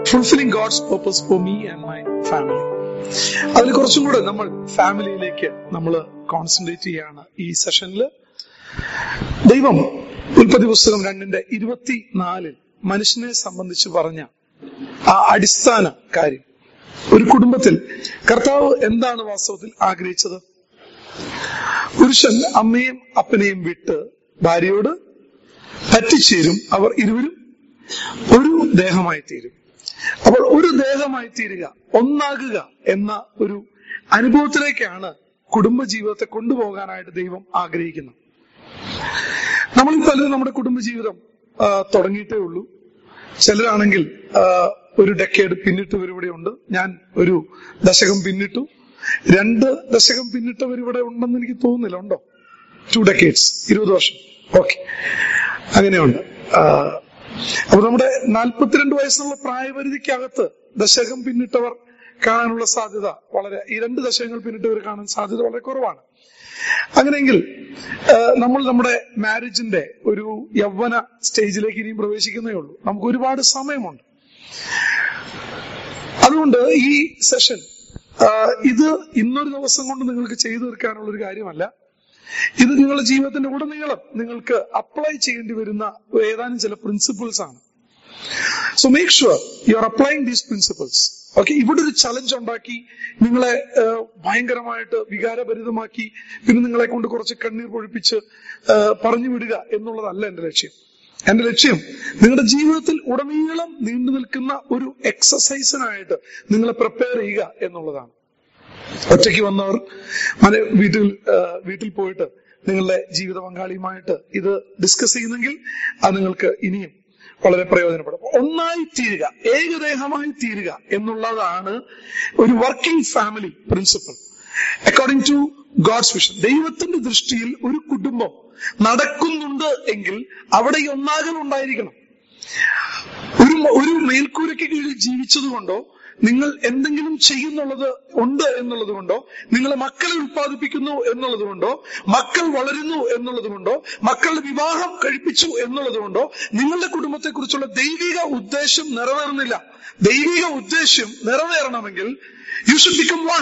Fulfilling God's purpose for me and my family അതിൽ കുറച്ചും കൂടെ നമ്മൾ ഫാമിലിയിലേക്ക് നമ്മൾ കോൺസെൻട്രേറ്റ് ചെയ്യാണ് ഈ സെഷനിൽ ദൈവം ഉൽപ്പത്തി പുസ്തകം രണ്ടിന്റെ ഇരുപത്തിനാലിൽ മനുഷ്യനെ സംബന്ധിച്ച് പറഞ്ഞ ആ അടിസ്ഥാന കാര്യം ഒരു കുടുംബത്തിൽ കർത്താവ് എന്താണ് വാസ്തവത്തിൽ ആഗ്രഹിച്ചത് പുരുഷൻ അമ്മയും അപ്പനെയും വിട്ട് ഭാര്യയോട് പറ്റിച്ചേരും അവർ ഇരുവരും ഒരു ദേഹമായി തീരും അപ്പോൾ ഒരു ദേഹമായി തീരുക ഒന്നാകുക എന്ന ഒരു അനുഭവത്തിലേക്കാണ് കുടുംബ ജീവിതത്തെ കൊണ്ടുപോകാനായിട്ട് ദൈവം ആഗ്രഹിക്കുന്നത് നമ്മൾ പലരും നമ്മുടെ കുടുംബജീവിതം ആ, തുടങ്ങിയിട്ടേ ഉള്ളൂ ചിലരാണെങ്കിൽ ആ, ഒരു ഡെക്കേഡ് പിന്നിട്ടവരിവിടെ ഉണ്ട് ഞാൻ ഒരു ദശകം പിന്നിട്ടു രണ്ട് ദശകം പിന്നിട്ടവർ ഇവിടെ ഉണ്ടെന്ന് എനിക്ക് തോന്നുന്നില്ല ഉണ്ടോ ടു ഡെക്കേഡ്സ് ഇരുപത് വർഷം ഓക്കെ അങ്ങനെയുണ്ട് ആ, അപ്പൊ നമ്മുടെ നാൽപ്പത്തിരണ്ട് വയസ്സുള്ള പ്രായപരിധിക്കകത്ത് ദശകം പിന്നിട്ടവർ കാണാനുള്ള സാധ്യത വളരെ ഈ രണ്ട് ദശകങ്ങൾ പിന്നിട്ടവർ കാണാൻ സാധ്യത വളരെ കുറവാണ് അങ്ങനെയെങ്കിൽ ആ, നമ്മൾ നമ്മുടെ മാരേജിന്റെ ഒരു യൗവന സ്റ്റേജിലേക്ക് ഇനിയും പ്രവേശിക്കുന്നേ ഉള്ളൂ നമുക്ക് ഒരുപാട് സമയമുണ്ട് അതുകൊണ്ട് ഈ സെഷൻ ഇത് ഇന്നൊരു ദിവസം കൊണ്ട് നിങ്ങൾക്ക് ചെയ്തു തീർക്കാനുള്ള ഒരു കാര്യമല്ല ഇത് നിങ്ങളുടെ ജീവിതത്തിന്റെ ഉടനീളം നിങ്ങൾക്ക് അപ്ലൈ ചെയ്യേണ്ടി വരുന്ന ഏതാനും ചില പ്രിൻസിപ്പിൾസ് ആണ് so make sure you are applying these principles okay ഇവിടെ ഒരു ചലഞ്ച് ഉണ്ടാക്കി നിങ്ങളെ ആ, ഭയങ്കരമായിട്ട് വികാരഭരിതമാക്കി പിന്നെ നിങ്ങളെ കൊണ്ട് കുറച്ച് കണ്ണീർ പൊഴിപ്പിച്ച് ആ, പറഞ്ഞു വിടുക എന്നുള്ളതല്ല എന്റെ ലക്ഷ്യം എന്റെ ലക്ഷ്യം നിങ്ങളുടെ ജീവിതത്തിൽ ഉടനീളം നീണ്ടു നിൽക്കുന്ന ഒരു എക്സസൈസിനായിട്ട് നിങ്ങളെ പ്രിപ്പയർ ചെയ്യുക എന്നുള്ളതാണ് ഒറ്റയ്ക്ക് വന്നവർ മന- വീട്ടിൽ ആ, വീട്ടിൽ പോയിട്ട് നിങ്ങളുടെ ജീവിത പങ്കാളിയുമായിട്ട് ഇത് ഡിസ്കസ് ചെയ്യുന്നെങ്കിൽ അത് നിങ്ങൾക്ക് ഇനിയും വളരെ പ്രയോജനപ്പെടും ഒന്നായി തീരുക ഏകദേഹമായി തീരുക എന്നുള്ളതാണ് ഒരു working family principle according to God's vision ദൈവത്തിന്റെ ദൃഷ്ടിയിൽ ഒരു കുടുംബം നടക്കുന്നുണ്ട് എങ്കിൽ അവിടെ ഈ ഒന്നാകൽ ഉണ്ടായിരിക്കണം ഒരു ഒരു മേൽക്കൂരയ്ക്ക് കീഴിൽ ജീവിച്ചത് കൊണ്ടോ നിങ്ങൾ എന്തെങ്കിലും ചെയ്യുന്നുള്ളത് ഉണ്ട് എന്നുള്ളത് കൊണ്ടോ നിങ്ങളെ മക്കളെ ഉത്പാദിപ്പിക്കുന്നു എന്നുള്ളത് കൊണ്ടോ മക്കൾ വളരുന്നു എന്നുള്ളത് കൊണ്ടോ മക്കളുടെ വിവാഹം കഴിപ്പിച്ചു എന്നുള്ളത് കൊണ്ടോ നിങ്ങളുടെ കുടുംബത്തെ കുറിച്ചുള്ള ദൈവിക ഉദ്ദേശം നിറവേറുന്നില്ല ദൈവിക ഉദ്ദേശ്യം നിറവേറണമെങ്കിൽ യു ഷുഡ് ബിക്കം വൺ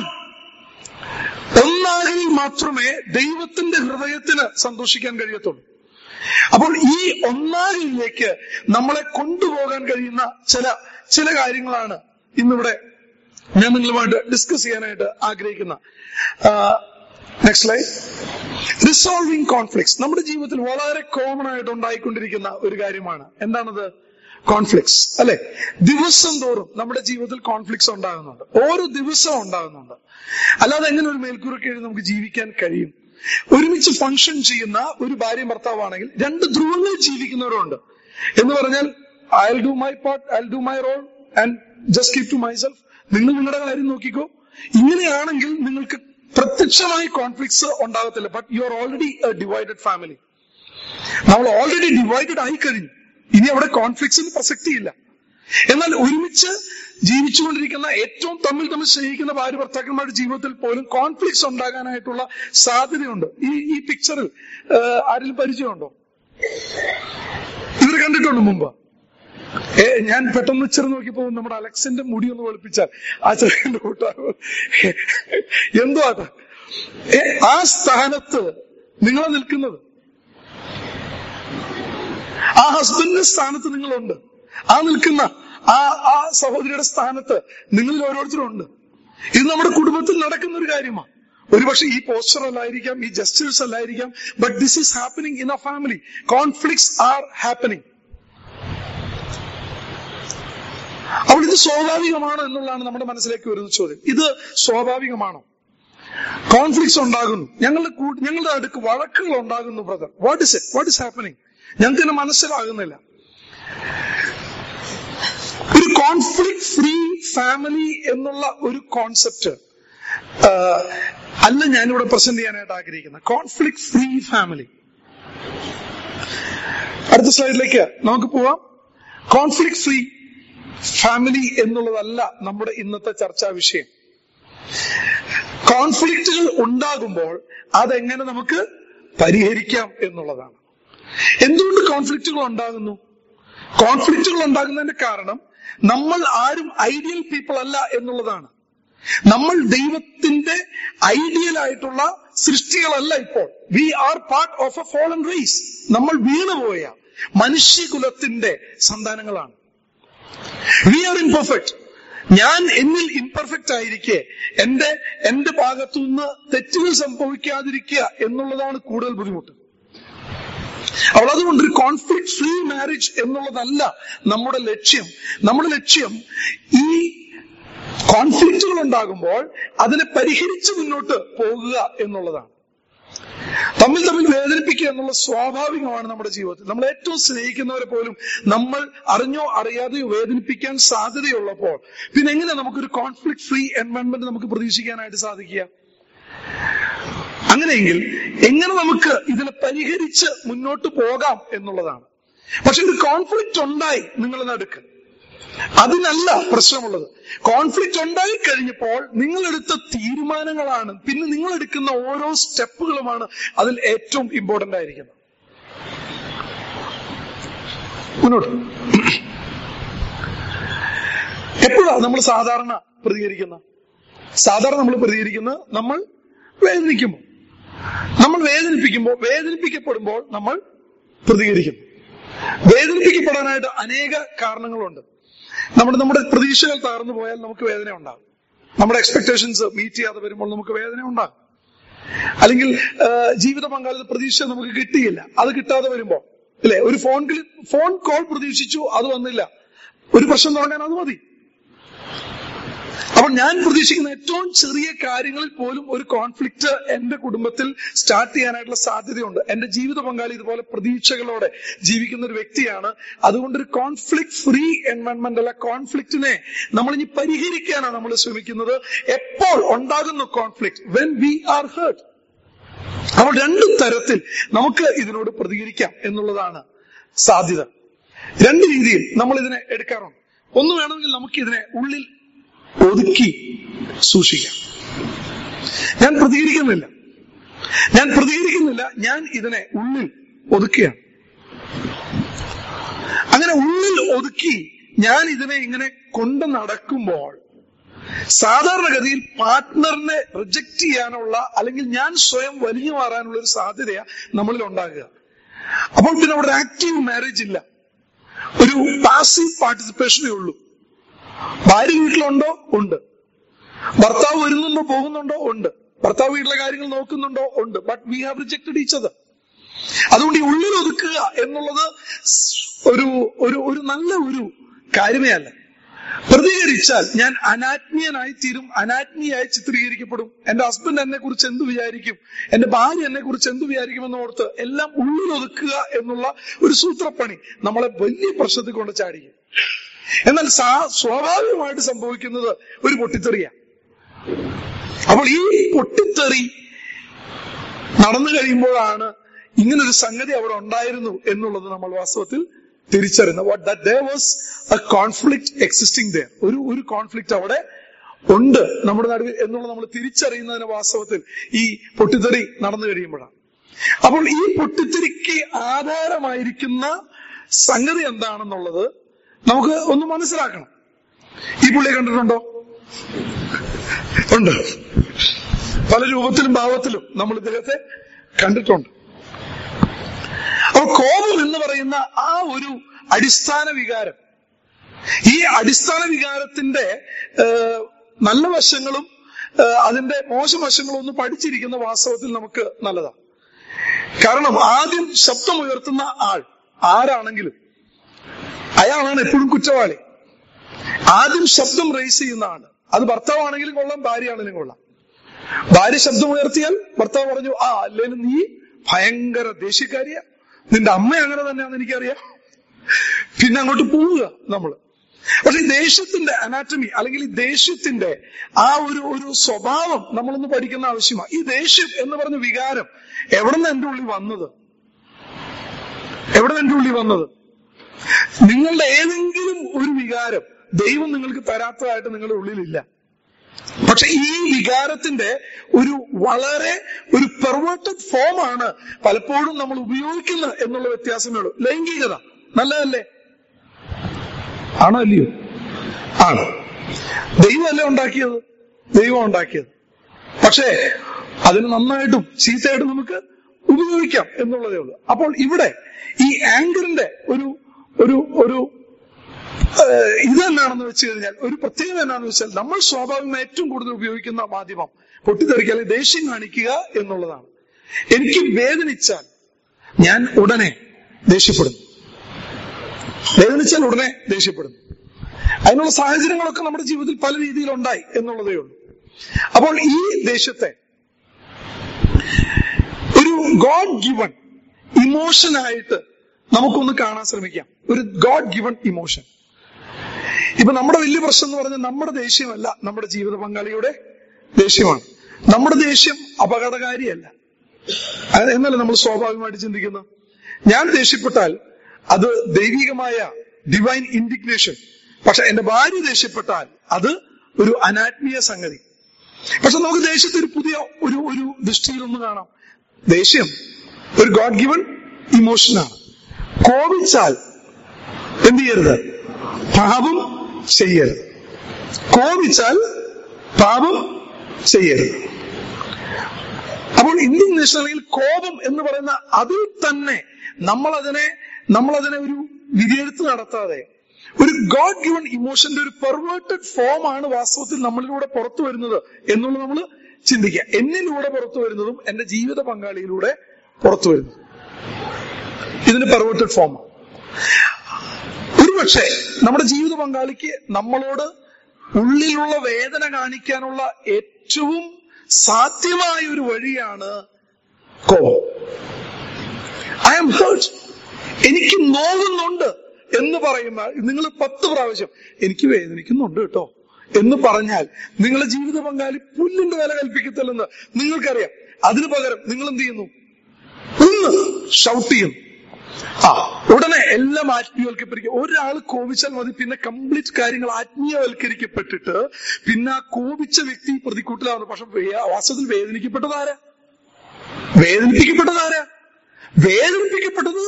ഒന്നാകിൽ മാത്രമേ ദൈവത്തിന്റെ ഹൃദയത്തിന് സന്തോഷിക്കാൻ കഴിയത്തുള്ളൂ അപ്പോൾ ഈ ഒന്നാകിലേക്ക് നമ്മളെ കൊണ്ടുപോകാൻ കഴിയുന്ന ചില ചില കാര്യങ്ങളാണ് ഇന്നിവിടെ ഞാൻ നിങ്ങളുമായിട്ട് ഡിസ്കസ് ചെയ്യാനായിട്ട് ആഗ്രഹിക്കുന്ന നെക്സ്റ്റ് ലൈൻ റിസോൾവിംഗ് കോൺഫ്ലിക്ട്സ് നമ്മുടെ ജീവിതത്തിൽ വളരെ കോമൺ ആയിട്ട് ഉണ്ടായിക്കൊണ്ടിരിക്കുന്ന ഒരു കാര്യമാണ് എന്താണത് കോൺഫ്ലിക്ട്സ് അല്ലെ ദിവസം തോറും നമ്മുടെ ജീവിതത്തിൽ കോൺഫ്ലിക്ട്സ് ഉണ്ടാകുന്നുണ്ട് ഓരോ ദിവസവും ഉണ്ടാകുന്നുണ്ട് അല്ലാതെ എങ്ങനെ ഒരു മേൽക്കൂരക്കീഴിൽ നമുക്ക് ജീവിക്കാൻ കഴിയും ഒരുമിച്ച് ഫംഗ്ഷൻ ചെയ്യുന്ന ഒരു ഭാര്യ ഭർത്താവാണെങ്കിൽ രണ്ട് ധ്രുവങ്ങൾ ജീവിക്കുന്നവരുണ്ട് എന്ന് പറഞ്ഞാൽ I do my part I do my role and just keep to myself നിങ്ങൾ നിങ്ങളുടെ കാര്യം നോക്കിക്കോ ഇങ്ങനെയാണെങ്കിൽ നിങ്ങൾക്ക് പ്രത്യക്ഷമായി കോൺഫ്ലിക്ട്സ് ഉണ്ടാകത്തില്ല but you are already a divided family നമ്മൾ ഓൾറെഡി ഡിവൈഡഡ് ആയി കഴിഞ്ഞു ഇനി അവിടെ കോൺഫ്ലിക്ട്സിന് പ്രസക്തിയില്ല എന്നാൽ ഒരുമിച്ച് ജീവിച്ചുകൊണ്ടിരിക്കുന്ന ഏറ്റവും തമ്മിൽ തമ്മിൽ സ്നേഹിക്കുന്ന ഭാര്യ ഭർത്താക്കന്മാരുടെ ജീവിതത്തിൽ പോലും കോൺഫ്ലിക്ട്സ് ഉണ്ടാകാനായിട്ടുള്ള സാധ്യതയുണ്ട് ഈ ഈ പിക്ചറിൽ ആരെങ്കിലും പരിചയമുണ്ടോ ഇവർ കണ്ടിട്ടുണ്ടോ മുമ്പ് ഏ, ഞാൻ പെട്ടെന്ന് ഇച്ചിരി നോക്കിയപ്പോ നമ്മുടെ അലക്സിന്റെ മുടി ഒന്ന് വെളുപ്പിച്ചാൽ ആ ചെറുക്കന്റെ കൂട്ടാകും എന്തോ അത് ഏ, ആ സ്ഥാനത്ത് നിങ്ങളെ നിൽക്കുന്നത് ആ ഹസ്ബൻഡിന്റെ സ്ഥാനത്ത് നിങ്ങളുണ്ട് ആ നിൽക്കുന്ന ആ ആ സഹോദരിയുടെ സ്ഥാനത്ത് നിങ്ങളിൽ ഓരോരുത്തരും ഉണ്ട് ഇത് നമ്മുടെ കുടുംബത്തിൽ നടക്കുന്ന ഒരു കാര്യമാണ് ഒരുപക്ഷെ ഈ പോസ്റ്റർ അല്ലായിരിക്കാം ഈ ജസ്റ്റേഴ്സ് അല്ലായിരിക്കാം but this is happening in a family conflicts are happening അപ്പോൾ ഇത് സ്വാഭാവികമാണോ എന്നുള്ളതാണ് നമ്മുടെ മനസ്സിലേക്ക് വരുന്ന ചോദ്യം ഇത് സ്വാഭാവികമാണോ കോൺഫ്ലിക്ട്സ് ഉണ്ടാകുന്നു ഞങ്ങളുടെ കൂ- ഞങ്ങളുടെ അടുക്ക് വഴക്കുകൾ ഉണ്ടാകുന്നു brother what is it what is happening ഞങ്ങൾക്ക് തന്നെ മനസ്സിലാകുന്നില്ല ഒരു കോൺഫ്ലിക്ട് ഫ്രീ ഫാമിലി എന്നുള്ള ഒരു കോൺസെപ്റ്റ് അല്ല ഞാനിവിടെ പ്രസന്റ് ചെയ്യാനായിട്ട് ആഗ്രഹിക്കുന്നത് കോൺഫ്ലിക്ട് ഫ്രീ ഫാമിലി അടുത്ത സ്ലൈഡിലേക്ക് നമുക്ക് പോവാം കോൺഫ്ലിക്ട് ഫ്രീ ഫാമിലി എന്നുള്ളതല്ല നമ്മുടെ ഇന്നത്തെ ചർച്ചാ വിഷയം കോൺഫ്ലിക്റ്റുകൾ ഉണ്ടാകുമ്പോൾ അതെങ്ങനെ നമുക്ക് പരിഹരിക്കാം എന്നുള്ളതാണ് എന്തുകൊണ്ട് കോൺഫ്ലിക്റ്റുകൾ ഉണ്ടാകുന്നു കോൺഫ്ലിക്റ്റുകൾ ഉണ്ടാകുന്നതിന്റെ കാരണം നമ്മൾ ആരും ഐഡിയൽ പീപ്പിൾ അല്ല എന്നുള്ളതാണ് നമ്മൾ ദൈവത്തിന്റെ ഐഡിയൽ ആയിട്ടുള്ള സൃഷ്ടികളല്ല ഇപ്പോൾ we are part of a fallen race നമ്മൾ വീണുപോയ മനുഷ്യകുലത്തിന്റെ സന്താനങ്ങളാണ് വി ആർ ഇൻപെർഫെക്റ്റ് ഞാൻ എന്നിൽ ഇംപെർഫെക്റ്റ് ആയിരിക്കെ എന്റെ എന്റെ ഭാഗത്തു നിന്ന് തെറ്റുകൾ സംഭവിക്കാതിരിക്കുക എന്നുള്ളതാണ് കൂടുതൽ ബുദ്ധിമുട്ട് അപ്പോൾ അതുകൊണ്ട് ഒരു കോൺഫ്ലിക്ട് ഫ്രീ മാരേജ് എന്നുള്ളതല്ല നമ്മുടെ ലക്ഷ്യം നമ്മുടെ ലക്ഷ്യം ഈ കോൺഫ്ലിക്റ്റുകൾ ഉണ്ടാകുമ്പോൾ അതിനെ പരിഹരിച്ച് മുന്നോട്ട് പോകുക എന്നുള്ളതാണ് തമ്മിൽ തമ്മിൽ വേദനിപ്പിക്കുക എന്നുള്ളത് സ്വാഭാവികമാണ് നമ്മുടെ ജീവിതത്തിൽ നമ്മൾ ഏറ്റവും സ്നേഹിക്കുന്നവരെ പോലും നമ്മൾ അറിഞ്ഞോ അറിയാതെയോ വേദനിപ്പിക്കാൻ സാധ്യതയുള്ളപ്പോൾ പിന്നെ എങ്ങനെ നമുക്കൊരു കോൺഫ്ലിക്ട് ഫ്രീ എൻവയൺമെന്റ് നമുക്ക് പ്രതീക്ഷിക്കാനായിട്ട് സാധിക്കുക അങ്ങനെയെങ്കിൽ എങ്ങനെ നമുക്ക് ഇതിനെ പരിഹരിച്ച് മുന്നോട്ട് പോകാം എന്നുള്ളതാണ് പക്ഷെ ഒരു കോൺഫ്ലിക്റ്റ് ഉണ്ടായി നിങ്ങളുടെ നടുക്ക് അതിനല്ല പ്രശ്നമുള്ളത് കോൺഫ്ലിക്റ്റ് ഉണ്ടായി കഴിഞ്ഞപ്പോൾ നിങ്ങൾ എടുത്ത തീരുമാനങ്ങളാണ് പിന്നെ നിങ്ങൾ എടുക്കുന്ന ഓരോ സ്റ്റെപ്പുകളുമാണ് അതിൽ ഏറ്റവും ഇമ്പോർട്ടന്റ് ആയിരിക്കുന്നത് മുന്നോട്ട് എപ്പോഴാണ് നമ്മൾ സാധാരണ പ്രതികരിക്കുന്ന സാധാരണ നമ്മൾ പ്രതികരിക്കുന്നത് നമ്മൾ വേദനിക്കുമ്പോൾ നമ്മൾ വേദനിപ്പിക്കുമ്പോൾ വേദനിപ്പിക്കപ്പെടുമ്പോൾ നമ്മൾ പ്രതികരിക്കുന്നു വേദനിപ്പിക്കപ്പെടാനായിട്ട് അനേക കാരണങ്ങളുണ്ട് നമ്മുടെ നമ്മുടെ പ്രതീക്ഷകൾ തകർന്നു പോയാൽ നമുക്ക് വേദന ഉണ്ടാകും നമ്മുടെ എക്സ്പെക്ടേഷൻസ് മീറ്റ് ചെയ്യാതെ വരുമ്പോൾ നമുക്ക് വേദന ഉണ്ടാകും അല്ലെങ്കിൽ ആ, ജീവിത പങ്കാളിത്ത പ്രതീക്ഷ നമുക്ക് കിട്ടിയില്ല അത് കിട്ടാതെ വരുമ്പോൾ അല്ലെ ഒരു ഫോൺ ഫോൺ കോൾ പ്രതീക്ഷിച്ചു അത് വന്നില്ല ഒരു പ്രശ്നം തുടങ്ങാൻ അത് മതി അപ്പോൾ ഞാൻ പ്രതീക്ഷിക്കുന്ന ഏറ്റവും ചെറിയ കാര്യങ്ങളിൽ പോലും ഒരു കോൺഫ്ലിക്റ്റ് എന്റെ കുടുംബത്തിൽ സ്റ്റാർട്ട് ചെയ്യാനായിട്ടുള്ള സാധ്യതയുണ്ട് എന്റെ ജീവിത പങ്കാളി ഇതുപോലെ പ്രതീക്ഷകളോടെ ജീവിക്കുന്ന ഒരു വ്യക്തിയാണ് അതുകൊണ്ട് ഒരു കോൺഫ്ലിക്ട് ഫ്രീ എൻവയൺമെന്റ് അല്ല കോൺഫ്ലിക്റ്റിനെ നമ്മൾ ഇനി പരിഹരിക്കാനാണ് നമ്മൾ ശ്രമിക്കുന്നത് എപ്പോൾ ഉണ്ടാകുന്ന conflict when we are hurt അപ്പോൾ രണ്ടു തരത്തിൽ നമുക്ക് ഇതിനോട് പ്രതികരിക്കാം എന്നുള്ളതാണ് സാധ്യത രണ്ട് രീതിയിൽ നമ്മൾ ഇതിനെ എടുക്കാറുണ്ട് ഒന്ന് വേണമെങ്കിൽ നമുക്ക് ഇതിനെ ഉള്ളിൽ ഒതുക്കി സൂക്ഷിക്കാം ഞാൻ പ്രതികരിക്കുന്നില്ല ഞാൻ പ്രതികരിക്കുന്നില്ല ഞാൻ ഇതിനെ ഉള്ളിൽ ഒതുക്കുകയാണ് അങ്ങനെ ഉള്ളിൽ ഒതുക്കി ഞാൻ ഇതിനെ ഇങ്ങനെ കൊണ്ടു നടക്കുമ്പോൾ സാധാരണഗതിയിൽ പാർട്ട്ണറിനെ റിജക്ട് ചെയ്യാനുള്ള അല്ലെങ്കിൽ ഞാൻ സ്വയം വലിഞ്ഞു മാറാനുള്ള ഒരു സാധ്യതയാ നമ്മളിൽ ഉണ്ടാകുക അപ്പോൾ പിന്നെ അവിടെ ആക്റ്റീവ് മാരേജ് ഇല്ല ഒരു പാസീവ് പാർട്ടിസിപ്പേഷനേ ഉള്ളൂ ഭാര്യ വീട്ടിലുണ്ടോ ഉണ്ട് ഭർത്താവ് വരുന്നുണ്ടോ പോകുന്നുണ്ടോ ഉണ്ട് ഭർത്താവ് വീട്ടിലെ കാര്യങ്ങൾ നോക്കുന്നുണ്ടോ ഉണ്ട് but we have rejected each other അതുകൊണ്ട് ഈ ഉള്ളിൽ ഒതുക്കുക എന്നുള്ളത് ഒരു ഒരു ഒരു നല്ല ഒരു കാര്യമേ അല്ല പ്രതികരിച്ചാൽ ഞാൻ അനാത്മീയനായി തീരും അനാത്മീയായി ചിത്രീകരിക്കപ്പെടും എന്റെ ഹസ്ബൻഡ് എന്നെ കുറിച്ച് എന്ത് വിചാരിക്കും എന്റെ ഭാര്യ എന്നെ കുറിച്ച് എന്ത് വിചാരിക്കുമെന്ന് ഓർത്ത് എല്ലാം ഉള്ളിൽ ഒതുക്കുക എന്നുള്ള ഒരു സൂത്രപ്പണി നമ്മളെ വലിയ പ്രശ്നത്തിൽ കൊണ്ട് ചാടിക്കും എന്നാൽ സാ സ്വാഭാവികമായിട്ട് സംഭവിക്കുന്നത് ഒരു പൊട്ടിത്തെറിയാണ് അപ്പോൾ ഈ പൊട്ടിത്തെറി നടന്നു കഴിയുമ്പോഴാണ് ഇങ്ങനൊരു സംഗതി അവിടെ ഉണ്ടായിരുന്നു എന്നുള്ളത് നമ്മൾ വാസ്തവത്തിൽ തിരിച്ചറിയുന്നത് what that they was a conflict existing there ഒരു ഒരു കോൺഫ്ലിക്ട് അവിടെ ഉണ്ട് നമ്മുടെ നടുവിൽ എന്നുള്ളത് നമ്മൾ തിരിച്ചറിയുന്നതിന് വാസ്തവത്തിൽ ഈ പൊട്ടിത്തെറി നടന്നു കഴിയുമ്പോഴാണ് അപ്പോൾ ഈ പൊട്ടിത്തെറിക്ക് ആധാരമായിരിക്കുന്ന സംഗതി എന്താണെന്നുള്ളത് നമുക്ക് ഒന്ന് മനസ്സിലാക്കണം ഈ പുള്ളിയെ കണ്ടിട്ടുണ്ടോ ഉണ്ട് പല രൂപത്തിലും ഭാവത്തിലും നമ്മൾ ഇദ്ദേഹത്തെ കണ്ടിട്ടുണ്ട് അപ്പോൾ കോപം എന്ന് പറയുന്ന ആ ഒരു അടിസ്ഥാന വികാരം ഈ അടിസ്ഥാന വികാരത്തിന്റെ ഏഹ്, നല്ല വശങ്ങളും ഏഹ്, അതിന്റെ മോശം വശങ്ങളും ഒന്ന് പഠിച്ചിരിക്കുന്ന വാസ്തവത്തിൽ നമുക്ക് നല്ലതാണ് കാരണം ആദ്യം ശബ്ദമുയർത്തുന്ന ആൾ ആരാണെങ്കിലും അയാളാണ് എപ്പോഴും കുറ്റവാളി ആദ്യം ശബ്ദം റേസ് ചെയ്യുന്ന ആള് അത് ഭർത്താവാണെങ്കിലും കൊള്ളാം ഭാര്യയാണെങ്കിലും കൊള്ളാം ഭാര്യ ശബ്ദമുയർത്തിയാൽ ഭർത്താവ് പറഞ്ഞു ആ അല്ലേലും നീ ഭയങ്കര ദേഷ്യക്കാരിയ നിന്റെ അമ്മ അങ്ങനെ തന്നെയാണെന്ന് എനിക്കറിയാം പിന്നെ അങ്ങോട്ട് പോവുക നമ്മള് പക്ഷെ ഈ ദേഷ്യത്തിന്റെ അനാറ്റമി അല്ലെങ്കിൽ ഈ ദേഷ്യത്തിന്റെ ആ ഒരു ഒരു സ്വഭാവം നമ്മളൊന്ന് പഠിക്കുന്ന ആവശ്യമാണ് ഈ ദേഷ്യം എന്ന് പറഞ്ഞ വികാരം എവിടെ നിന്ന് എന്റെ ഉള്ളിൽ വന്നത് എവിടെ നിന്ന് എന്റെ ഉള്ളിൽ വന്നത് നിങ്ങളുടെ ഏതെങ്കിലും ഒരു വികാരം ദൈവം നിങ്ങൾക്ക് തരാത്തതായിട്ട് നിങ്ങളുടെ ഉള്ളിലില്ല പക്ഷെ ഈ വികാരത്തിന്റെ ഒരു വളരെ ഒരു പെർവേർട്ടഡ് ഫോമാണ് പലപ്പോഴും നമ്മൾ ഉപയോഗിക്കുന്നത് എന്നുള്ള വ്യത്യാസമേ ഉള്ളൂ ലൈംഗികത നല്ലതല്ലേ ആണോ അല്ലയോ ആണ് ദൈവമല്ലേ ഉണ്ടാക്കിയത് ദൈവം ഉണ്ടാക്കിയത് പക്ഷേ അതിന് നന്നായിട്ടും ചീത്തയായിട്ടും നമുക്ക് ഉപയോഗിക്കാം എന്നുള്ളതേ ഉള്ളൂ അപ്പോൾ ഇവിടെ ഈ ആങ്കറിന്റെ ഒരു ഒരു ഒരു ഏഹ്, ഇത് എന്നാണെന്ന് വെച്ച് കഴിഞ്ഞാൽ ഒരു പ്രത്യേകത എന്നാണെന്ന് വെച്ചാൽ നമ്മൾ സ്വാഭാവികമായി ഏറ്റവും കൂടുതൽ ഉപയോഗിക്കുന്ന മാധ്യമം പൊട്ടിത്തെറിക്കുക അല്ലെങ്കിൽ ദേഷ്യം കാണിക്കുക എന്നുള്ളതാണ് എനിക്ക് വേദനിച്ചാൽ ഞാൻ ഉടനെ ദേഷ്യപ്പെടുന്നു വേദനിച്ചാൽ ഉടനെ ദേഷ്യപ്പെടുന്നു അതിനുള്ള സാഹചര്യങ്ങളൊക്കെ നമ്മുടെ ജീവിതത്തിൽ പല രീതിയിൽ ഉണ്ടായി എന്നുള്ളതേ ഉള്ളൂ അപ്പോൾ ഈ ദേശത്തെ ഒരു ഗോഡ് ഗിവൺ ഇമോഷനായിട്ട് നമുക്കൊന്ന് കാണാൻ ശ്രമിക്കാം ഒരു ഗോഡ് ഗിവൺ ഇമോഷൻ ഇപ്പൊ നമ്മുടെ വലിയ പ്രശ്നം എന്ന് പറഞ്ഞാൽ നമ്മുടെ ദേഷ്യമല്ല നമ്മുടെ ജീവിത പങ്കാളിയുടെ ദേഷ്യമാണ് നമ്മുടെ ദേഷ്യം അപകടകാരിയല്ല അത് എന്നല്ല നമ്മൾ സ്വാഭാവികമായിട്ട് ചിന്തിക്കുന്നത് ഞാൻ ദേഷ്യപ്പെട്ടാൽ അത് ദൈവികമായ ഡിവൈൻ ഇൻഡിഗ്നേഷൻ പക്ഷെ എന്റെ ഭാര്യ ദേഷ്യപ്പെട്ടാൽ അത് ഒരു അനാത്മീയ സംഗതി പക്ഷെ നമുക്ക് ദേഷ്യത്തെ ഒരു പുതിയ ഒരു ഒരു ദൃഷ്ടിയിൽ ഒന്ന് കാണാം ദേഷ്യം ഒരു ഗോഡ് ഗിവൺ ഇമോഷനാണ് കോപിച്ചാൽ എന്ത് ചെയ്യരുത് പാപം ചെയ്യരുത് കോപിച്ചാൽ പാപം ചെയ്യരുത് അപ്പോൾ ഇൻഡിഗ്നേഷൻ അല്ലെങ്കിൽ കോപം എന്ന് പറയുന്ന അതിൽ തന്നെ നമ്മൾ അതിനെ നമ്മൾ അതിനെ ഒരു വിധിയെഴുത്ത് നടത്താതെ ഒരു ഗോഡ് ഗിവൺ ഇമോഷന്റെ ഒരു പെർവേർട്ടഡ് ഫോം ആണ് വാസ്തവത്തിൽ നമ്മളിലൂടെ പുറത്തു വരുന്നത് എന്നുള്ളത് നമ്മൾ ചിന്തിക്കുക എന്നിലൂടെ പുറത്തു വരുന്നതും എന്റെ ജീവിത പങ്കാളിയിലൂടെ പുറത്തു വരുന്നതും ഇതിന് പെർവേർട്ടഡ് ഫോം ഒരുപക്ഷെ നമ്മുടെ ജീവിത പങ്കാളിക്ക് നമ്മളോട് ഉള്ളിലുള്ള വേദന കാണിക്കാനുള്ള ഏറ്റവും സാധ്യമായ ഒരു വഴിയാണ് കോപം ഐ ആം ഹേർട്ട് എനിക്ക് നോവുന്നുണ്ട് എന്ന് പറയുന്ന നിങ്ങൾ പത്ത് പ്രാവശ്യം എനിക്ക് വേദനിക്കുന്നുണ്ട് കേട്ടോ എന്ന് പറഞ്ഞാൽ നിങ്ങളുടെ ജീവിത പങ്കാളി പുല്ലിന്റെ വില കൽപ്പിക്കത്തില്ലെന്ന് നിങ്ങൾക്കറിയാം അതിനു പകരം നിങ്ങൾ എന്ത് ചെയ്യുന്നു ഒന്ന് ഷൗട്ട് ചെയ്യുന്നു ആ ഉടനെ എല്ലാം ആത്മീയവൽക്കരിക്കും ഒരാൾ കോപിച്ചാൽ മതി പിന്നെ കംപ്ലീറ്റ് കാര്യങ്ങൾ ആത്മീയവൽക്കരിക്കപ്പെട്ടിട്ട് പിന്നെ ആ കോപിച്ച വ്യക്തി പ്രതിക്കൂട്ടിലാവുന്നു പക്ഷെ വേ- വാസ്തവത്തിൽ വേദനിക്കപ്പെട്ടതാരാ വേദനിപ്പിക്കപ്പെട്ടതാരാ വേദനിപ്പിക്കപ്പെട്ടത്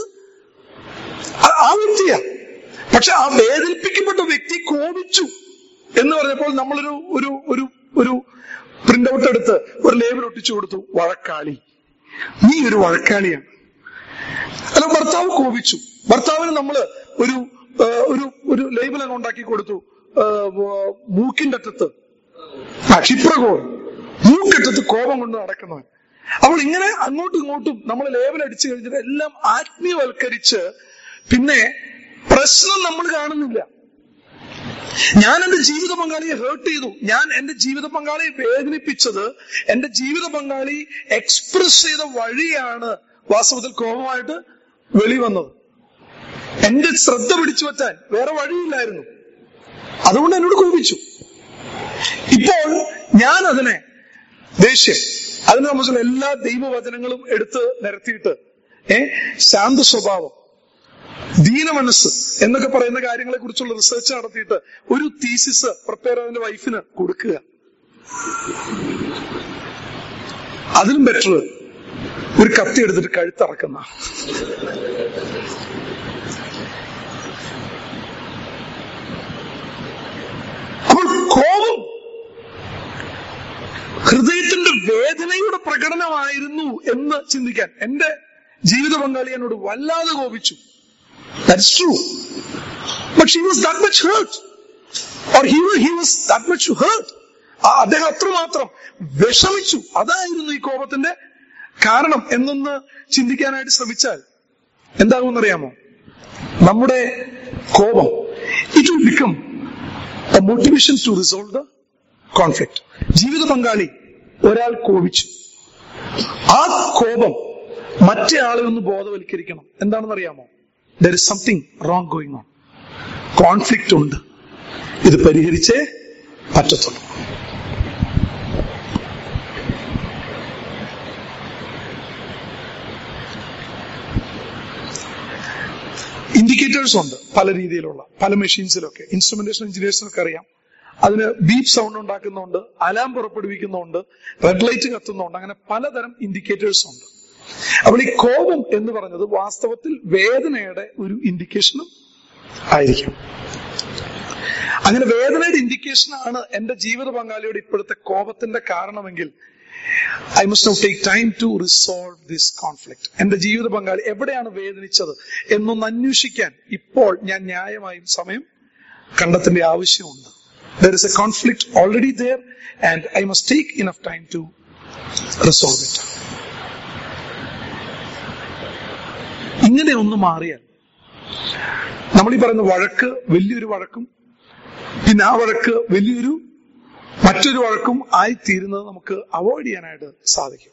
ആ- ആ വ്യക്തിയാ പക്ഷെ ആ വേദനിപ്പിക്കപ്പെട്ട വ്യക്തി കോപിച്ചു എന്ന് പറഞ്ഞപ്പോൾ നമ്മളൊരു ഒരു ഒരു ഒരു പ്രിന്റ് ഔട്ട് എടുത്ത് ഒരു ലേബൽ ഒട്ടിച്ചു കൊടുത്തു വഴക്കാളി നീ ഒരു വഴക്കാളിയാണ് അല്ല ഭർത്താവ് കോപിച്ചു ഭർത്താവിന് നമ്മള് ഒരു ആ, ഒരു ഒരു ലേബൽ അങ്ങ് ഉണ്ടാക്കി കൊടുത്തു ആ, വ- മൂക്കിന്റെ അറ്റത്ത് ആ ക്ഷിപ്രകോപം മൂക്കറ്റത്ത് കോപം കൊണ്ട് നടക്കുന്നവൻ അപ്പോൾ ഇങ്ങനെ അങ്ങോട്ടും ഇങ്ങോട്ടും നമ്മൾ ലേബൽ അടിച്ചു കഴിഞ്ഞിട്ട് എല്ലാം ആത്മീയവൽക്കരിച്ച് പിന്നെ പ്രശ്നം നമ്മൾ കാണുന്നില്ല ഞാൻ എന്റെ ജീവിത പങ്കാളിയെ ഹേർട്ട് ചെയ്തു ഞാൻ എന്റെ ജീവിത പങ്കാളിയെ വേദനിപ്പിച്ചത് എന്റെ ജീവിത പങ്കാളി എക്സ്പ്രസ് ചെയ്ത വഴിയാണ് വാസ്തവത്തിൽ കോപമായിട്ട് വെളിവന്നത് എന്റെ ശ്രദ്ധ പിടിച്ചു പറ്റാൻ വേറെ വഴിയില്ലായിരുന്നു അതുകൊണ്ട് എന്നോട് കോപിച്ചു ഇപ്പോൾ ഞാൻ അതിനെ ദേഷ്യം അതിനെ സംബന്ധിച്ചുള്ള എല്ലാ ദൈവവചനങ്ങളും എടുത്ത് നിരത്തിയിട്ട് ഏ ശാന്ത സ്വഭാവം ദീനമനസ് എന്നൊക്കെ പറയുന്ന കാര്യങ്ങളെ കുറിച്ചുള്ള റിസർച്ച് നടത്തിയിട്ട് ഒരു തീസിസ് പ്രിപ്പയർ അതിന്റെ വൈഫിന് കൊടുക്കുക അതിലും ബെറ്റർ ഒരു കത്തി എടുത്തിട്ട് കഴുത്തറക്കുന്ന അപ്പോൾ കോപം ഹൃദയത്തിന്റെ വേദനയുടെ പ്രകടനമായിരുന്നു എന്ന് ചിന്തിക്കാൻ എന്റെ ജീവിത പങ്കാളി എന്നോട് വല്ലാതെ കോപിച്ചു that's true but she was that much hurt or he he was that much hurt അദ്ദേഹം അത്രമാത്രം വിഷമിച്ചു അതായിരുന്നു ഈ കോപത്തിന്റെ കാരണം എന്നൊന്ന് ചിന്തിക്കാനായിട്ട് ശ്രമിച്ചാൽ എന്താകുമെന്നറിയാമോ നമ്മുടെ കോപം it will become a motivation to resolve the conflict ജീവിത പങ്കാളി ഒരാൾ കോപിച്ചു ആ കോപം മറ്റേ ആളെ ഒന്ന് ബോധവൽക്കരിക്കണം എന്താണെന്ന് അറിയാമോ there is something wrong going on conflict ഉണ്ട് ഇത് പരിഹരിച്ചേ പറ്റത്തുള്ളൂ ഇൻഡിക്കേറ്റേഴ്സ് ഉണ്ട് പല രീതിയിലുള്ള പല മെഷീൻസിലൊക്കെ ഇൻസ്ട്രുമെന്റേഷൻ എഞ്ചിനീയേഴ്സിനൊക്കെ അറിയാം അതിന് ബീപ്പ് സൗണ്ട് ഉണ്ടാക്കുന്നുണ്ട് അലാം പുറപ്പെടുവിക്കുന്നുണ്ട് റെഡ് ലൈറ്റ് കത്തുന്നുണ്ട് അങ്ങനെ പലതരം ഇൻഡിക്കേറ്റേഴ്സ് ഉണ്ട് അപ്പോൾ ഈ കോപം എന്ന് പറഞ്ഞത് വാസ്തവത്തിൽ വേദനയുടെ ഒരു ഇൻഡിക്കേഷനും ആയിരിക്കും അങ്ങനെ വേദനയുടെ ഇൻഡിക്കേഷൻ ആണ് എന്റെ ജീവിത പങ്കാളിയുടെ ഇപ്പോഴത്തെ കോപത്തിന്റെ കാരണമെങ്കിൽ I must know take time to resolve this conflict എന്റെ ജീവിത പങ്കാളി എവിടെയാണ് വേദനിച്ചത് എന്നൊന്ന് അന്വേഷിക്കാൻ ഇപ്പോൾ ഞാൻ ന്യായമായും സമയം കണ്ടെത്തേണ്ട ആവശ്യമുണ്ട് there is a conflict already there and I must take enough time to resolve it ഇങ്ങനെ ഒന്ന് മാറിയാൽ നമ്മൾ ഈ പറയുന്ന വഴക്ക് വലിയൊരു വഴക്കും പിന്നെ ആ വഴക്ക് വലിയൊരു മറ്റൊരു വഴക്കും ആയിത്തീരുന്നത് നമുക്ക് അവോയ്ഡ് ചെയ്യാനായിട്ട് സാധിക്കും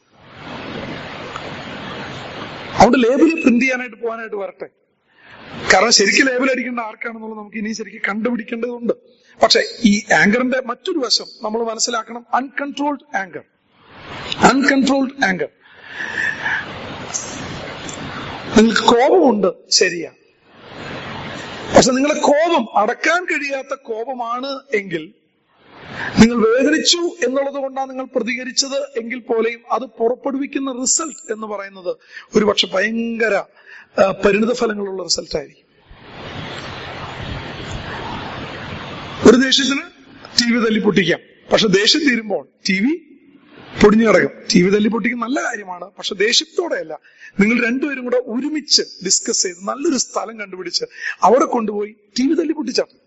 അതുകൊണ്ട് ലേബിൾ പ്രിന്റ് ചെയ്യാനായിട്ട് പോകാനായിട്ട് വരട്ടെ കാരണം ശരിക്കും ലേബിൾ അടിക്കേണ്ട ആർക്കാണെന്നുള്ളത് നമുക്ക് ഇനി ശരിക്കും കണ്ടുപിടിക്കേണ്ടതുണ്ട് പക്ഷെ ഈ ആങ്കറിന്റെ മറ്റൊരു വശം നമ്മൾ മനസ്സിലാക്കണം അൺകൺട്രോൾഡ് ആങ്കർ അൺകൺട്രോൾഡ് ആങ്കർ നിങ്ങൾക്ക് കോപമുണ്ട് ശരിയാ പക്ഷെ നിങ്ങളെ കോപം അടക്കാൻ കഴിയാത്ത കോപമാണ് എങ്കിൽ നിങ്ങൾ വേദനിച്ചു എന്നുള്ളത് കൊണ്ടാണ് നിങ്ങൾ പ്രതികരിച്ചത് എങ്കിൽ പോലെയും അത് പുറപ്പെടുവിക്കുന്ന റിസൾട്ട് എന്ന് പറയുന്നത് ഒരുപക്ഷെ ഭയങ്കര ആ, പരിണിത ഫലങ്ങളുള്ള റിസൾട്ട് ആയിരിക്കും ഒരു ദേഷ്യത്തിന് ടി വി തല്ലി പൊട്ടിക്കാം പക്ഷെ ദേഷ്യം തീരുമ്പോൾ ടി വി പൊടിഞ്ഞു കിടക്കും ടി വി തല്ലി പൊട്ടിക്കുന്ന നല്ല കാര്യമാണ് പക്ഷെ ദേഷ്യത്തോടെയല്ല നിങ്ങൾ രണ്ടുപേരും കൂടെ ഒരുമിച്ച് ഡിസ്കസ് ചെയ്ത് നല്ലൊരു സ്ഥലം കണ്ടുപിടിച്ച് അവിടെ കൊണ്ടുപോയി ടി വി തല്ലി പൊട്ടിച്ചാട്ടും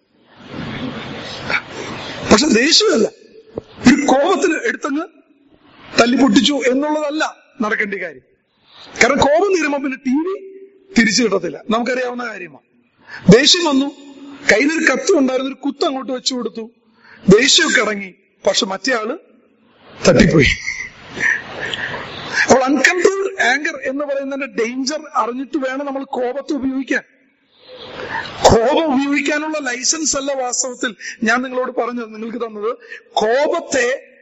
പക്ഷെ ദേഷ്യമല്ല ഒരു കോപത്തിന് എടുത്തങ്ങ് തല്ലി പൊട്ടിച്ചു എന്നുള്ളതല്ല നടക്കേണ്ട കാര്യം കാരണം കോപം തീരുമ്പോ പിന്നെ ടി വി തിരിച്ചു കിട്ടത്തില്ല നമുക്കറിയാവുന്ന കാര്യമാണ് ദേഷ്യം വന്നു കയ്യിലൊരു കത്ത് ഉണ്ടായിരുന്ന ഒരു കുത്ത് അങ്ങോട്ട് വെച്ചു കൊടുത്തു ദേഷ്യമൊക്കെ ഇറങ്ങി പക്ഷെ മറ്റേ ആള് തട്ടിപ്പോയി അപ്പോൾ അൺകൺട്രോൾഡ് ആങ്കർ എന്ന് പറയുന്നതിന്റെ ഡേഞ്ചർ അറിഞ്ഞിട്ട് വേണം നമ്മൾ കോപത്തെ ഉപയോഗിക്കാൻ കോപം ഉപയോഗിക്കാനുള്ള ലൈസൻസ് അല്ല വാസ്തവത്തിൽ ഞാൻ നിങ്ങളോട് പറഞ്ഞത് നിങ്ങൾക്ക് തന്നത് കോപത്തെ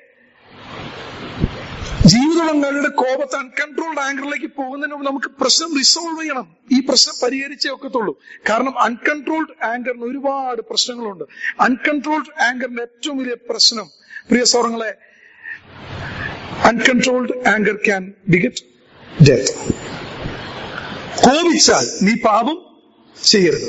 ജീവിത പങ്കാളിയുടെ കോപത്തെ അൺകൺട്രോൾഡ് ആങ്കറിലേക്ക് പോകുന്നതിന് മുമ്പ് നമുക്ക് പ്രശ്നം റിസോൾവ് ചെയ്യണം ഈ പ്രശ്നം പരിഹരിച്ചേ ഒക്കത്തുള്ളൂ കാരണം അൺകൺട്രോൾഡ് ആങ്കറിന് ഒരുപാട് പ്രശ്നങ്ങളുണ്ട് അൺകൺട്രോൾഡ് ആങ്കറിന്റെ ഏറ്റവും വലിയ പ്രശ്നം പ്രിയ സൗറങ്ങളെ uncontrolled anger can beget death കോപിച്ചാൽ നീ പാപം ചെയ്യരുത്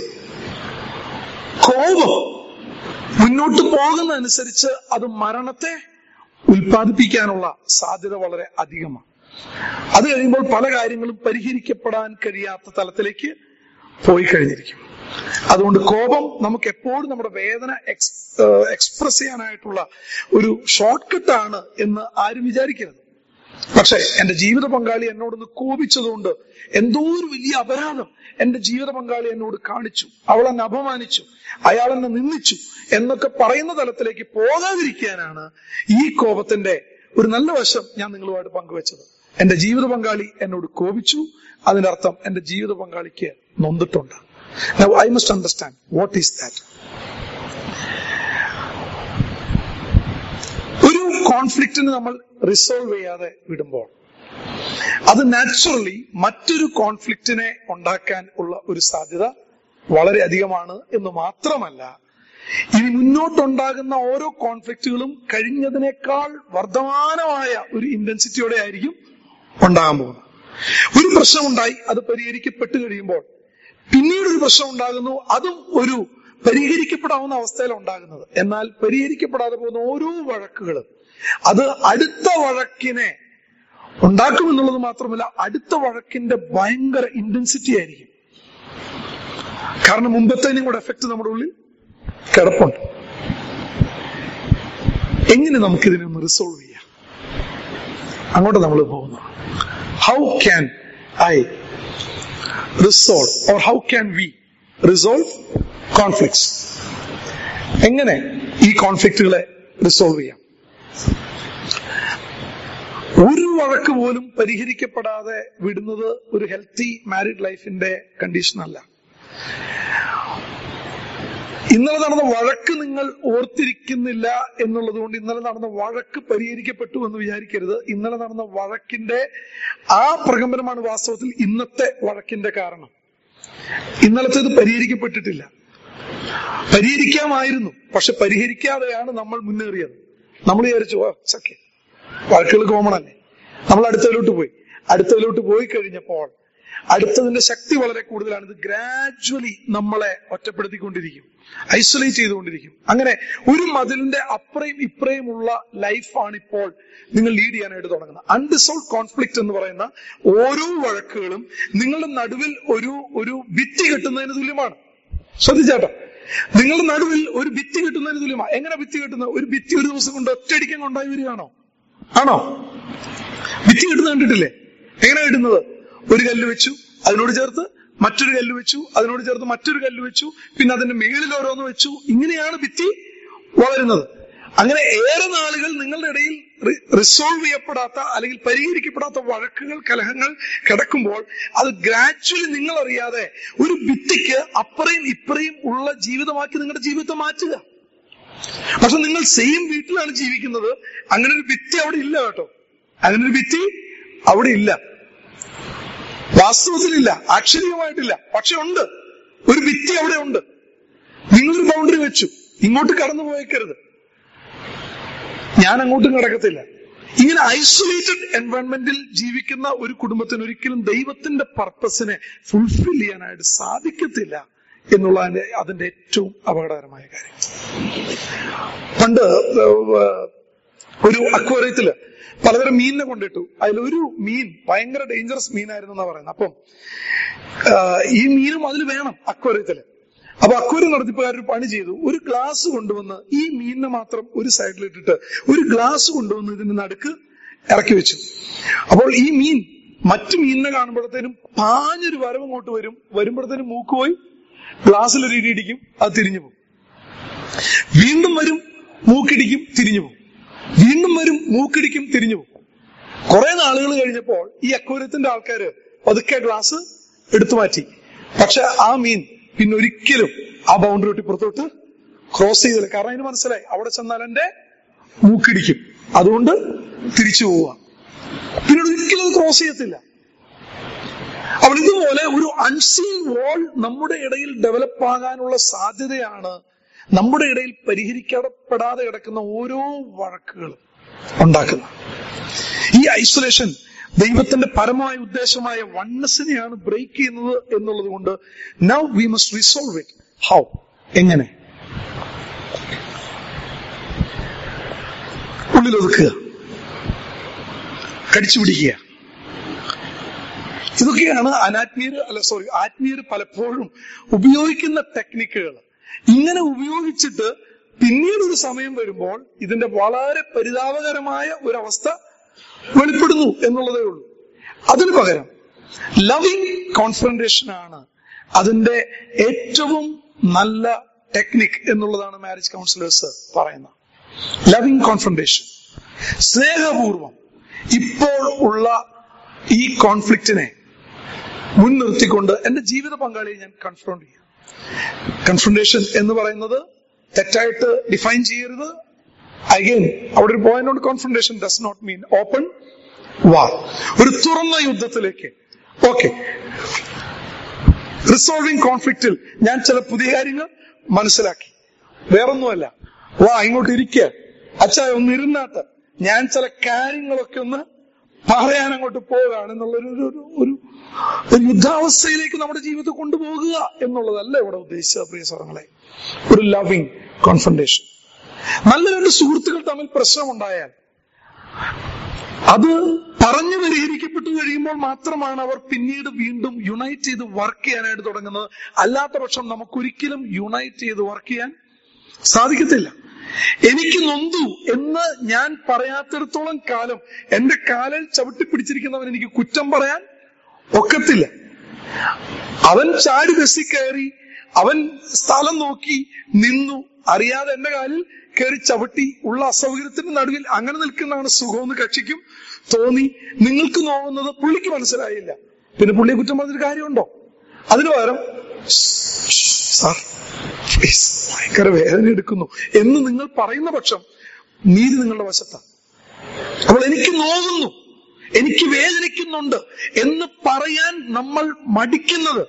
കോപം മുന്നോട്ട് പോകുന്നതനുസരിച്ച് അത് മരണത്തെ ഉൽപ്പാദിപ്പിക്കാനുള്ള സാധ്യത വളരെ അധികമാണ് അത് കഴിയുമ്പോൾ പല കാര്യങ്ങളും പരിഹരിക്കപ്പെടാൻ കഴിയാത്ത തലത്തിലേക്ക് പോയി കഴിഞ്ഞിരിക്കും അതുകൊണ്ട് കോപം നമുക്ക് എപ്പോഴും നമ്മുടെ വേദന എക്സ് എക്സ്പ്രസ് ചെയ്യാനായിട്ടുള്ള ഒരു ഷോർട്ട് കട്ടാണ് എന്ന് ആരും വിചാരിക്കരുത് പക്ഷെ എന്റെ ജീവിത പങ്കാളി എന്നോടൊന്ന് കോപിച്ചതുകൊണ്ട് എന്തോ ഒരു വലിയ അപരാധം എന്റെ ജീവിത പങ്കാളി എന്നോട് കാണിച്ചു അവൾ എന്നെ അപമാനിച്ചു അയാൾ എന്നെ നിന്ദിച്ചു എന്നൊക്കെ പറയുന്ന തലത്തിലേക്ക് പോകാതിരിക്കാനാണ് ഈ കോപത്തിന്റെ ഒരു നല്ല വശം ഞാൻ നിങ്ങളുമായിട്ട് പങ്കുവച്ചത് എന്റെ ജീവിത പങ്കാളി എന്നോട് കോപിച്ചു അതിന്റെ അർത്ഥം എന്റെ ജീവിത പങ്കാളിക്ക് നൊന്നിട്ടുണ്ട് I must understand what is that ഒരു കോൺഫ്ലിക്റ്റിന് നമ്മൾ റിസോൾവ് ചെയ്യാതെ വിടുമ്പോൾ അത് നാച്ചുറലി മറ്റൊരു കോൺഫ്ലിക്റ്റിനെ ഉണ്ടാക്കാൻ ഉള്ള ഒരു സാധ്യത വളരെ അധികമാണ് എന്ന് മാത്രമല്ല ഇനി മുന്നോട്ടുണ്ടാകുന്ന ഓരോ കോൺഫ്ലിക്റ്റുകളും കഴിഞ്ഞതിനേക്കാൾ വർദ്ധമാനമായ ഒരു ഇന്റൻസിറ്റിയോടെ ആയിരിക്കും ഉണ്ടാകാൻ പോകുന്നത് ഒരു പ്രശ്നമുണ്ടായി അത് പരിഹരിക്കപ്പെട്ടു കഴിയുമ്പോൾ പിന്നീട് ഒരു പ്രശ്നം ഉണ്ടാകുന്നു അതും ഒരു പരിഹരിക്കപ്പെടാവുന്ന അവസ്ഥയിലാണ് ഉണ്ടാകുന്നത് എന്നാൽ പരിഹരിക്കപ്പെടാതെ പോകുന്ന ഓരോ വഴക്കുകളും അത് അടുത്ത വഴക്കിനെ ഉണ്ടാക്കുമെന്നുള്ളത് മാത്രമല്ല അടുത്ത വഴക്കിന്റെ ഭയങ്കര ഇന്റൻസിറ്റി ആയിരിക്കും കാരണം മുമ്പത്തേനും കൂടെ എഫക്ട് നമ്മുടെ ഉള്ളിൽ കിടപ്പുണ്ട് എങ്ങനെ നമുക്കിതിനെ ഒന്ന് റിസോൾവ് ചെയ്യാം അങ്ങോട്ട് നമ്മൾ പോകുന്നു how can I resolve or how can we resolve conflicts എങ്ങനെ ഈ കോൺഫ്ലിക്റ്റുകളെ റിസോൾവ് ചെയ്യാം ഒരു വഴക്ക് പോലും പരിഹരിക്കപ്പെടാതെ വിടുന്നത് ഒരു ഹെൽത്തി മാരിഡ് ലൈഫിന്റെ കണ്ടീഷൻ അല്ല ഇന്നലെ നടന്ന വഴക്ക് നിങ്ങൾ ഓർത്തിരിക്കുന്നില്ല എന്നുള്ളത് കൊണ്ട് ഇന്നലെ നടന്ന വഴക്ക് പരിഹരിക്കപ്പെട്ടു എന്ന് വിചാരിക്കരുത് ഇന്നലെ നടന്ന വഴക്കിന്റെ ആ പ്രകമ്പനമാണ് വാസ്തവത്തിൽ ഇന്നത്തെ വഴക്കിന്റെ കാരണം ഇന്നലത്തേത് പരിഹരിക്കപ്പെട്ടിട്ടില്ല പരിഹരിക്കാമായിരുന്നു പക്ഷെ പരിഹരിക്കാതെയാണ് നമ്മൾ മുന്നേറിയത് നമ്മൾ വിചാരിച്ചു ഓ ചക്കെ വഴക്കുകൾ കോമൺ അല്ലേ നമ്മൾ അടുത്തതിലോട്ട് പോയി അടുത്തതിലോട്ട് പോയി കഴിഞ്ഞപ്പോൾ അടുത്തതിന്റെ ശക്തി വളരെ കൂടുതലാണ് ഇത് ഗ്രാജുവലി നമ്മളെ ഒറ്റപ്പെടുത്തിക്കൊണ്ടിരിക്കും ഐസൊലേറ്റ് ചെയ്തുകൊണ്ടിരിക്കും അങ്ങനെ ഒരു മതിലിന്റെ അപ്പുറയും ഇപ്പുറയുമുള്ള ലൈഫാണ് ഇപ്പോൾ നിങ്ങൾ ലീഡ് ചെയ്യാനായിട്ട് തുടങ്ങുന്നത് അൺഡിസോൾവ് കോൺഫ്ലിക്റ്റ് എന്ന് പറയുന്ന ഓരോ വഴക്കുകളും നിങ്ങളുടെ നടുവിൽ ഒരു ഒരു ഭിത്തി കെട്ടുന്നതിന് തുല്യമാണ് ശ്രദ്ധിച്ചാട്ടോ നിങ്ങളുടെ നടുവിൽ ഒരു ഭിത്തി കെട്ടുന്നതിന് തുല്യമാണ് എങ്ങനെ ഭിത്തി കെട്ടുന്നത് ഒരു ഭിത്തി ഒരു ദിവസം കൊണ്ട് ഒറ്റയടിക്കാൻ കൊണ്ടായി വരികയാണോ ആണോ ഭിത്തി കെട്ടുന്നത് കണ്ടിട്ടില്ലേ എങ്ങനെ കെട്ടുന്നത് ഒരു കല്ല് വെച്ചു അതിനോട് ചേർത്ത് മറ്റൊരു കല്ല് വെച്ചു അതിനോട് ചേർത്ത് മറ്റൊരു കല്ല് വെച്ചു പിന്നെ അതിന്റെ മേളിൽ ഓരോന്ന് വെച്ചു ഇങ്ങനെയാണ് ഭിത്തി വളരുന്നത് അങ്ങനെ ഏറെ നാളുകൾ നിങ്ങളുടെ ഇടയിൽ റിസോൾവ് ചെയ്യപ്പെടാത്ത അല്ലെങ്കിൽ പരിഹരിക്കപ്പെടാത്ത വഴക്കുകൾ കലഹങ്ങൾ കിടക്കുമ്പോൾ അത് ഗ്രാജുവലി നിങ്ങൾ അറിയാതെ ഒരു ഭിത്തിക്ക് അപ്പറയും ഇപ്പറയും ഉള്ള ജീവിതമാക്കി നിങ്ങളുടെ ജീവിതത്തെ മാറ്റുക പക്ഷെ നിങ്ങൾ സെയിം വീട്ടിലാണ് ജീവിക്കുന്നത് അങ്ങനെ ഒരു ഭിത്തി അവിടെ ഇല്ല കേട്ടോ അങ്ങനെ ഒരു ഭിത്തി അവിടെ ഇല്ല വാസ്തവത്തിലില്ല ആക്ഷരികമായിട്ടില്ല പക്ഷെ ഉണ്ട് ഒരു ഭിത്തി അവിടെ ഉണ്ട് നിങ്ങളൊരു ബൗണ്ടറി വെച്ചു ഇങ്ങോട്ട് കടന്നു പോയേക്കരുത് ഞാൻ അങ്ങോട്ടും കിടക്കത്തില്ല ഇങ്ങനെ ഐസൊലേറ്റഡ് എൻവയോൺമെന്റിൽ ജീവിക്കുന്ന ഒരു കുടുംബത്തിന് ഒരിക്കലും ദൈവത്തിന്റെ പർപ്പസിനെ ഫുൾഫിൽ ചെയ്യാനായിട്ട് സാധിക്കത്തില്ല എന്നുള്ളതിന്റെ അതിന്റെ ഏറ്റവും അപകടകരമായ കാര്യം പണ്ട് ഒരു അക്വേറിയത്തില് പലതരം മീനിനെ കൊണ്ടിട്ടു അതിലൊരു മീൻ ഭയങ്കര ഡേഞ്ചറസ് മീനായിരുന്നു എന്നാ പറയുന്നത് അപ്പം ഈ മീനും അതിൽ വേണം അക്വേറിയത്തില് അപ്പൊ അക്വേറിയം നടത്തിപ്പുകാർ ഒരു പണി ചെയ്തു ഒരു ഗ്ലാസ് കൊണ്ടുവന്ന് ഈ മീനിനെ മാത്രം ഒരു സൈഡിലിട്ടിട്ട് ഒരു ഗ്ലാസ് കൊണ്ടുവന്ന് ഇതിന്റെ നടുക്ക് ഇറക്കി വെച്ചു അപ്പോൾ ഈ മീൻ മറ്റു മീനിനെ കാണുമ്പോഴത്തേനും പാഞ്ഞൊരു വരവ് ഇങ്ങോട്ട് വരും വരുമ്പോഴത്തേനും മൂക്ക് പോയി ഗ്ലാസ്സിൽ ഒരു ഇടി ഇടിക്കും അത് തിരിഞ്ഞു പോകും വീണ്ടും വരും മൂക്കിടിക്കും തിരിഞ്ഞു പോകും വീണ്ടും വരും മൂക്കിടിക്കും തിരിഞ്ഞു പോകും കുറെ നാളുകൾ കഴിഞ്ഞപ്പോൾ ഈ അക്വരത്തിന്റെ ആൾക്കാര് പതുക്കെ ഗ്ലാസ് എടുത്തു മാറ്റി പക്ഷെ ആ മീൻ പിന്നെ ഒരിക്കലും ആ ബൗണ്ടറി വിട്ട് പുറത്തോട്ട് ക്രോസ് ചെയ്തില്ല കാരണം അതിന് മനസ്സിലായി അവിടെ ചെന്നാൽ എന്റെ മൂക്കിടിക്കും അതുകൊണ്ട് തിരിച്ചു പോവുക പിന്നീട് ഒരിക്കലും അത് ക്രോസ് ചെയ്യത്തില്ല അപ്പോൾ ഇതുപോലെ ഒരു അൺസീൻ വോൾ നമ്മുടെ ഇടയിൽ ഡെവലപ്പ് ആകാനുള്ള സാധ്യതയാണ് നമ്മുടെ ഇടയിൽ പരിഹരിക്കപ്പെടാതെ കിടക്കുന്ന ഓരോ വഴക്കുകളും ഉണ്ടാക്കുന്നത് ഈ ഐസൊലേഷൻ ദൈവത്തിന്റെ പരമായ ഉദ്ദേശമായ വണ്ണസിനെയാണ് ബ്രേക്ക് ചെയ്യുന്നത് എന്നുള്ളത് കൊണ്ട് now we must resolve it how എങ്ങനെ ഉള്ളിലൊതുക്കുക കടിച്ചു പിടിക്കുക ഇതൊക്കെയാണ് അനാത്മീയർ അല്ല സോറി ആത്മീയർ പലപ്പോഴും ഉപയോഗിക്കുന്ന ടെക്നിക്കുകൾ ഇങ്ങനെ ഉപയോഗിച്ചിട്ട് പിന്നീട് ഒരു സമയം വരുമ്പോൾ ഇതിന്റെ വളരെ പരിതാപകരമായ ഒരവസ്ഥ വെളിപ്പെടുന്നു എന്നുള്ളതേ ഉള്ളൂ അതിനു പകരം ലവിങ് കോൺഫറൻറ്റേഷൻ ആണ് അതിന്റെ ഏറ്റവും നല്ല ടെക്നിക് എന്നുള്ളതാണ് മാരേജ് കൗൺസിലേഴ്സ് പറയുന്നത് ലവിങ് കോൺഫറൻറ്റേഷൻ സ്നേഹപൂർവം ഇപ്പോൾ ഉള്ള ഈ കോൺഫ്ലിക്റ്റിനെ മുൻനിർത്തിക്കൊണ്ട് എന്റെ ജീവിത പങ്കാളിയെ ഞാൻ കൺഫ്രോണ്ട് ചെയ്യാം കൺഫ്രണ്ടേഷൻ എന്ന് പറയുന്നത് തെറ്റായിട്ട് ഡിഫൈൻ ചെയ്യരുത് അഗൈൻ അവിടെ ഒരു പോയിന്റ് ഉണ്ട് confrontation does not mean open war ഒരു തുറന്ന യുദ്ധത്തിലേക്ക് ഓക്കെ റിസോൾവിംഗ് കോൺഫ്ലിക്റ്റിൽ ഞാൻ ചില പുതിയ കാര്യങ്ങൾ മനസ്സിലാക്കി വേറൊന്നുമല്ല വാ ഇങ്ങോട്ട് ഇരിക്കുക അച്ഛാ ഒന്ന് ഇരുന്നാട്ട് ഞാൻ ചില കാര്യങ്ങളൊക്കെ ഒന്ന് പറയാൻ അങ്ങോട്ട് പോവുകയാണ് എന്നുള്ളൊരു ഒരു ഒരു ഒരു ഒരു യുദ്ധാവസ്ഥയിലേക്ക് നമ്മുടെ ജീവിതത്തെ കൊണ്ടുപോകുക എന്നുള്ളതല്ല ഇവിടെ ഉദ്ദേശിച്ചത് പ്രിയ സ്വരങ്ങളെ ഒരു ലവിങ് കോൺഫണ്ടേഷൻ നല്ല രണ്ട് സുഹൃത്തുക്കൾ തമ്മിൽ പ്രശ്നമുണ്ടായാൽ അത് പറഞ്ഞു പരിഹരിക്കപ്പെട്ടു കഴിയുമ്പോൾ മാത്രമാണ് അവർ പിന്നീട് വീണ്ടും യുണൈറ്റ് ചെയ്ത് വർക്ക് ചെയ്യാനായിട്ട് തുടങ്ങുന്നത് അല്ലാത്ത പക്ഷം നമുക്കൊരിക്കലും യുണൈറ്റ് ചെയ്ത് വർക്ക് ചെയ്യാൻ സാധിക്കത്തില്ല എനിക്ക് നൊന്തു എന്ന് ഞാൻ പറയാത്തിടത്തോളം കാലം എന്റെ കാലിൽ ചവിട്ടി പിടിച്ചിരിക്കുന്നവൻ എനിക്ക് കുറ്റം പറയാൻ ഒക്കത്തില്ല അവൻ ചാടി ബസ്സിൽ കയറി അവൻ സ്ഥലം നോക്കി നിന്നു അറിയാതെ എന്റെ കാലിൽ കയറി ചവിട്ടി ഉള്ള അസൗകര്യത്തിന്റെ നടുവിൽ അങ്ങനെ നിൽക്കുന്നതാണ് സുഖമെന്ന് കക്ഷിക്കും തോന്നി നിങ്ങൾക്ക് നോവുന്നത് പുള്ളിക്ക് മനസ്സിലായില്ല പിന്നെ പുള്ളിയെ കുറ്റം പറഞ്ഞൊരു കാര്യമുണ്ടോ അതിനു പകരം സാർ പ്ലീസ് ഭയങ്കര വേദന എടുക്കുന്നു എന്ന് നിങ്ങൾ പറയുന്ന പക്ഷം നീതി നിങ്ങളുടെ വശത്താണ് അപ്പോൾ എനിക്ക് നോവുന്നു എനിക്ക് വേദനിക്കുന്നുണ്ട് എന്ന് പറയാൻ നമ്മൾ മടിക്കുന്നത്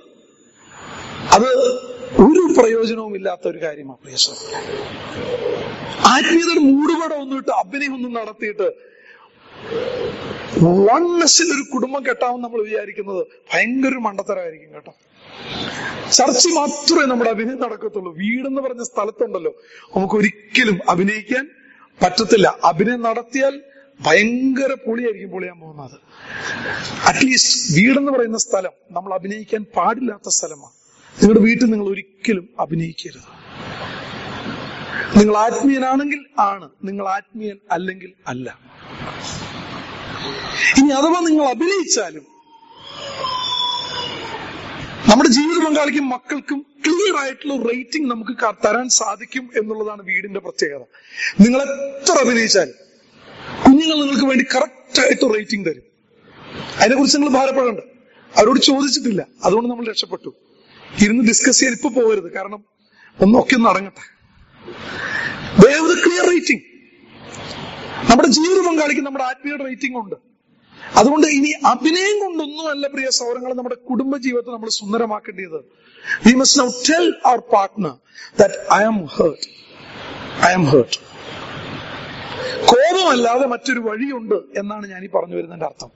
അത് ഒരു പ്രയോജനവും ഇല്ലാത്ത ഒരു കാര്യമാണ് പ്രിയ സുഹൃത്തുക്കളെ ആത്മീയതയുടെ മൂടുപടം ഒന്നിട്ട് അഭിനയം ഒന്നും നടത്തിയിട്ട് വണ്ണസിൽ ഒരു കുടുംബം കെട്ടാമെന്ന് നമ്മൾ വിചാരിക്കുന്നത് ഭയങ്കര ഒരു മണ്ടത്തരമായിരിക്കും കേട്ടോ ചർച്ച മാത്രമേ നമ്മുടെ അഭിനയം നടക്കത്തുള്ളൂ വീടെന്ന് പറഞ്ഞ സ്ഥലത്തുണ്ടല്ലോ നമുക്ക് ഒരിക്കലും അഭിനയിക്കാൻ പറ്റത്തില്ല അഭിനയം നടത്തിയാൽ ഭയങ്കര പൊളിയായിരിക്കും പൊളിയാൻ പോകുന്നത് അറ്റ്ലീസ്റ്റ് വീടെന്ന് പറയുന്ന സ്ഥലം നമ്മൾ അഭിനയിക്കാൻ പാടില്ലാത്ത സ്ഥലമാണ് നിങ്ങളുടെ വീട്ടിൽ നിങ്ങൾ ഒരിക്കലും അഭിനയിക്കരുത് നിങ്ങൾ ആത്മീയനാണെങ്കിൽ ആണ് നിങ്ങൾ ആത്മീയൻ അല്ലെങ്കിൽ അല്ല ഇനി അഥവാ നിങ്ങൾ അഭിനയിച്ചാലും നമ്മുടെ ജീവിത പങ്കാളിക്കും മക്കൾക്കും ക്ലിയർ ആയിട്ടുള്ള റേറ്റിംഗ് നമുക്ക് ക- തരാൻ സാധിക്കും എന്നുള്ളതാണ് വീടിന്റെ പ്രത്യേകത നിങ്ങൾ എത്ര അഭിനയിച്ചാലും കുഞ്ഞുങ്ങൾ നിങ്ങൾക്ക് വേണ്ടി കറക്റ്റ് ആയിട്ട് റേറ്റിംഗ് തരും അതിനെക്കുറിച്ച് നിങ്ങൾ ഭാരപ്പെടേണ്ട അവരോട് ചോദിച്ചിട്ടില്ല അതുകൊണ്ട് നമ്മൾ രക്ഷപ്പെട്ടു ഇരുന്ന് ഡിസ്കസ് ചെയ്യാൻ ഇപ്പൊ പോകരുത് കാരണം ഒന്നൊക്കെ ഒന്ന് അടങ്ങട്ടെ ക്ലിയർ റേറ്റിംഗ് നമ്മുടെ ജീവിത പങ്കാളിക്ക് നമ്മുടെ ആത്മീയ റേറ്റിംഗ് ഉണ്ട് അതുകൊണ്ട് ഇനി അഭിനയം കൊണ്ടൊന്നുമല്ല പ്രിയ സൗരങ്ങൾ നമ്മുടെ കുടുംബ ജീവിതത്തെ നമ്മൾ സുന്ദരമാക്കേണ്ടത് we must now tell our partner that I am hurt I am hurt കോപമല്ലാതെ മറ്റൊരു വഴിയുണ്ട് എന്നാണ് ഞാൻ ഈ പറഞ്ഞു വരുന്നതിന്റെ അർത്ഥം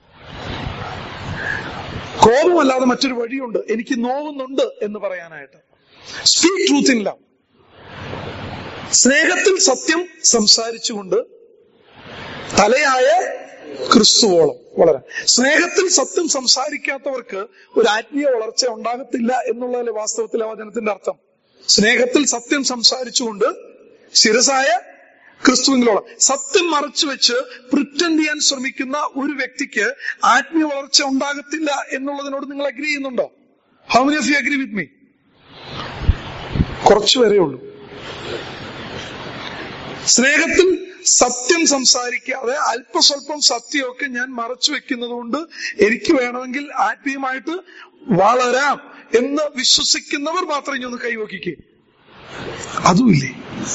കോപമല്ലാതെ മറ്റൊരു വഴിയുണ്ട് എനിക്ക് നോവുന്നുണ്ട് എന്ന് പറയാനായിട്ട് സ്പീക്ക് ട്രൂത്ത് ഇൻ ലവ് സ്നേഹത്തിൽ സത്യം സംസാരിച്ചുകൊണ്ട് തലയായ ക്രിസ്തുവോളം വളരാൻ സ്നേഹത്തിൽ സത്യം സംസാരിക്കാത്തവർക്ക് ഒരു ആത്മീയ വളർച്ച ഉണ്ടാകത്തില്ല എന്നുള്ളതല്ലേ വാസ്തവത്തിൽ ആ വചനത്തിന്റെ അർത്ഥം സ്നേഹത്തിൽ സത്യം സംസാരിച്ചുകൊണ്ട് ശിരസായ ക്രിസ്തുവിനോളം സത്യം മറച്ചു വെച്ച് പ്രിറ്റൻഡ് ചെയ്യാൻ ശ്രമിക്കുന്ന ഒരു വ്യക്തിക്ക് ആത്മീയ വളർച്ച ഉണ്ടാകത്തില്ല എന്നുള്ളതിനോട് നിങ്ങൾ അഗ്രി ചെയ്യുന്നുണ്ടോ how many of you agree with me കുറച്ചു വരെ ഉള്ളൂ സ്നേഹത്തിൽ സത്യം സംസാരിക്കാതെ അല്പസ്വല്പം സത്യമൊക്കെ ഞാൻ മറച്ചു വെക്കുന്നത് കൊണ്ട് എനിക്ക് വേണമെങ്കിൽ ആത്മീയമായിട്ട് വളരാം എന്ന് വിശ്വസിക്കുന്നവർ മാത്രം ഇനി ഒന്ന് കൈവക്കിക്കേ അതുമില്ലേ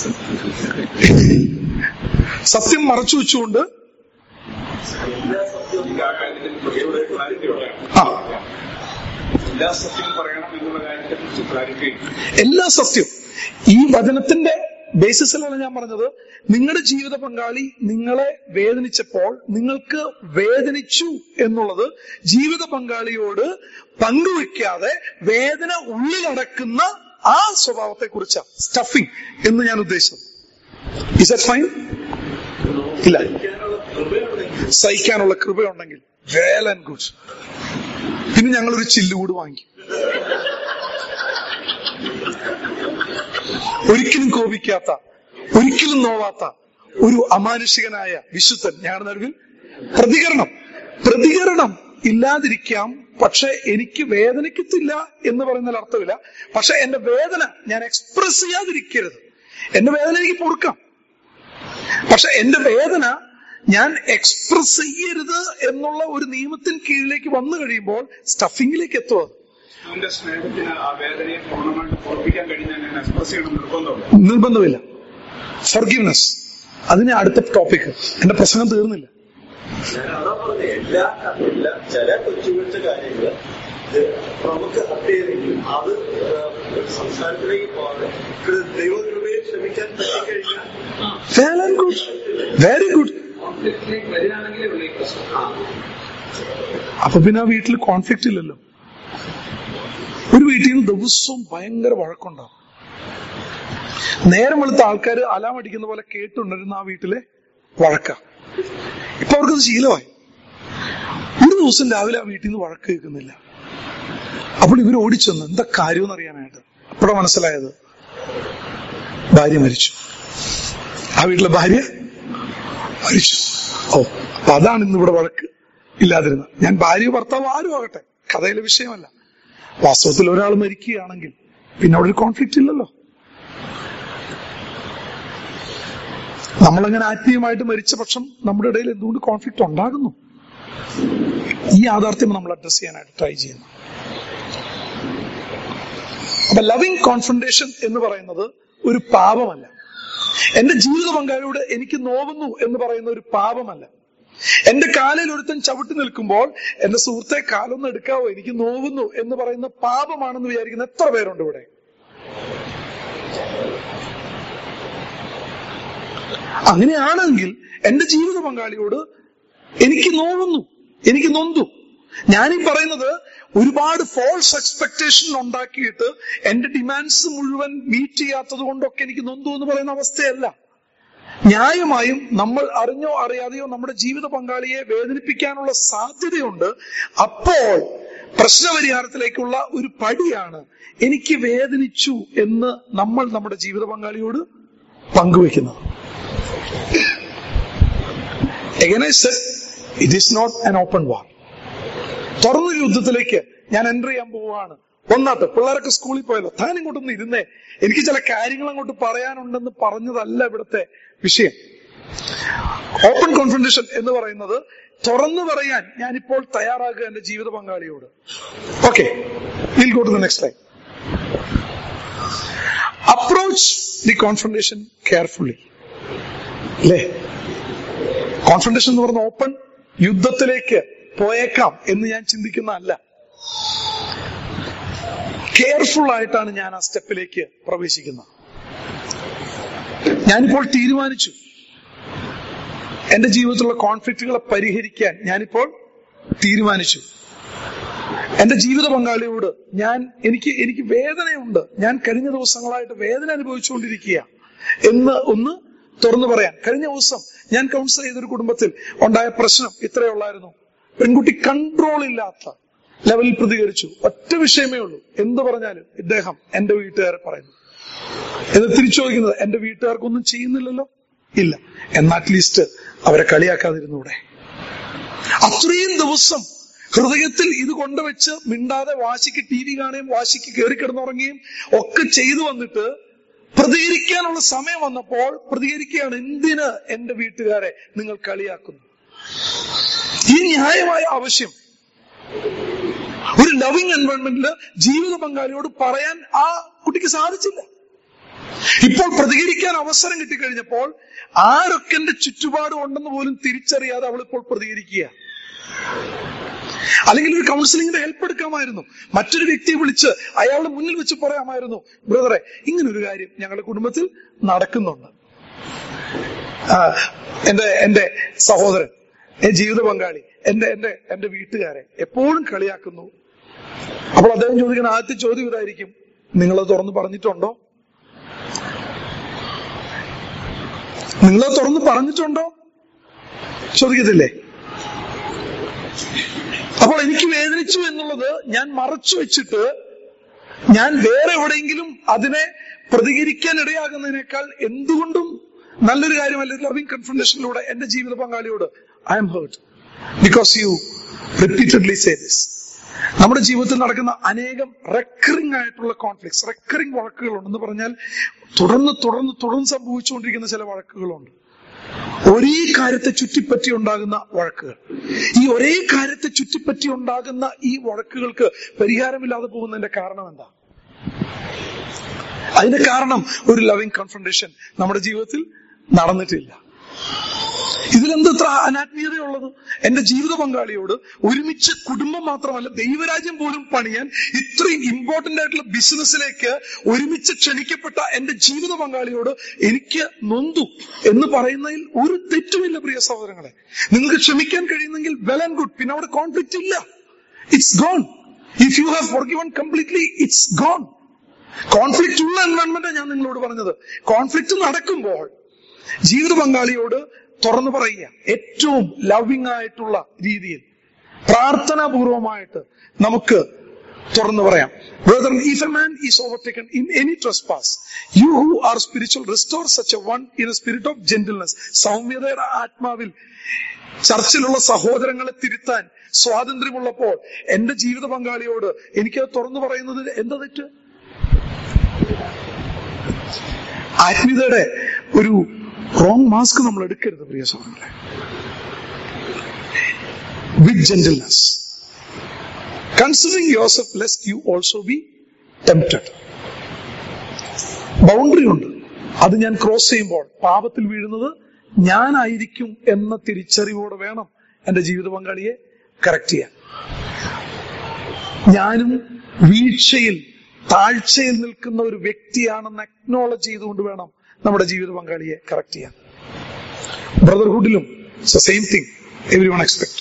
സത്യം മറച്ചു വെച്ചുകൊണ്ട് എല്ലാ സത്യവും ആ കാര്യത്തിൽ കുറച്ചുകൂടെ ക്ലാരിറ്റി പറയാം ആ എല്ലാ സത്യവും പറയണം എന്നുള്ള കാര്യത്തെ കുറിച്ച് ക്ലാരിഫൈ എല്ലാ സത്യവും ഈ വചനത്തിന്റെ ബേസിസിലാണ് ഞാൻ പറഞ്ഞത് നിങ്ങളുടെ ജീവിത പങ്കാളി നിങ്ങളെ വേദനിച്ചപ്പോൾ നിങ്ങൾക്ക് വേദനിച്ചു എന്നുള്ളത് ജീവിത പങ്കാളിയോട് പങ്കുവെക്കാതെ വേദന ഉള്ളിലടക്കുന്ന ആ സ്വഭാവത്തെ കുറിച്ചാണ് സ്റ്റഫിംഗ് എന്ന് ഞാൻ ഉദ്ദേശിച്ചത് ഇസ് ദറ്റ് ഫൈൻ ഇല്ല സഹിക്കാനുള്ള കൃപയുണ്ടെങ്കിൽ വേൽ ആൻഡ് ഗുഡ് പിന്നെ ഞങ്ങളൊരു ചില്ലുകൂട് വാങ്ങിക്കും ഒരിക്കലും കോപിക്കാത്ത ഒരിക്കലും നോവാത്ത ഒരു അമാനുഷികനായ വിശുദ്ധൻ ഞങ്ങളുടെ നടുവിൽ പ്രതികരണം പ്രതികരണം ഇല്ലാതിരിക്കാം പക്ഷെ എനിക്ക് വേദനിക്കത്തില്ല എന്ന് പറയുന്നതിൽ അർത്ഥമില്ല പക്ഷെ എന്റെ വേദന ഞാൻ എക്സ്പ്രസ് ചെയ്യാതിരിക്കരുത് എന്റെ വേദന എനിക്ക് പൊറുക്കാം പക്ഷെ എന്റെ വേദന ഞാൻ എക്സ്പ്രസ് ചെയ്യരുത് എന്നുള്ള ഒരു നിയമത്തിന് കീഴിലേക്ക് വന്നു കഴിയുമ്പോൾ സ്റ്റഫിങ്ങിലേക്ക് എത്തുക അവന്റെ സ്നേഹത്തിന് ആ വേദനയെ പൂർണ്ണമായിട്ട് ഓർപ്പിക്കാൻ കഴിഞ്ഞാൽ ഞാൻ എക്സ്പ്രസ് ചെയ്യണം നിർബന്ധമുണ്ട് നിർബന്ധമില്ല ഫർഗിവ്നെസ് അതിന് അടുത്ത ടോപ്പിക് എന്റെ പ്രസംഗം തീർന്നില്ല ഞാൻ അതാ പറഞ്ഞ എല്ലാ എല്ലാ ചില കൊച്ചു കൊച്ചു കാര്യങ്ങള് ഇത് നമുക്ക് അപ്പേരെങ്കിലും അത് ഏഹ്, സംസാരത്തിലേക്ക് പോകാതെ ഇത് ദൈവകൃപയെ ക്ഷമിക്കാൻ പറ്റിക്കഴിഞ്ഞാൽ well and good very good കോൺഫ്ലിക്റ്റിലേക്ക് വരികയാണെങ്കിലേ ഉള്ളൂ ഈ പ്രശ്നം അപ്പൊ പിന്നെ ആ വീട്ടിൽ കോൺഫ്ലിക്റ്റ് ഇല്ലല്ലോ ഒരു വീട്ടിൽ നിന്ന് ദിവസവും ഭയങ്കര വഴക്കുണ്ടാവും നേരം വെളുത്ത ആൾക്കാർ അലാം അടിക്കുന്ന പോലെ കേട്ടുണ്ടിരുന്ന ആ വീട്ടിലെ വഴക്ക ഇപ്പൊ അവർക്കത് ശീലമായി ഒരു ദിവസം രാവിലെ ആ വീട്ടിൽ നിന്ന് വഴക്ക് കേൾക്കുന്നില്ല അപ്പോൾ ഇവർ ഓടിച്ചെന്ന് എന്താ കാര്യമെന്ന് അറിയാനായിട്ട് അപ്പോഴാണ് മനസ്സിലായത് ഭാര്യ മരിച്ചു ആ വീട്ടിലെ ഭാര്യ മരിച്ചു ഓ അപ്പൊ അതാണ് ഇന്ന് ഇവിടെ വഴക്ക് ഇല്ലാതിരുന്നത് ഞാൻ ഭാര്യ ഭർത്താവ് ആരും ആകട്ടെ കഥയിലെ വിഷയമല്ല വാസ്തവത്തിൽ ഒരാൾ മരിക്കുകയാണെങ്കിൽ പിന്നെ അവിടെ ഒരു കോൺഫ്ലിക്റ്റ് ഇല്ലല്ലോ നമ്മളങ്ങനെ ആത്മീയമായിട്ട് മരിച്ച പക്ഷം നമ്മുടെ ഇടയിൽ എന്തുകൊണ്ട് കോൺഫ്ലിക്റ്റ് ഉണ്ടാകുന്നു ഈ യാഥാർത്ഥ്യം നമ്മൾ അഡ്രസ് ചെയ്യാനായിട്ട് ട്രൈ ചെയ്യുന്നു അപ്പൊ ലവിങ് കോൺഫ്രണ്ടേഷൻ എന്ന് പറയുന്നത് ഒരു പാപമല്ല എന്റെ ജീവിത പങ്കാളിയോട് എനിക്ക് നോവുന്നു എന്ന് പറയുന്ന ഒരു പാപമല്ല എന്റെ കാലിൽ ഒരുത്തൻ ചവിട്ടി നിൽക്കുമ്പോൾ എന്റെ സുഹൃത്തെ കാലൊന്ന് എടുക്കാവോ എനിക്ക് നോവുന്നു എന്ന് പറയുന്ന പാപമാണെന്ന് വിചാരിക്കുന്ന എത്ര പേരുണ്ട് ഇവിടെ അങ്ങനെയാണെങ്കിൽ എന്റെ ജീവിത പങ്കാളിയോട് എനിക്ക് നോവുന്നു എനിക്ക് നൊന്തു ഞാനീ പറയുന്നത് ഒരുപാട് ഫോൾസ് എക്സ്പെക്ടേഷൻ ഉണ്ടാക്കിയിട്ട് എന്റെ ഡിമാൻഡ്സ് മുഴുവൻ മീറ്റ് ചെയ്യാത്തത് കൊണ്ടൊക്കെ എനിക്ക് നൊന്തു എന്ന് പറയുന്ന അവസ്ഥയല്ല ന്യായമായും നമ്മൾ അറിഞ്ഞോ അറിയാതെയോ നമ്മുടെ ജീവിത പങ്കാളിയെ വേദനിപ്പിക്കാനുള്ള സാധ്യതയുണ്ട് അപ്പോൾ പ്രശ്നപരിഹാരത്തിലേക്കുള്ള ഒരു പടിയാണ് എനിക്ക് വേദനിച്ചു എന്ന് നമ്മൾ നമ്മുടെ ജീവിത പങ്കാളിയോട് പങ്കുവെക്കുന്നത് Again I said, it is not an open war. തുറന്ന യുദ്ധത്തിലേക്ക് ഞാൻ എൻ്റർ ചെയ്യാൻ പോവുകയാണ് ഒന്നാമത്തെ പിള്ളേരൊക്കെ സ്കൂളിൽ പോയല്ലോ താൻ ഇങ്ങോട്ടൊന്ന് ഇരുന്നേ എനിക്ക് ചില കാര്യങ്ങൾ അങ്ങോട്ട് പറയാനുണ്ടെന്ന് പറഞ്ഞതല്ല ഇവിടുത്തെ വിഷയം ഓപ്പൺ കോൺഫിഡൻഷൻ എന്ന് പറയുന്നത് തുറന്നു പറയാൻ ഞാനിപ്പോൾ തയ്യാറാകുക എന്റെ ജീവിത പങ്കാളിയോട് okay will go to the next line approach the confrontation carefully അല്ലേ കോൺഫിഡൻഷൻ എന്ന് പറഞ്ഞ ഓപ്പൺ യുദ്ധത്തിലേക്ക് പോയേക്കാം എന്ന് ഞാൻ ചിന്തിക്കുന്നതല്ല കെയർഫുൾ ആയിട്ടാണ് ഞാൻ ആ സ്റ്റെപ്പിലേക്ക് പ്രവേശിക്കുന്നത് ഞാനിപ്പോൾ തീരുമാനിച്ചു എന്റെ ജീവിതത്തിലുള്ള കോൺഫ്ലിക്റ്റുകളെ പരിഹരിക്കാൻ ഞാനിപ്പോൾ തീരുമാനിച്ചു എന്റെ ജീവിത പങ്കാളിയോട് ഞാൻ എനിക്ക് എനിക്ക് വേദനയുണ്ട് ഞാൻ കഴിഞ്ഞ ദിവസങ്ങളായിട്ട് വേദന അനുഭവിച്ചുകൊണ്ടിരിക്കുക എന്ന് ഒന്ന് തുറന്നു പറയാൻ കഴിഞ്ഞ ദിവസം ഞാൻ കൗൺസിൽ ചെയ്തൊരു കുടുംബത്തിൽ ഉണ്ടായ പ്രശ്നം ഇത്രയേ ഉള്ളായിരുന്നു പെൺകുട്ടി കൺട്രോൾ ഇല്ലാത്ത ലെവലിൽ പ്രതികരിച്ചു ഒറ്റ വിഷയമേ ഉള്ളൂ എന്ത് പറഞ്ഞാലും ഇദ്ദേഹം എന്റെ വീട്ടുകാരെ പറയുന്നു എന്ന് തിരിച്ചു ചോദിക്കുന്നത് എന്റെ വീട്ടുകാർക്കൊന്നും ചെയ്യുന്നില്ലല്ലോ ഇല്ല എന്നാൽ അറ്റ്ലീസ്റ്റ് അവരെ കളിയാക്കാതിരുന്നൂടെ അത്രയും ദിവസം ഹൃദയത്തിൽ ഇത് കൊണ്ടുവച്ച് മിണ്ടാതെ വാശിക്ക് ടി വി കാണുകയും വാശിക്ക് കയറി കിടന്നുറങ്ങുകയും ഒക്കെ ചെയ്തു വന്നിട്ട് പ്രതികരിക്കാനുള്ള സമയം വന്നപ്പോൾ പ്രതികരിക്കുകയാണ് എന്തിന് എന്റെ വീട്ടുകാരെ നിങ്ങൾ കളിയാക്കുന്നു ഈ ന്യായമായ ആവശ്യം ഒരു ലവിങ് എൻവയോൺമെന്റില് ജീവിത പങ്കാളിയോട് പറയാൻ ആ കുട്ടിക്ക് സാധിച്ചില്ല ഇപ്പോൾ പ്രതികരിക്കാൻ അവസരം കിട്ടിക്കഴിഞ്ഞപ്പോൾ ആരൊക്കെ എന്റെ ചുറ്റുപാട് ഉണ്ടെന്ന് പോലും തിരിച്ചറിയാതെ അവൾ ഇപ്പോൾ പ്രതികരിക്കുക അല്ലെങ്കിൽ ഒരു കൗൺസിലിംഗിന്റെ ഹെൽപ്പ് എടുക്കാമായിരുന്നു മറ്റൊരു വ്യക്തിയെ വിളിച്ച് അയാളുടെ മുന്നിൽ വെച്ച് പറയാമായിരുന്നു ബ്രദറെ ഇങ്ങനെ ഒരു കാര്യം ഞങ്ങളുടെ കുടുംബത്തിൽ നടക്കുന്നുണ്ട് ആ, എന്റെ എന്റെ സഹോദരൻ എന്റെ ജീവിത പങ്കാളി എന്റെ എന്റെ എന്റെ വീട്ടുകാരെ എപ്പോഴും കളിയാക്കുന്നു അപ്പോൾ അദ്ദേഹം ചോദിക്കുന്ന ആദ്യത്തെ ചോദ്യം ഇതായിരിക്കും നിങ്ങളത് തുറന്ന് പറഞ്ഞിട്ടുണ്ടോ നിങ്ങളത് തുറന്ന് പറഞ്ഞിട്ടുണ്ടോ ചോദിക്കത്തില്ലേ അപ്പോൾ എനിക്ക് വേദനിച്ചു എന്നുള്ളത് ഞാൻ മറച്ചു വെച്ചിട്ട് ഞാൻ വേറെ എവിടെയെങ്കിലും അതിനെ പ്രതികരിക്കാൻ ഇടയാകുന്നതിനേക്കാൾ എന്തുകൊണ്ടും നല്ലൊരു കാര്യമല്ല ലവിങ് കൺഫർമേഷനിലൂടെ എന്റെ ജീവിത പങ്കാളിയോട് I'm hurt because you repeatedly say this നമ്മുടെ ജീവിതത്തിൽ നടക്കുന്ന അനേകം റെക്കറിംഗ് ആയിട്ടുള്ള കോൺഫ്ലിക്ട്സ് റെക്കറിംഗ് വഴക്കുകളുണ്ടെന്ന് പറഞ്ഞാൽ തുടർന്ന് തുടർന്ന് തുടർന്ന് സംഭവിച്ചുകൊണ്ടിരിക്കുന്ന ചില വഴക്കുകളുണ്ട് ഒരേ കാര്യത്തെ ചുറ്റിപ്പറ്റി ഉണ്ടാകുന്ന വഴക്കുകൾ ഈ ഒരേ കാര്യത്തെ ചുറ്റിപ്പറ്റി ഉണ്ടാകുന്ന ഈ വഴക്കുകൾക്ക് പരിഹാരമില്ലാതെ പോകുന്നതിന്റെ കാരണം എന്താ അതിന്റെ കാരണം ഒരു ലവിങ് കൺഫ്രണ്ടേഷൻ നമ്മുടെ ജീവിതത്തിൽ നടന്നിട്ടില്ല ഇതിലെന്ത് ഇത്ര അനാത്മീയതയുള്ളത് എന്റെ ജീവിത പങ്കാളിയോട് ഒരുമിച്ച് കുടുംബം മാത്രമല്ല ദൈവരാജ്യം പോലും പണിയാൻ ഇത്രയും ഇമ്പോർട്ടന്റ് ആയിട്ടുള്ള ബിസിനസ്സിലേക്ക് ഒരുമിച്ച് ക്ഷണിക്കപ്പെട്ട എന്റെ ജീവിത പങ്കാളിയോട് എനിക്ക് നൊന്തു എന്ന് പറയുന്നതിൽ ഒരു തെറ്റുമില്ല പ്രിയ സഹോദരങ്ങളെ നിങ്ങൾക്ക് ക്ഷമിക്കാൻ കഴിയുന്നെങ്കിൽ വെൽ ആൻഡ് ഗുഡ് പിന്നെ അവിടെ കോൺഫ്ലിക്റ്റ് ഇല്ല it's gone if you have forgiven completely it's gone conflict ഉള്ള എൻവയോൺമെന്റ് ഞാൻ നിങ്ങളോട് പറഞ്ഞത് കോൺഫ്ലിക്റ്റ് നടക്കുമ്പോൾ ജീവിത പങ്കാളിയോട് തുറന്നു പറയുക ഏറ്റവും ലവിങ് ആയിട്ടുള്ള രീതിയിൽ പ്രാർത്ഥനാപൂർവമായിട്ട് നമുക്ക് തുറന്നു പറയാം brother if a man is overtaken in any trespass you who are spiritual restore such a one in a spirit of gentleness സൗമ്യതയുടെ ആത്മാവിൽ ചർച്ചിലുള്ള സഹോദരങ്ങളെ തിരുത്താൻ സ്വാതന്ത്ര്യമുള്ളപ്പോൾ എന്റെ ജീവിത പങ്കാളിയോട് എനിക്കത് തുറന്നു പറയുന്നത് എന്താ തെറ്റ് ആത്മീയതയുടെ ഒരു റോങ് മാസ്ക് നമ്മൾ എടുക്കരുത് പ്രിയ സഹോദരങ്ങളെ with gentleness considering yourself lest you also be tempted boundary ഉണ്ട് അത് ഞാൻ ക്രോസ് ചെയ്യുമ്പോൾ പാപത്തിൽ വീഴുന്നത് ഞാനായിരിക്കും എന്ന തിരിച്ചറിവോടെ വേണം എന്റെ ജീവിത പങ്കാളിയെ കറക്റ്റ് ചെയ്യാൻ ഞാനും വീഴ്ചയിൽ താഴ്ചയിൽ നിൽക്കുന്ന ഒരു വ്യക്തിയാണെന്ന് അക്നോളജ് ചെയ്തുകൊണ്ട് വേണം നമ്മുടെ ജീവിത പങ്കാളിയെ കറക്റ്റ് ചെയ്യാൻ ബ്രദർഹുഡിലും same thing every one expect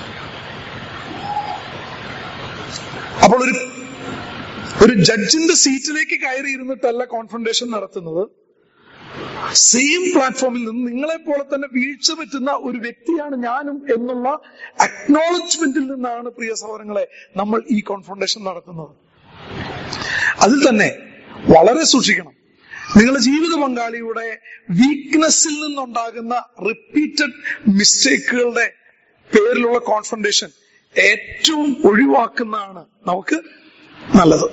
അപ്പോൾ ഒരു ഒരു ജഡ്ജിന്റെ സീറ്റിലേക്ക് കയറി ഇരുന്നിട്ടല്ല കോൺഫ്രണ്ടേഷൻ നടത്തുന്നത് സെയിം പ്ലാറ്റ്ഫോമിൽ നിന്ന് നിങ്ങളെ പോലെ തന്നെ വീഴ്ച പറ്റുന്ന ഒരു വ്യക്തിയാണ് ഞാനും എന്നുള്ള അക്നോളജ്മെന്റിൽ നിന്നാണ് പ്രിയ സഹോദരങ്ങളെ നമ്മൾ ഈ കോൺഫ്രണ്ടേഷൻ നടത്തുന്നത് അതിൽ തന്നെ വളരെ സൂക്ഷിക്കണം നിങ്ങളുടെ ജീവിത പങ്കാളിയുടെ വീക്ക്നെസ്സിൽ നിന്നുണ്ടാകുന്ന റിപ്പീറ്റഡ് മിസ്റ്റേക്കുകളുടെ പേരിലുള്ള കോൺഫ്രണ്ടേഷൻ ഏറ്റവും ഒഴിവാക്കുന്നതാണ് നമുക്ക് നല്ലത്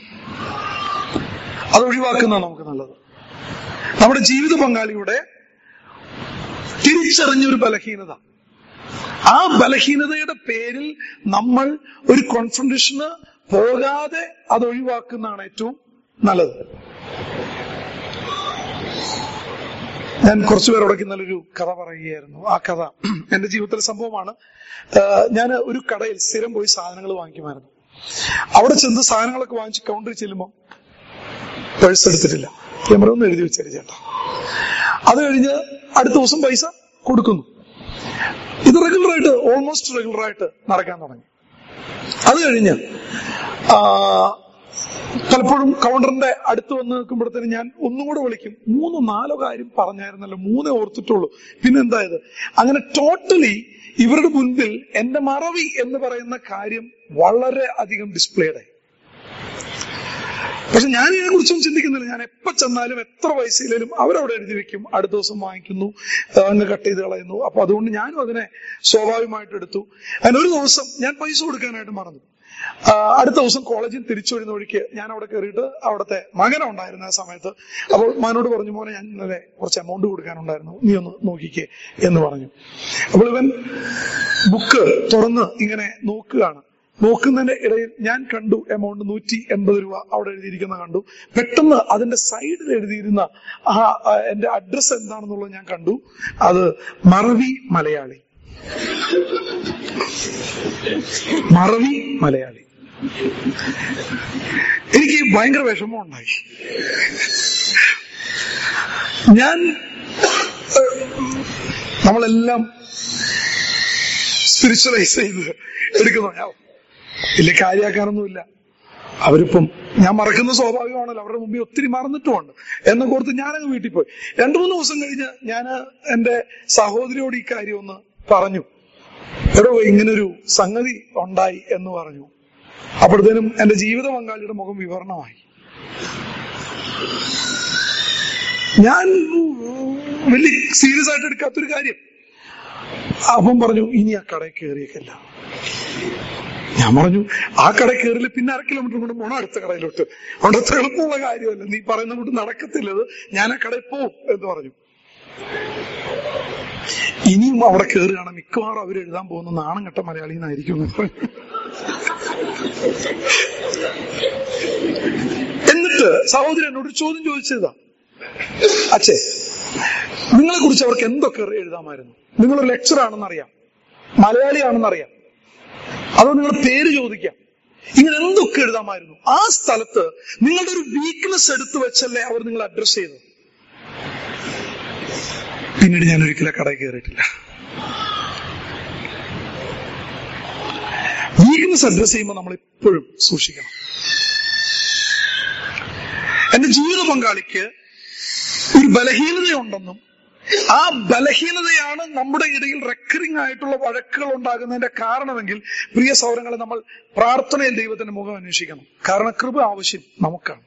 അത് ഒഴിവാക്കുന്നതാണ് നമുക്ക് നല്ലത് നമ്മുടെ ജീവിത പങ്കാളിയുടെ തിരിച്ചറിഞ്ഞൊരു ബലഹീനത ആ ബലഹീനതയുടെ പേരിൽ നമ്മൾ ഒരു കോൺഫ്രണ്ടേഷന് പോകാതെ അത് ഒഴിവാക്കുന്നതാണ് ഏറ്റവും നല്ലത് ഞാൻ കുറച്ചു പേരോടൊക്കെ ഇന്നലൊരു കഥ പറയുകയായിരുന്നു ആ കഥ എന്റെ ജീവിതത്തിലെ സംഭവമാണ് ഞാൻ ഒരു കടയിൽ സ്ഥിരം പോയി സാധനങ്ങൾ വാങ്ങിക്കുമായിരുന്നു അവിടെ ചെന്ന് സാധനങ്ങളൊക്കെ വാങ്ങിച്ച് കൗണ്ടറിൽ ചെല്ലുമ്പോൾ പേഴ്സ് എടുത്തിട്ടില്ല ക്യാമറ ഒന്ന് എഴുതി വെച്ചേരി ചേട്ടാ അത് കഴിഞ്ഞ് അടുത്ത ദിവസം പൈസ കൊടുക്കുന്നു ഇത് റെഗുലർ ആയിട്ട് ഓൾമോസ്റ്റ് റെഗുലർ ആയിട്ട് നടക്കാൻ തുടങ്ങി അത് കഴിഞ്ഞ് ആ, പലപ്പോഴും കൗണ്ടറിന്റെ അടുത്ത് വന്ന് നിൽക്കുമ്പോഴത്തേന് ഞാൻ ഒന്നും കൂടെ വിളിക്കും മൂന്നോ നാലോ കാര്യം പറഞ്ഞായിരുന്നല്ലോ മൂന്നേ ഓർത്തിട്ടുള്ളൂ പിന്നെ എന്തായത് അങ്ങനെ ടോട്ടലി ഇവരുടെ മുൻപിൽ എന്റെ മറവി എന്ന് പറയുന്ന കാര്യം വളരെ അധികം ഡിസ്പ്ലേഡ് ആയി പക്ഷെ ഞാൻ ഇതിനെ കുറിച്ചൊന്നും ചിന്തിക്കുന്നില്ല ഞാൻ എപ്പോ ചെന്നാലും എത്ര പൈസയിലും അവരവിടെ എഴുതി വെക്കും അടുത്ത ദിവസം വാങ്ങിക്കുന്നു ആ, അങ്ങ് കട്ട് ചെയ്ത് കളയുന്നു അപ്പൊ അതുകൊണ്ട് ഞാനും അതിനെ സ്വാഭാവികമായിട്ട് എടുത്തു അങ്ങനെ ഒരു ദിവസം ഞാൻ പൈസ കൊടുക്കാനായിട്ട് മറന്നു ആ, അടുത്ത ദിവസം കോളേജിൽ തിരിച്ചു വരുന്ന വഴിക്ക് ഞാൻ അവിടെ കയറിയിട്ട് അവിടുത്തെ മകനുണ്ടായിരുന്ന ആ സമയത്ത് അപ്പോൾ മകനോട് പറഞ്ഞു മോനെ ഞാൻ ഇന്നലെ കുറച്ച് എമൗണ്ട് കൊടുക്കാനുണ്ടായിരുന്നു നീ ഒന്ന് നോക്കിക്കേ എന്ന് പറഞ്ഞു അപ്പോൾ ഇവൻ ബുക്ക് തുറന്ന് ഇങ്ങനെ നോക്കുകയാണ് നോക്കുന്നതിന്റെ ഇടയിൽ ഞാൻ കണ്ടു എമൗണ്ട് നൂറ്റി എൺപത് രൂപ അവിടെ എഴുതിയിരിക്കുന്ന കണ്ടു പെട്ടെന്ന് അതിന്റെ സൈഡിൽ എഴുതിയിരുന്ന ആ ആ, എന്റെ അഡ്രസ് എന്താണെന്നുള്ളത് ഞാൻ കണ്ടു അത് മറവി മലയാളി മറവി മലയാളി എനിക്ക് ഭയങ്കര വിഷമം ഉണ്ടായി ഞാൻ ഏഹ്, നമ്മളെല്ലാം സ്പിരിച്വലൈസ് ചെയ്ത് എടുക്കുന്നു ഞാൻ വലിയ കാര്യമാക്കാനൊന്നുമില്ല അവരിപ്പം ഞാൻ മറക്കുന്ന സ്വാഭാവികമാണല്ലോ അവരുടെ മുമ്പിൽ ഒത്തിരി മറന്നിട്ടുമുണ്ട് എന്നെ കോർത്ത് ഞാനങ്ങ് വീട്ടിൽ പോയി രണ്ടു മൂന്ന് ദിവസം കഴിഞ്ഞ് ഞാൻ എന്റെ സഹോദരിയോട് ഈ കാര്യം ഒന്ന് പറഞ്ഞു എടോ ഇങ്ങനൊരു സംഗതി ഉണ്ടായി എന്ന് പറഞ്ഞു അപ്പോഴത്തേനും എന്റെ ജീവിത പങ്കാളിയുടെ മുഖം വിവരണമായി ഞാൻ വലിയ സീരിയസ് ആയിട്ട് എടുക്കാത്തൊരു കാര്യം അപ്പം പറഞ്ഞു ഇനി ആ കടയിൽ കയറിയേക്കല്ല ഞാൻ പറഞ്ഞു ആ കട കയറില്ല പിന്നെ അര കിലോമീറ്റർ കൊണ്ട് പോണം അടുത്ത കടയിലോട്ട് അവിടെ അത്ര എളുപ്പമുള്ള കാര്യമല്ല നീ പറയുന്ന കൊണ്ട് നടക്കത്തില്ലത് ഞാൻ ആ കടയിൽ പോവും എന്ന് പറഞ്ഞു ഇനിയും അവിടെ കയറുകയാണ് മിക്കവാറും അവർ എഴുതാൻ പോകുന്ന നാണം കെട്ട മലയാളി എന്നായിരിക്കും എന്ന് പറഞ്ഞു. എന്നിട്ട് സഹോദരൻ എന്നോട് ഒരു ചോദ്യം ചോദിച്ചതാ അച്ഛേ നിങ്ങളെ കുറിച്ച് അവർക്ക് എന്തൊക്കെ എഴുതാമായിരുന്നു നിങ്ങളൊരു ലെക്ചർ ആണെന്നറിയാം മലയാളിയാണെന്നറിയാം അതോ നിങ്ങളുടെ പേര് ചോദിക്കാം ഇങ്ങനെ എന്തൊക്കെ എഴുതാമായിരുന്നു ആ സ്ഥലത്ത് നിങ്ങളുടെ ഒരു വീക്ക്നെസ് എടുത്തു വെച്ചല്ലേ അവർ നിങ്ങൾ അഡ്രസ് ചെയ്തത് പിന്നീട് ഞാൻ ഒരിക്കലും കടയിൽ കയറിയിട്ടില്ല വീക്ക്നെസ് അഡ്രസ് ചെയ്യുമ്പോൾ നമ്മൾ എപ്പോഴും സൂക്ഷിക്കണം എന്റെ ജീവിത പങ്കാളിക്ക് ഒരു ബലഹീനതയുണ്ടെന്നും ആ ബലഹീനതയാണ് നമ്മുടെ ഇടയിൽ റെക്കറിംഗ് ആയിട്ടുള്ള വഴക്കുകൾ ഉണ്ടാകുന്നതിന്റെ കാരണമെങ്കിൽ പ്രിയ സൗരങ്ങളെ നമ്മൾ പ്രാർത്ഥനയിൽ ദൈവത്തിന്റെ മുഖം അന്വേഷിക്കണം കാരണം കൃപ ആവശ്യം നമുക്കാണ്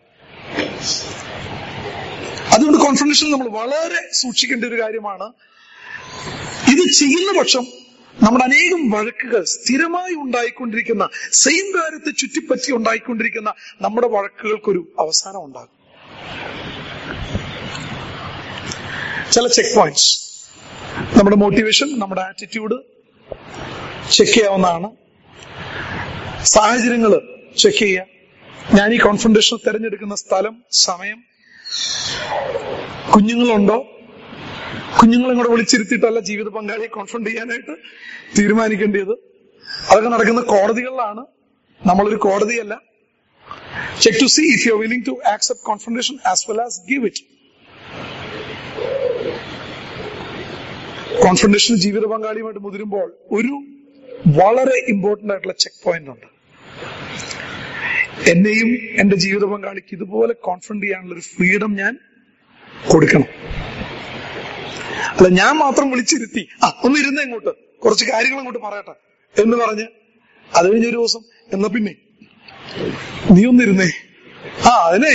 അതുകൊണ്ട് കോൺഫറൻഷൻ നമ്മൾ വളരെ സൂക്ഷിക്കേണ്ട ഒരു കാര്യമാണ് ഇത് ചെയ്യുന്ന പക്ഷം നമ്മുടെ അനേകം വഴക്കുകൾ സ്ഥിരമായി ഉണ്ടായിക്കൊണ്ടിരിക്കുന്ന സെയിം കാര്യത്തെ ചുറ്റിപ്പറ്റി ഉണ്ടായിക്കൊണ്ടിരിക്കുന്ന നമ്മുടെ വഴക്കുകൾക്കൊരു അവസാനം ഉണ്ടാകും ചില ചെക്ക് പോയിന്റ്സ് നമ്മുടെ മോട്ടിവേഷൻ നമ്മുടെ ആറ്റിറ്റ്യൂഡ് ചെക്ക് ചെയ്യാവുന്നതാണ് സാഹചര്യങ്ങൾ ചെക്ക് ചെയ്യുക ഞാൻ ഈ കോൺഫറൻറ്റേഷൻ തിരഞ്ഞെടുക്കുന്ന സ്ഥലം സമയം കുഞ്ഞുങ്ങളുണ്ടോ കുഞ്ഞുങ്ങളെ കൂടെ വിളിച്ചിരുത്തിയിട്ടല്ല ജീവിത പങ്കാളിയെ കോൺഫ്രണ്ട് ചെയ്യാനായിട്ട് തീരുമാനിക്കേണ്ടത് അതൊക്കെ നടക്കുന്ന കോടതികളിലാണ് നമ്മളൊരു കോടതിയല്ല check to see if you are willing to accept confrontation as well as give it confidential ജീവിത പങ്കാളിയുമായിട്ട് മുതിരുമ്പോൾ ഒരു വളരെ ഇമ്പോർട്ടന്റ് ആയിട്ടുള്ള ചെക്ക് പോയിന്റ് ഉണ്ട് എന്നെയും എന്റെ ജീവിത പങ്കാളിക്ക് ഇതുപോലെ കോൺഫിഡന്റ് ചെയ്യാനുള്ള ഒരു ഫ്രീഡം ഞാൻ കൊടുക്കണം അല്ല ഞാൻ മാത്രം വിളിച്ചിരുത്തി ആ ഒന്ന് ഇരുന്നേ ഇങ്ങോട്ട് കുറച്ച് കാര്യങ്ങൾ അങ്ങോട്ട് പറയട്ടെ എന്ന് പറഞ്ഞ് അത് കഴിഞ്ഞൊരു ദിവസം എന്നാ പിന്നെ നീ ഒന്നിരുന്നേ ആ അതിനെ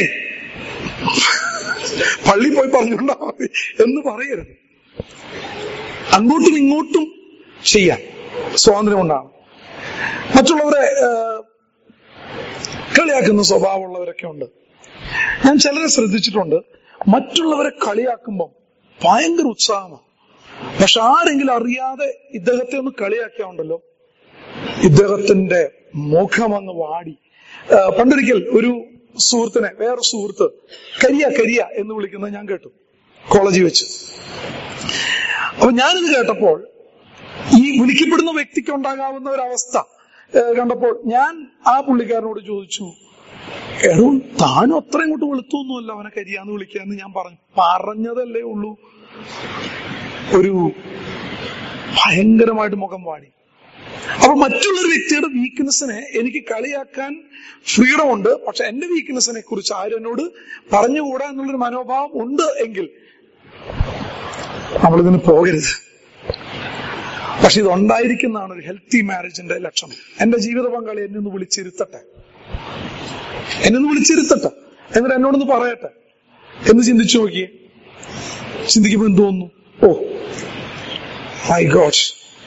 പള്ളി പോയി പറഞ്ഞുകൊണ്ടാ മതി എന്ന് പറയരുത് അങ്ങോട്ടും ഇങ്ങോട്ടും ചെയ്യാം സ്വാതന്ത്ര്യം കൊണ്ടാണ് മറ്റുള്ളവരെ ആ, കളിയാക്കുന്ന സ്വഭാവമുള്ളവരൊക്കെ ഉണ്ട് ഞാൻ ചിലരെ ശ്രദ്ധിച്ചിട്ടുണ്ട് മറ്റുള്ളവരെ കളിയാക്കുമ്പം ഭയങ്കര ഉത്സാഹമാണ് പക്ഷെ ആരെങ്കിലും അറിയാതെ ഇദ്ദേഹത്തെ ഒന്ന് കളിയാക്കിയാണ്ടല്ലോ ഇദ്ദേഹത്തിന്റെ മുഖം അങ്ങ് വാടി ആ, പണ്ടൊരിക്കൽ ഒരു സുഹൃത്തിനെ വേറെ സുഹൃത്ത് കരിയ കരിയ എന്ന് വിളിക്കുന്നത് ഞാൻ കേട്ടു കോളേജിൽ വെച്ച് അപ്പൊ ഞാനിത് കേട്ടപ്പോൾ ഈ വിളിക്കപ്പെടുന്ന വ്യക്തിക്ക് ഉണ്ടാകാവുന്ന ഒരു അവസ്ഥ ഏ, കണ്ടപ്പോൾ ഞാൻ ആ പുള്ളിക്കാരനോട് ചോദിച്ചു എടോ താനും അത്ര ഇങ്ങോട്ട് വെളുത്തൊന്നുമല്ല അവനെ കരിയാന്ന് വിളിക്കാന്ന് ഞാൻ പറഞ്ഞു പറഞ്ഞതല്ലേ ഉള്ളൂ ഒരു ഭയങ്കരമായിട്ട് മുഖം വാടി അപ്പൊ മറ്റുള്ളൊരു വ്യക്തിയുടെ വീക്ക്നെസ്സിനെ എനിക്ക് കളിയാക്കാൻ ഫ്രീഡം ഉണ്ട് പക്ഷെ എന്റെ വീക്ക്നെസ്സിനെ കുറിച്ച് ആരും എന്നോട് പറഞ്ഞുകൂടാ എന്നുള്ളൊരു മനോഭാവം ഉണ്ട് എങ്കിൽ നമ്മളിതിന് പോകരുത് പക്ഷെ ഇത് ഉണ്ടായിരിക്കുന്നതാണ് ഒരു ഹെൽത്തി മാരേജിന്റെ ലക്ഷണം എന്റെ ജീവിത പങ്കാളി എന്നെ ഒന്ന് വിളിച്ചിരുത്തട്ടെ എന്നെ ഒന്ന് വിളിച്ചിരുത്തട്ടെ എന്നിട്ട് എന്നോടൊന്ന് പറയട്ടെ എന്ന് ചിന്തിച്ചു നോക്കിയേ ചിന്തിക്കുമ്പോ എന്ത് തോന്നുന്നു ഓ മൈ ഗോഡ്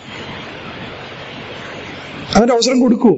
അതിന്റെ അവസരം കൊടുക്കുവോ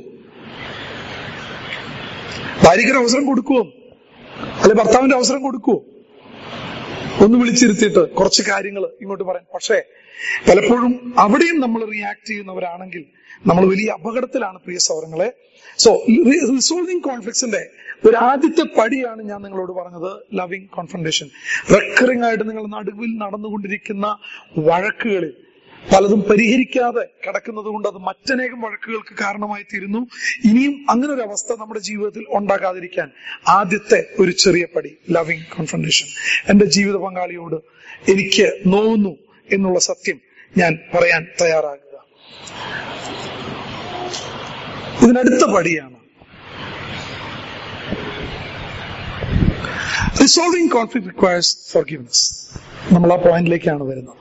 ഭാര്യയ്ക്കൊരു അവസരം കൊടുക്കുവോ അല്ലെ ഭർത്താവിന്റെ അവസരം കൊടുക്കുവോ ഒന്ന് വിളിച്ചിരുത്തിയിട്ട് കുറച്ച് കാര്യങ്ങൾ ഇങ്ങോട്ട് പറയാൻ പക്ഷേ പലപ്പോഴും അവിടെയും നമ്മൾ റിയാക്ട് ചെയ്യുന്നവരാണെങ്കിൽ നമ്മൾ വലിയ അപകടത്തിലാണ് പ്രിയ സൗരങ്ങളെ സോ റിസോൾവിംഗ് കോൺഫ്ലിക്ട്സിന്റെ ഒരു ആദ്യത്തെ പടിയാണ് ഞാൻ നിങ്ങളോട് പറഞ്ഞത് ലവിംഗ് കോൺഫ്രണ്ടേഷൻ റെക്കറിംഗ് ആയിട്ട് നിങ്ങൾ നടുവിൽ നടന്നുകൊണ്ടിരിക്കുന്ന വഴക്കുകളിൽ പലതും പരിഹരിക്കാതെ കിടക്കുന്നത് കൊണ്ട് അത് മറ്റനേകം വഴക്കുകൾക്ക് കാരണമായി തീരുന്നു ഇനിയും അങ്ങനെ ഒരു അവസ്ഥ നമ്മുടെ ജീവിതത്തിൽ ഉണ്ടാകാതിരിക്കാൻ ആദ്യത്തെ ഒരു ചെറിയ പടി ലവിംഗ് കോൺഫ്രണ്ടേഷൻ എന്റെ ജീവിത പങ്കാളിയോട് എനിക്ക് നോവുന്നു എന്നുള്ള സത്യം ഞാൻ പറയാൻ തയ്യാറാകുക ഇതിനടുത്ത പടിയാണ് റിസോൾവിംഗ് കോൺഫ്ലിക്ട് റിക്വയർസ് ഫോർഗിവ്നെസ് നമ്മൾ ആ പോയിന്റിലേക്കാണ് വരുന്നത്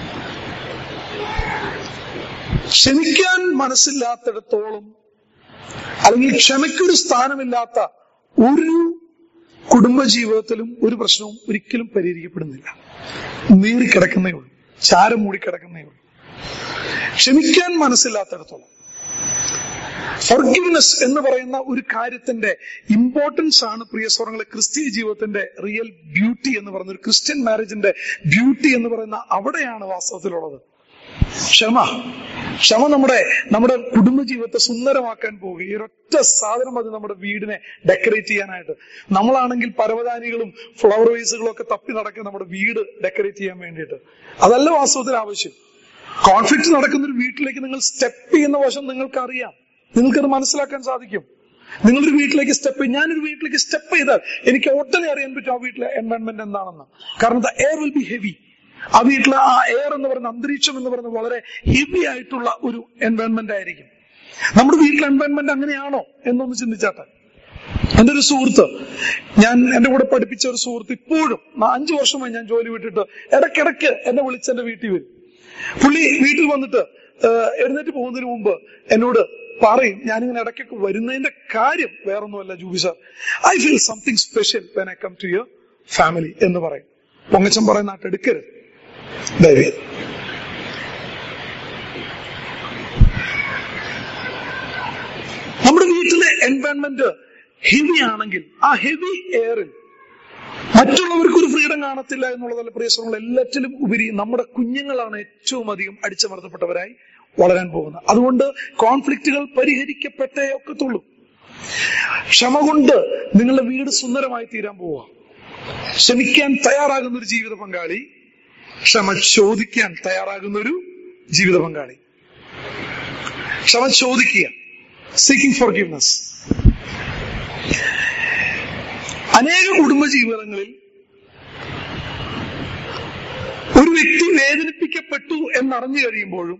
ക്ഷമിക്കാൻ മനസ്സില്ലാത്തിടത്തോളം അല്ലെങ്കിൽ ക്ഷമയ്ക്കൊരു സ്ഥാനമില്ലാത്ത ഒരു കുടുംബ ജീവിതത്തിലും ഒരു പ്രശ്നവും ഒരിക്കലും പരിഹരിക്കപ്പെടുന്നില്ല നീറിക്കിടക്കുന്നേ ഉള്ളൂ ചാരം മൂടിക്കിടക്കുന്നേ ഉള്ളൂ ക്ഷമിക്കാൻ മനസ്സില്ലാത്തിടത്തോളം ഫർഗിവ്നെസ് എന്ന് പറയുന്ന ഒരു കാര്യത്തിന്റെ ഇമ്പോർട്ടൻസ് ആണ് പ്രിയ സ്വർങ്ങളെ ക്രിസ്തീയ ജീവിതത്തിന്റെ റിയൽ ബ്യൂട്ടി എന്ന് പറയുന്ന ഒരു ക്രിസ്ത്യൻ മാരേജിന്റെ ബ്യൂട്ടി എന്ന് പറയുന്ന അവിടെയാണ് വാസ്തവത്തിലുള്ളത് ക്ഷമ ക്ഷമ നമ്മുടെ നമ്മുടെ കുടുംബജീവിതത്തെ സുന്ദരമാക്കാൻ പോകുക ഈ ഒരൊറ്റ സാധനം മതി നമ്മുടെ വീടിനെ ഡെക്കറേറ്റ് ചെയ്യാനായിട്ട് നമ്മളാണെങ്കിൽ പരവതാനികളും ഫ്ലവർ വേസുകളും ഒക്കെ തപ്പി നടക്കുക നമ്മുടെ വീട് ഡെക്കറേറ്റ് ചെയ്യാൻ വേണ്ടിയിട്ട് അതല്ല വാസ്തവത്തിൽ ആവശ്യം കോൺഫ്ലിക്ട് നടക്കുന്ന ഒരു വീട്ടിലേക്ക് നിങ്ങൾ സ്റ്റെപ്പ് ചെയ്യുന്ന വശം നിങ്ങൾക്ക് അറിയാം നിങ്ങൾക്കത് മനസ്സിലാക്കാൻ സാധിക്കും നിങ്ങളൊരു വീട്ടിലേക്ക് സ്റ്റെപ്പ് ഞാനൊരു വീട്ടിലേക്ക് സ്റ്റെപ്പ് ചെയ്താൽ എനിക്ക് ഉടനെ അറിയാൻ പറ്റും ആ വീട്ടിലെ എൻവയൺമെന്റ് എന്താണെന്ന് കാരണം the air will be heavy ആ വീട്ടിലെ ആ എയർ എന്ന് പറയുന്ന അന്തരീക്ഷം എന്ന് പറയുന്നത് വളരെ ഹെവി ആയിട്ടുള്ള ഒരു എൻവയൺമെന്റ് ആയിരിക്കും നമ്മുടെ വീട്ടിലെ എൻവയൺമെന്റ് അങ്ങനെയാണോ എന്നൊന്ന് ചിന്തിച്ചാട്ടെ എന്റെ ഒരു സുഹൃത്ത് ഞാൻ എന്റെ കൂടെ പഠിപ്പിച്ച ഒരു സുഹൃത്ത് ഇപ്പോഴും നാ- അഞ്ചു വർഷമായി ഞാൻ ജോലി വിട്ടിട്ട് ഇടയ്ക്കിടയ്ക്ക് എന്നെ വിളിച്ച് എന്റെ വീട്ടിൽ വരും പുള്ളി വീട്ടിൽ വന്നിട്ട് ഏഹ്, എഴുന്നേറ്റ് പോകുന്നതിന് മുമ്പ് എന്നോട് പറയും ഞാനിങ്ങനെ ഇടയ്ക്കൊക്കെ വരുന്നതിന്റെ കാര്യം വേറൊന്നുമല്ല Juby sir I feel something special when I come to your family എന്ന് പറയും പൊങ്ങച്ചൻ പറയുന്ന ആട്ട് എടുക്കരുത് ദയവേത് നമ്മുടെ വീട്ടിലെ എൻവയൺമെന്റ് ഹെവി ആണെങ്കിൽ ആ ഹെവി എയറിൽ മറ്റുള്ളവർക്ക് ഒരു ഫ്രീഡം കാണത്തില്ല എന്നുള്ളതല്ല പ്രിയ സുഹൃത്തുക്കൾ എല്ലാറ്റിലും ഉപരി നമ്മുടെ കുഞ്ഞുങ്ങളാണ് ഏറ്റവും അധികം അടിച്ചമർത്തപ്പെട്ടവരായി വളരാൻ പോകുന്നത് അതുകൊണ്ട് കോൺഫ്ലിക്റ്റുകൾ പരിഹരിക്കപ്പെട്ടേ ഒക്കത്തുള്ളൂ ക്ഷമ കൊണ്ട് നിങ്ങളുടെ വീട് സുന്ദരമായി തീരാൻ പോവുക ക്ഷമിക്കാൻ തയ്യാറാകുന്ന ഒരു ജീവിത പങ്കാളി ക്ഷമ ചോദിക്കാൻ തയ്യാറാകുന്ന ഒരു ജീവിത പങ്കാളി ക്ഷമ ചോദിക്കുക സീക്കിംഗ് ഫോർ ഗിവ്നെസ് അനേക കുടുംബ ജീവിതങ്ങളിൽ ഒരു ഒരു വ്യക്തി വേദനിപ്പിക്കപ്പെട്ടു എന്നറിഞ്ഞു കഴിയുമ്പോഴും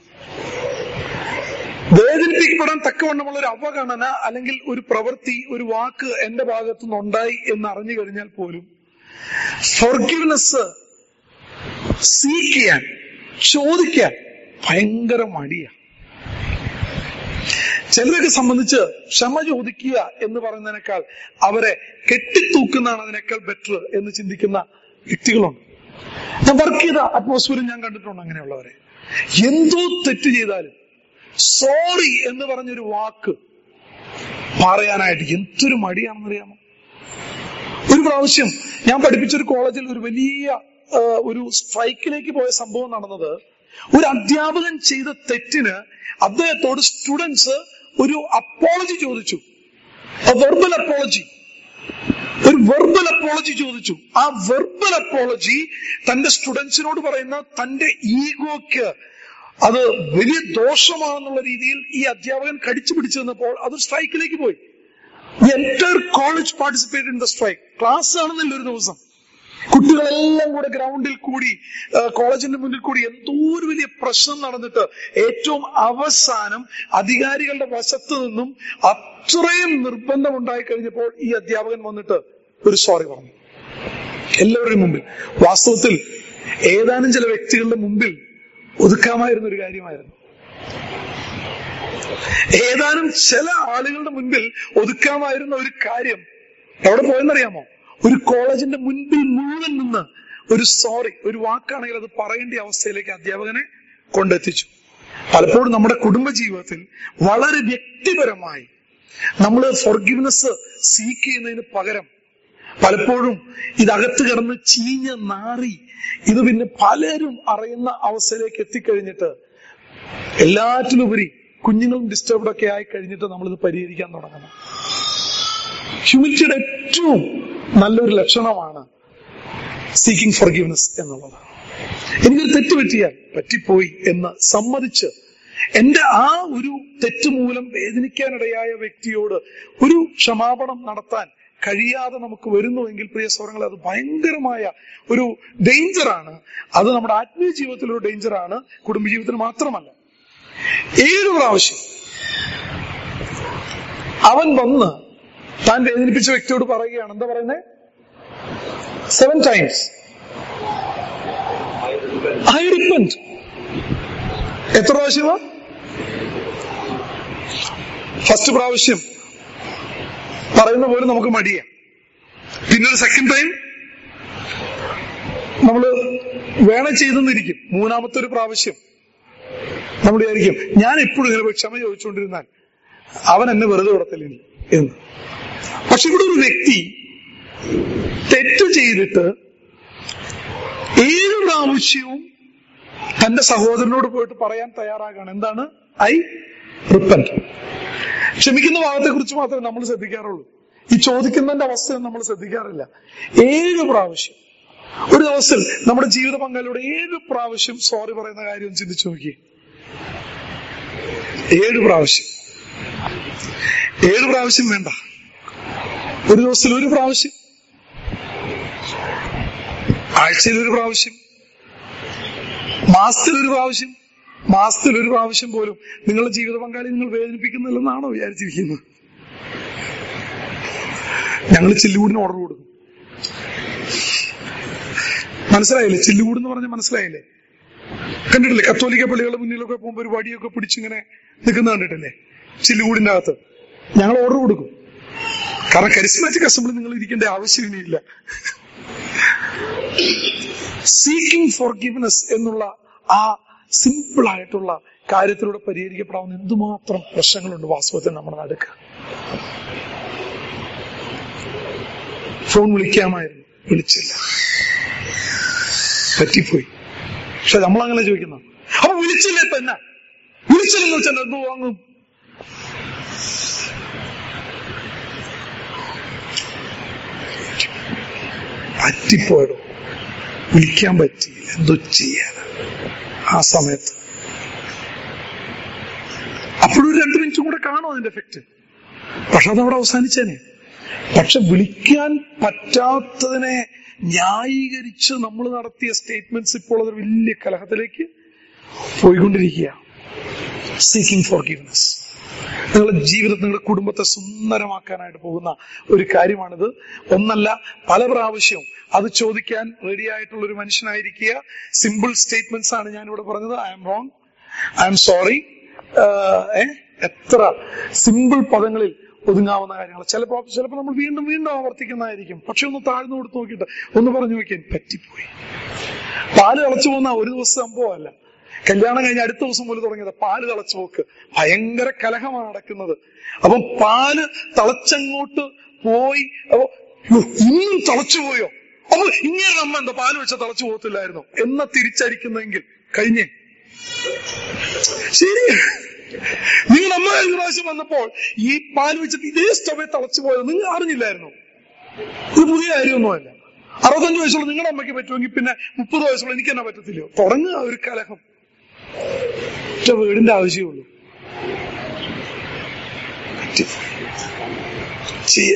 വേദനിപ്പിക്കപ്പെടാൻ തക്കവണ്ണമുള്ള ഒരു അവഗണന അല്ലെങ്കിൽ ഒരു പ്രവൃത്തി ഒരു വാക്ക് എന്റെ ഭാഗത്തു നിന്നുണ്ടായി എന്ന് അറിഞ്ഞു കഴിഞ്ഞാൽ പോലും ഫോർഗിവ്നെസ് സീക്ക് ചെയ്യാൻ ചോദിക്കാൻ ഭയങ്കര മടിയാണ് ചിലരൊക്കെ സംബന്ധിച്ച് ക്ഷമ ചോദിക്കുക എന്ന് പറയുന്നതിനേക്കാൾ അവരെ കെട്ടിത്തൂക്കുന്നതാണ് അതിനേക്കാൾ ബെറ്റർ എന്ന് ചിന്തിക്കുന്ന വ്യക്തികളുണ്ട് ഞാൻ വർക്ക് ചെയ്ത അറ്റ്മോസ്ഫിയറിൽ ഞാൻ കണ്ടിട്ടുണ്ട് അങ്ങനെയുള്ളവരെ എന്തോ തെറ്റ് ചെയ്താലും സോറി എന്ന് പറഞ്ഞൊരു വാക്ക് പറയാനായിട്ട് എന്തൊരു മടിയാണെന്നറിയാമോ ഒരു പ്രാവശ്യം ഞാൻ പഠിപ്പിച്ച ഒരു കോളേജിൽ ഒരു വലിയ ആ, ഒരു സ്ട്രൈക്കിലേക്ക് പോയ സംഭവം നടന്നത് ഒരു അധ്യാപകൻ ചെയ്ത തെറ്റിന് അദ്ദേഹത്തോട് സ്റ്റുഡൻസ് ഒരു അപ്പോളജി ചോദിച്ചു വെർബൽ അപ്പോളജി ഒരു വെർബൽ അപ്പോളജി ചോദിച്ചു ആ വെർബൽ അപ്പോളജി തന്റെ സ്റ്റുഡൻസിനോട് പറയുന്ന തന്റെ ഈഗോക്ക് അത് വലിയ ദോഷമാണെന്നുള്ള രീതിയിൽ ഈ അധ്യാപകൻ കടിച്ചു പിടിച്ചു നിന്നപ്പോൾ അത് സ്ട്രൈക്കിലേക്ക് പോയി entire college participate in the strike class ആണെന്നില്ല ഒരു ദിവസം കുട്ടികളെല്ലാം കൂടെ ഗ്രൗണ്ടിൽ കൂടി ആ, കോളേജിന്റെ മുന്നിൽ കൂടി എന്തോ ഒരു വലിയ പ്രശ്നം നടന്നിട്ട് ഏറ്റവും അവസാനം അധികാരികളുടെ വശത്ത് നിന്നും അത്രയും നിർബന്ധം ഉണ്ടായി കഴിഞ്ഞപ്പോൾ ഈ അധ്യാപകൻ വന്നിട്ട് ഒരു സോറി പറഞ്ഞു എല്ലാവരുടെയും മുമ്പിൽ വാസ്തവത്തിൽ ഏതാനും ചില വ്യക്തികളുടെ മുമ്പിൽ ഒതുക്കാമായിരുന്ന ഒരു കാര്യമായിരുന്നു ഏതാനും ചില ആളുകളുടെ മുൻപിൽ ഒതുക്കാമായിരുന്ന ഒരു കാര്യം എവിടെ പോയെന്നറിയാമോ ഒരു കോളേജിന്റെ മുൻപിൽ മുഴുവൻ നിന്ന് ഒരു സോറി ഒരു വാക്കാണെങ്കിൽ അത് പറയേണ്ട അവസ്ഥയിലേക്ക് അധ്യാപകനെ കൊണ്ടെത്തിച്ചു പലപ്പോഴും നമ്മുടെ കുടുംബ ജീവിതത്തിൽ വളരെ വ്യക്തിപരമായി നമ്മൾ ഫോർഗിവ്നെസ് സീക്ക് ചെയ്യുന്നതിന് പകരം പലപ്പോഴും ഇതകത്ത് കിടന്ന് ചീഞ്ഞ നാറി ഇത് പിന്നെ പലരും അറിയുന്ന അവസ്ഥയിലേക്ക് എത്തിക്കഴിഞ്ഞിട്ട് എല്ലാറ്റിലുപരി കുഞ്ഞുങ്ങളും ഡിസ്റ്റർബ്ഡ് ഒക്കെ ആയി കഴിഞ്ഞിട്ട് നമ്മളിത് പരിഹരിക്കാൻ തുടങ്ങണം ഹ്യൂമിലിറ്റിയുടെ ഏറ്റവും നല്ലൊരു ലക്ഷണമാണ് സീക്കിംഗ് ഫോർഗിവ്നെസ് എന്നുള്ളത് എനിക്കൊരു തെറ്റ് പറ്റിയാൽ പറ്റിപ്പോയി എന്ന് സമ്മതിച്ച് എന്റെ ആ ഒരു തെറ്റ് മൂലം വേദനിക്കാനിടയായ വ്യക്തിയോട് ഒരു ക്ഷമാപണം നടത്താൻ കഴിയാതെ നമുക്ക് വരുന്നുവെങ്കിൽ പ്രിയ സൗരങ്ങളെ അത് ഭയങ്കരമായ ഒരു ഡേഞ്ചറാണ് അത് നമ്മുടെ ആത്മീയ ജീവിതത്തിലൊരു ഡേഞ്ചറാണ് കുടുംബജീവിതത്തിന് മാത്രമല്ല ഏഴ് പ്രാവശ്യം അവൻ വന്ന് താൻ വേദനിപ്പിച്ച വ്യക്തിയോട് പറയുകയാണ് എന്താ പറയുന്നത് സെവൻ ടൈംസ് ഐ റിപ്പന്റ് എത്ര പ്രാവശ്യമാ ഫസ്റ്റ് പ്രാവശ്യം പറയുന്ന പോലെ നമുക്ക് മടിയാ പിന്നെ ഒരു സെക്കൻഡ് ടൈം നമ്മൾ വേണം ചെയ്തെന്നിരിക്കും മൂന്നാമത്തെ ഒരു പ്രാവശ്യം നമ്മൾ വിചാരിക്കും ഞാൻ എപ്പോഴും ഇങ്ങനെ പോയി ക്ഷമ ചോദിച്ചുകൊണ്ടിരുന്നാൽ അവൻ എന്നെ വെറുതെ വിടത്തില്ല ഇനി എന്ന് പക്ഷെ ഇവിടെ ഒരു വ്യക്തി തെറ്റ് ചെയ്തിട്ട് ഏഴ് പ്രാവശ്യവും തന്റെ സഹോദരനോട് പോയിട്ട് പറയാൻ തയ്യാറാകാണ് എന്താണ് ഐ റിപ്പന്റ് ക്ഷമിക്കുന്ന ഭാഗത്തെ കുറിച്ച് മാത്രമേ നമ്മൾ ശ്രദ്ധിക്കാറുള്ളൂ ഈ ചോദിക്കുന്നതിന്റെ അവസ്ഥയൊന്നും നമ്മൾ ശ്രദ്ധിക്കാറില്ല ഏഴ് പ്രാവശ്യം ഒരു ദിവസം നമ്മുടെ ജീവിത പങ്കാളിയോട് ഏഴ് പ്രാവശ്യം സോറി പറയുന്ന കാര്യം ചിന്തിച്ചു നോക്കി ഏഴ് പ്രാവശ്യം ഏഴ് പ്രാവശ്യം വേണ്ട ഒരു ദിവസത്തിൽ ഒരു പ്രാവശ്യം ആഴ്ചയിൽ ഒരു പ്രാവശ്യം മാസത്തിൽ ഒരു പ്രാവശ്യം മാസത്തിൽ ഒരു പ്രാവശ്യം പോലും നിങ്ങളുടെ ജീവിത പങ്കാളി നിങ്ങൾ വേദനിപ്പിക്കുന്നില്ലെന്നാണോ വിചാരിച്ചിരിക്കുന്നത് ഞങ്ങൾ ചില്ലുകൂടിന് ഓർഡർ കൊടുക്കും മനസ്സിലായില്ലേ ചില്ലുകൂട് എന്ന് പറഞ്ഞാൽ മനസ്സിലായില്ലേ കണ്ടിട്ടില്ലേ കത്തോലിക്ക പള്ളികളുടെ മുന്നിലൊക്കെ പോകുമ്പോൾ ഒരു വടിയൊക്കെ പിടിച്ചിങ്ങനെ നിൽക്കുന്ന കണ്ടിട്ടില്ലേ ചില്ലുകൂടിന്റെ അകത്ത് ഞങ്ങൾ ഓർഡർ കൊടുക്കും കാരണം കരിസ്മാറ്റിക് അസംബ്ലി നിങ്ങൾ ഇരിക്കേണ്ട ആവശ്യം ഇനിയില്ല സീക്കിംഗ് ഫോർ ഗിവ്നെസ് എന്നുള്ള ആ സിമ്പിൾ ആയിട്ടുള്ള കാര്യത്തിലൂടെ പരിഹരിക്കപ്പെടാവുന്ന എന്തുമാത്രം പ്രശ്നങ്ങളുണ്ട് വാസ്തവത്തിൽ നമ്മുടെ നടുക്ക് ഫോൺ വിളിക്കാമായിരുന്നു വിളിച്ചില്ല പറ്റിപ്പോയി പക്ഷെ നമ്മളങ്ങനെ ചോദിക്കുന്ന അപ്പൊ വിളിച്ചില്ല ഇപ്പൊ എന്നാ വിളിച്ചില്ലെന്ന് വെച്ചാൽ എന്തോ വാങ്ങും പറ്റിപ്പോയടോ വിളിക്കാൻ പറ്റിയില്ല എന്തോ ചെയ്യാൻ ആ സമയത്ത് അപ്പോഴും ഒരു രണ്ടു മിനിറ്റും കൂടെ കാണും അതിന്റെ എഫക്റ്റ് പക്ഷെ അതവിടെ അവസാനിച്ചേനെ പക്ഷെ വിളിക്കാൻ പറ്റാത്തതിനെ ന്യായീകരിച്ച് നമ്മൾ നടത്തിയ സ്റ്റേറ്റ്മെന്റ്സ് ഇപ്പോൾ അതൊരു വലിയ കലഹത്തിലേക്ക് പോയിക്കൊണ്ടിരിക്കുക സീക്കിംഗ് ഫോർ ഗിവ്നെസ് നിങ്ങളുടെ ജീവിതത്തിൽ നിങ്ങളുടെ കുടുംബത്തെ സുന്ദരമാക്കാനായിട്ട് പോകുന്ന ഒരു കാര്യമാണിത് ഒന്നല്ല പല പ്രാവശ്യവും അത് ചോദിക്കാൻ റെഡി ആയിട്ടുള്ള ഒരു മനുഷ്യനായിരിക്കുക സിമ്പിൾ സ്റ്റേറ്റ്മെന്റ്സ് ആണ് ഞാൻ ഇവിടെ പറഞ്ഞത് I'm wrong I'm sorry എത്ര സിമ്പിൾ പദങ്ങളിൽ ഒതുങ്ങാവുന്ന കാര്യങ്ങൾ ചിലപ്പോ ചിലപ്പോൾ നമ്മൾ വീണ്ടും വീണ്ടും ആവർത്തിക്കുന്നതായിരിക്കും പക്ഷെ ഒന്ന് താഴ്ന്നു കൊടുത്ത് നോക്കിയിട്ട് ഒന്ന് പറഞ്ഞു നോക്കിയാൽ പറ്റിപ്പോയി പാല് തിളച്ചു പോകുന്ന ഒരു ദിവസം സംഭവമല്ല കല്യാണം കഴിഞ്ഞ് അടുത്ത ദിവസം മുതൽ തുടങ്ങിയത് പാല് തിളച്ചു പോക്ക് ഭയങ്കര കലഹമാണ് നടക്കുന്നത് അപ്പം പാല് തിളച്ചങ്ങോട്ട് പോയി അപ്പൊ "യ്യോ, ഇന്നും തിളച്ചു പോയോ അപ്പൊ ഇങ്ങനെ അമ്മ എന്താ പാല് വെച്ച തിളച്ചു പോകത്തില്ലായിരുന്നു എന്ന തിരിച്ചടിക്കുന്നെങ്കിൽ കഴിഞ്ഞേ ശരി നിങ്ങൾ അമ്മ കഴിഞ്ഞ പ്രാവശ്യം വന്നപ്പോൾ ഈ പാല് വെച്ചിട്ട് ഇതേ സ്റ്റവേ തിളച്ചു പോയത് നിങ്ങൾ അറിഞ്ഞില്ലായിരുന്നു ഇത് പുതിയ കാര്യമൊന്നുമല്ല അറുപത്തഞ്ച് വയസ്സുള്ള നിങ്ങളുടെ അമ്മയ്ക്ക് പറ്റുമെങ്കിൽ പിന്നെ മുപ്പത് വയസ്സുള്ള എനിക്ക് തന്നെ പറ്റത്തില്ലയോ തുടങ്ങുക ഒരു കലഹം ഒറ്റ വീടിന്റെ ആവശ്യമുള്ളൂ ചെയ്യ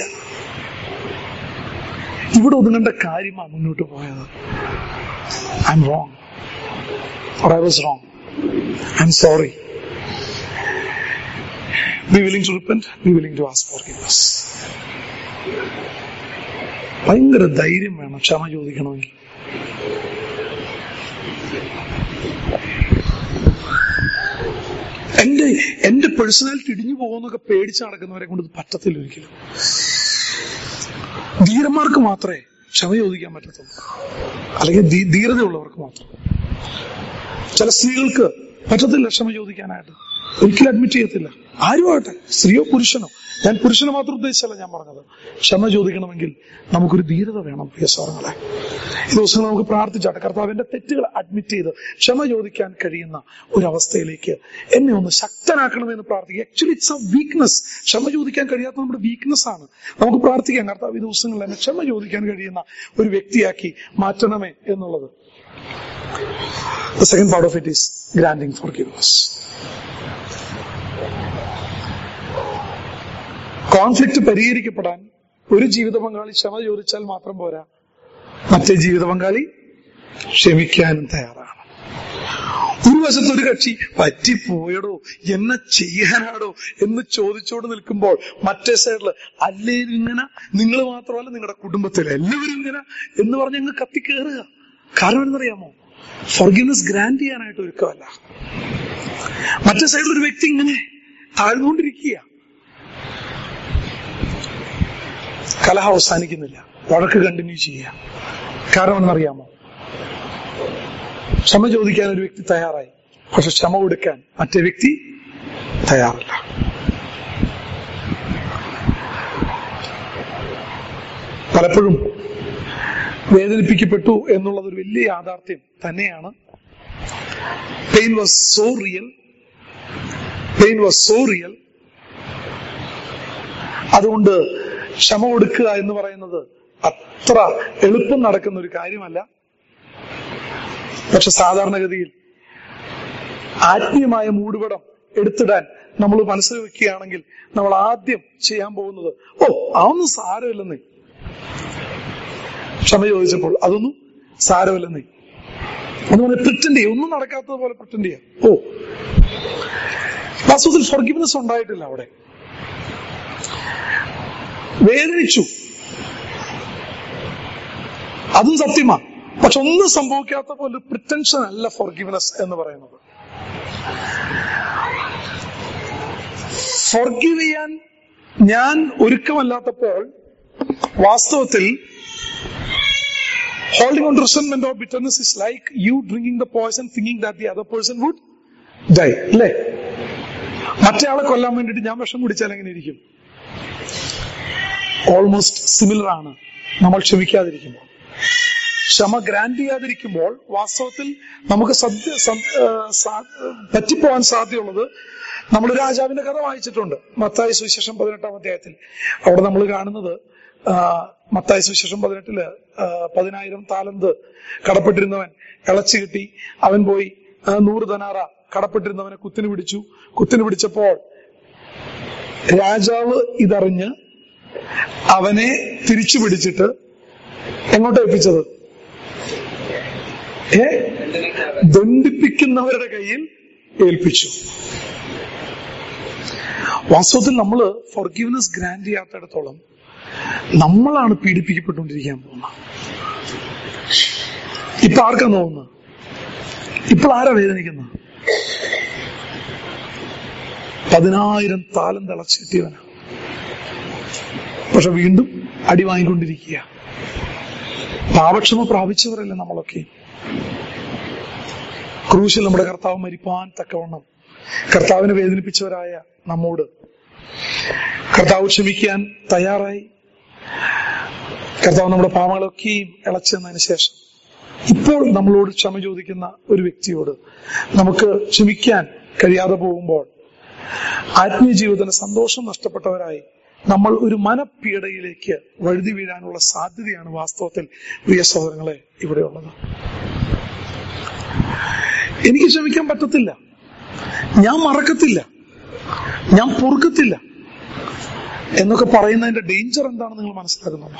ഇവിടെ ഒതുങ്ങേണ്ട കാര്യമാണ് മുന്നോട്ട് പോയത് I'm wrong or I was wrong. I'm sorry. Be willing to repent, be willing to ask forgiveness. ഭയങ്കര ധൈര്യം വേണം ക്ഷമ ചോദിക്കണമെങ്കിൽ എന്റെ എന്റെ പേഴ്സണാലിറ്റി ഇടിഞ്ഞു പോകുന്നൊക്കെ പേടിച്ച് നടക്കുന്നവരെ കൊണ്ട് ഇത് പറ്റത്തില്ല ഒരിക്കലും ധീരന്മാർക്ക് മാത്രമേ ക്ഷമ ചോദിക്കാൻ പറ്റത്തുള്ളൂ അല്ലെങ്കിൽ ധീ- ധീരതയുള്ളവർക്ക് മാത്രം ചില സ്ത്രീകൾക്ക് പറ്റത്തില്ല ക്ഷമ ചോദിക്കാനായിട്ട് ഒരിക്കലും അഡ്മിറ്റ് ചെയ്യത്തില്ല ആരും ആകട്ടെ സ്ത്രീയോ പുരുഷനോ ഞാൻ പുരുഷനെ മാത്രം ഉദ്ദേശിച്ചല്ല ഞാൻ പറഞ്ഞത് ക്ഷമ ചോദിക്കണമെങ്കിൽ നമുക്കൊരു ധീരത വേണം പ്രിയ സാറങ്ങളെ ഈ ദിവസം നമുക്ക് പ്രാർത്ഥിച്ചാട്ടെ കർത്താവിന്റെ തെറ്റുകൾ അഡ്മിറ്റ് ചെയ്ത് ക്ഷമ ചോദിക്കാൻ കഴിയുന്ന ഒരു അവസ്ഥയിലേക്ക് എന്നെ ഒന്ന് ശക്തനാക്കണമെന്ന് പ്രാർത്ഥിക്കുക ആക്ച്വലി ഇറ്റ്സ് എ വീക്ക്നെസ് ക്ഷമ ചോദിക്കാൻ കഴിയാത്ത നമ്മുടെ വീക്ക്നെസ് ആണ് നമുക്ക് പ്രാർത്ഥിക്കാം കർത്താവ് ഈ ദിവസങ്ങളിൽ എന്നെ ക്ഷമ ചോദിക്കാൻ കഴിയുന്ന ഒരു വ്യക്തിയാക്കി മാറ്റണമേ എന്നുള്ളത് The second part of it is granting forgiveness. Conflict പരിഹരിക്കപ്പെടാൻ ഒരു ജീവിത പങ്കാളി ക്ഷമ ചോദിച്ചാൽ മാത്രം പോരാ മറ്റേ ജീവിത പങ്കാളി ക്ഷമിക്കാനും തയ്യാറാണ് ഒരു വശത്ത് ഒരു കക്ഷി പറ്റിപ്പോയടോ എന്നെ ചെയ്യാനാടോ എന്ന് ചോദിച്ചോണ്ട് നിൽക്കുമ്പോൾ മറ്റേ സൈഡില് അല്ലേ ഇങ്ങനെ നിങ്ങൾ മാത്രമല്ല നിങ്ങളുടെ കുടുംബത്തിൽ എല്ലാവരും ഇങ്ങനെ എന്ന് പറഞ്ഞ് അങ്ങ് കത്തിക്കേറുക കാരണം എന്തെന്നറിയാമോ ഫോർഗിവ്നെസ് ഗ്രാൻഡ് ചെയ്യാനായിട്ട് ഒരുക്കമല്ല മറ്റേ സൈഡിൽ ഒരു വ്യക്തി ഇങ്ങനെ താഴ്ന്നുകൊണ്ടിരിക്കുക കലഹം അവസാനിക്കുന്നില്ല വഴക്ക് കണ്ടിന്യൂ ചെയ്യുക കാരണം എന്നറിയാമോ ക്ഷമ ചോദിക്കാൻ ഒരു വ്യക്തി തയ്യാറായി പക്ഷെ ക്ഷമ കൊടുക്കാൻ മറ്റേ വ്യക്തി തയ്യാറല്ല പലപ്പോഴും വേദനിപ്പിക്കപ്പെട്ടു എന്നുള്ളത് ഒരു വലിയ യാഥാർത്ഥ്യം തന്നെയാണ് pain was so real pain was so real അതുകൊണ്ട് ക്ഷമ കൊടുക്കുക എന്ന് പറയുന്നത് അത്ര എളുപ്പം നടക്കുന്ന ഒരു കാര്യമല്ല പക്ഷെ സാധാരണഗതിയിൽ ആത്മീയമായ മൂടുപടം എടുത്തിടാൻ നമ്മൾ മനസ്സിൽ വെക്കുകയാണെങ്കിൽ നമ്മൾ ആദ്യം ചെയ്യാൻ പോകുന്നത് ഓ അതൊന്നും സാരമില്ലെന്നേ ക്ഷമ ചോദിച്ചപ്പോൾ അതൊന്നും സാരമില്ലെന്നേ എന്ന് പറഞ്ഞാൽ പ്രിറ്റൻഡ് ചെയ്യുക ഒന്നും നടക്കാത്തത് പോലെ പ്രിറ്റൻഡ് ചെയ്യുക ഓ വാസ്തവത്തിൽ ഫോർഗിവ്നെസ് ഉണ്ടായിട്ടില്ല അവിടെ വേദനിച്ചു അതും സത്യമാ പക്ഷെ ഒന്നും സംഭവിക്കാത്ത പോലെ പ്രിറ്റൻഷൻ അല്ല ഫോർഗിവ്നെസ് എന്ന് പറയുന്നത് ഫോർഗിവ് ചെയ്യാൻ ഞാൻ ഒരുക്കമല്ലാത്തപ്പോൾ വാസ്തവത്തിൽ holding on resentment of bitterness is like you drinking the poison thinking that the other person would die അല്ലേ മറ്റേ ആളെ കൊല്ലാൻ വേണ്ടിയിട്ട് ഞാൻ വിഷം കുടിച്ചാൽ എങ്ങനെ ഇരിക്കും ഓൾമോസ്റ്റ് സിമിലർ ആണ് നമ്മൾ ക്ഷമിക്കാതിരിക്കുമ്പോൾ ക്ഷമ ഗ്രാൻഡ് ചെയ്യാതിരിക്കുമ്പോൾ വാസ്തവത്തിൽ നമുക്ക് സദ്യ സം- ആ, സാ- പറ്റിപ്പോവാൻ സാധ്യതയുള്ളത് നമ്മൾ രാജാവിന്റെ കഥ വായിച്ചിട്ടുണ്ട് മത്തായ സുവിശേഷം പതിനെട്ടാം അധ്യായത്തിൽ അവിടെ നമ്മൾ കാണുന്നത് ആ, മത്തായ സുവിശേഷം പതിനെട്ടില് ആ, പതിനായിരം താലന്ത് കടപ്പെട്ടിരുന്നവൻ ഇളച്ചു കിട്ടി അവൻ പോയി ആ, നൂറ് ധനാറ കടപ്പെട്ടിരുന്നവനെ കുത്തിന് പിടിച്ചു കുത്തിന് പിടിച്ചപ്പോൾ രാജാവ് ഇതറിഞ്ഞ് അവനെ തിരിച്ചു പിടിച്ചിട്ട് എങ്ങോട്ടാ ഏൽപ്പിച്ചത് ഏ ദണ്ഡിപ്പിക്കുന്നവരുടെ കയ്യിൽ ഏൽപ്പിച്ചു വാസ്തവത്തിൽ നമ്മൾ ഫോർഗീവ്നെസ് ഗ്രാൻഡ് ചെയ്യാത്തിടത്തോളം നമ്മളാണ് പീഡിപ്പിക്കപ്പെട്ടുകൊണ്ടിരിക്കാൻ പോകുന്നത് ഇപ്പൊ ആർക്കാ നോക്കുന്നത് ഇപ്പോൾ ആരാ വേദനിക്കുന്നത് പതിനായിരം താലം തിളച്ചെത്തിയവനാ പക്ഷെ വീണ്ടും അടി വാങ്ങിക്കൊണ്ടിരിക്കുക പാപക്ഷമ പ്രാപിച്ചവരല്ലേ നമ്മളൊക്കെ ക്രൂശിൽ നമ്മുടെ കർത്താവ് മരിപ്പാൻ തക്കവണ്ണം കർത്താവിനെ വേദനിപ്പിച്ചവരായ നമ്മോട് കർത്താവ് ക്ഷമിക്കാൻ തയ്യാറായി കർത്താവ് നമ്മുടെ പാപങ്ങളൊക്കെയും ഇളച്ചെന്നതിന് ശേഷം ഇപ്പോൾ നമ്മളോട് ക്ഷമ ചോദിക്കുന്ന ഒരു വ്യക്തിയോട് നമുക്ക് ക്ഷമിക്കാൻ കഴിയാതെ പോകുമ്പോൾ ആത്മീയ ജീവിതത്തിന് സന്തോഷം നഷ്ടപ്പെട്ടവരായി നമ്മൾ ഒരു മനപ്പീഡയിലേക്ക് വഴുതി വീഴാനുള്ള സാധ്യതയാണ് വാസ്തവത്തിൽ പ്രിയ സഹോദരങ്ങളെ ഇവിടെയുള്ളത് എനിക്ക് ക്ഷമിക്കാൻ പറ്റത്തില്ല ഞാൻ മറക്കത്തില്ല ഞാൻ പൊറുക്കത്തില്ല എന്നൊക്കെ പറയുന്നതിന്റെ ഡേഞ്ചർ എന്താണെന്ന് നിങ്ങൾ മനസ്സിലാക്കുന്നുണ്ടോ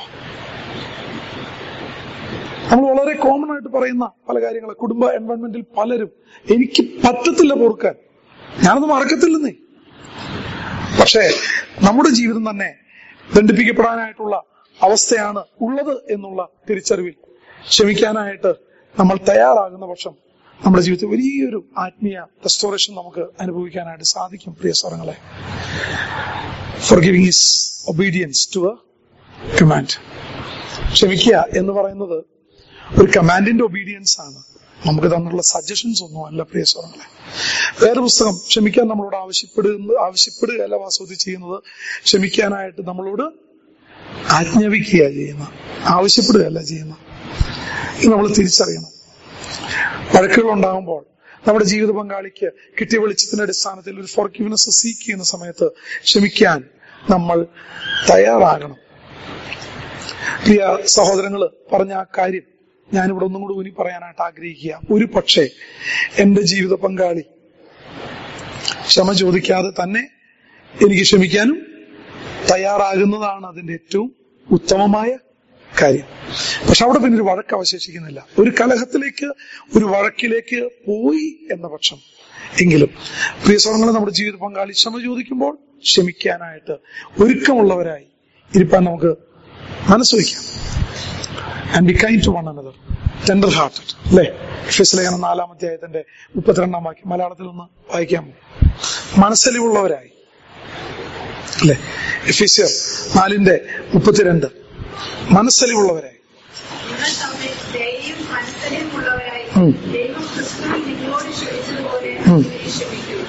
നമ്മൾ വളരെ കോമൺ ആയിട്ട് പറയുന്ന പല കാര്യങ്ങൾ കുടുംബ എൻവയോൺമെന്റിൽ പലരും എനിക്ക് പറ്റത്തില്ല പൊറുക്കാൻ ഞാനത് മറക്കത്തില്ലെന്നേ പക്ഷേ നമ്മുടെ ജീവിതം തന്നെ ദണ്ഡിപ്പിക്കപ്പെടാനായിട്ടുള്ള അവസ്ഥയാണ് ഉള്ളത് എന്നുള്ള തിരിച്ചറിവിൽ ക്ഷമിക്കാനായിട്ട് നമ്മൾ തയ്യാറാകുന്ന പക്ഷം നമ്മുടെ ജീവിതത്തിൽ വലിയൊരു ആത്മീയ റെസ്റ്റോറേഷൻ നമുക്ക് അനുഭവിക്കാനായിട്ട് സാധിക്കും പ്രിയ സ്വരങ്ങളെ forgiving is obedience to a command ക്ഷമിക്കുക എന്ന് പറയുന്നത് ഒരു കമാൻഡിന്റെ ഒബീഡിയൻസ് ആണ് നമുക്ക് തന്നുള്ള സജഷൻസ് ഒന്നും അല്ല പ്രിയ സ്വരങ്ങളെ വേറെ പുസ്തകം ക്ഷമിക്കാൻ നമ്മളോട് ആവശ്യപ്പെടുന്ന ആവശ്യപ്പെടുകയല്ല വാസ്തവത്തിൽ ചെയ്യുന്നത് ക്ഷമിക്കാനായിട്ട് നമ്മളോട് ആജ്ഞാപിക്കുക ചെയ്യുന്ന ആവശ്യപ്പെടുകയല്ല ചെയ്യുന്ന ഇത് നമ്മൾ തിരിച്ചറിയണം വഴക്കുകൾ ഉണ്ടാകുമ്പോൾ നമ്മുടെ ജീവിത പങ്കാളിക്ക് കിട്ടിയ വെളിച്ചത്തിന്റെ അടിസ്ഥാനത്തിൽ ഒരു ഫോർഗിവ്നെസ് സീക്ക് ചെയ്യുന്ന സമയത്ത് ക്ഷമിക്കാൻ നമ്മൾ തയ്യാറാകണം പ്രിയ സഹോദരങ്ങൾ പറഞ്ഞ ആ കാര്യം ഞാനിവിടെ ഒന്നും കൂടി ഊന്നി പറയാനായിട്ട് ആഗ്രഹിക്കുക ഒരു പക്ഷേ എന്റെ ജീവിത പങ്കാളി ക്ഷമ ചോദിക്കാതെ തന്നെ എനിക്ക് ക്ഷമിക്കാനും തയ്യാറാകുന്നതാണ് അതിന്റെ ഏറ്റവും ഉത്തമമായ കാര്യം പക്ഷെ അവിടെ പിന്നെ ഒരു വഴക്ക് അവശേഷിക്കുന്നില്ല ഒരു കലഹത്തിലേക്ക് ഒരു വഴക്കിലേക്ക് പോയി എന്ന പക്ഷം എങ്കിലും പ്രിയ സ്വരങ്ങൾ നമ്മുടെ ജീവിത പങ്കാളി ക്ഷമ ചോദിക്കുമ്പോൾ ക്ഷമിക്കാനായിട്ട് ഒരുക്കമുള്ളവരായി ഇരിപ്പാൻ നമുക്ക് മനസ്സ് വയ്ക്കാം and be kind to one another tender hearted അല്ലേ ഫിസ്ലേഖനം നാലാം അധ്യായത്തിന്റെ മുപ്പത്തിരണ്ടാം വാക്യം മലയാളത്തിൽ നിന്ന് വായിക്കാമോ മനസ്സലിവുള്ളവരായി അല്ലെ എഫീസിയർ നാലിന്റെ മുപ്പത്തിരണ്ട് മനസ്സലിവുള്ളവരായി നിങ്ങൾ തമ്മിൽ ദയയും മനസ്സലിവുമുള്ളവരായി ഉം. ദൈവം ക്രിസ്തുവിൽ നിങ്ങളോട് ക്ഷമിച്ചതുപോലെ ഉം. അങ്ങനെ ക്ഷമിക്കൂ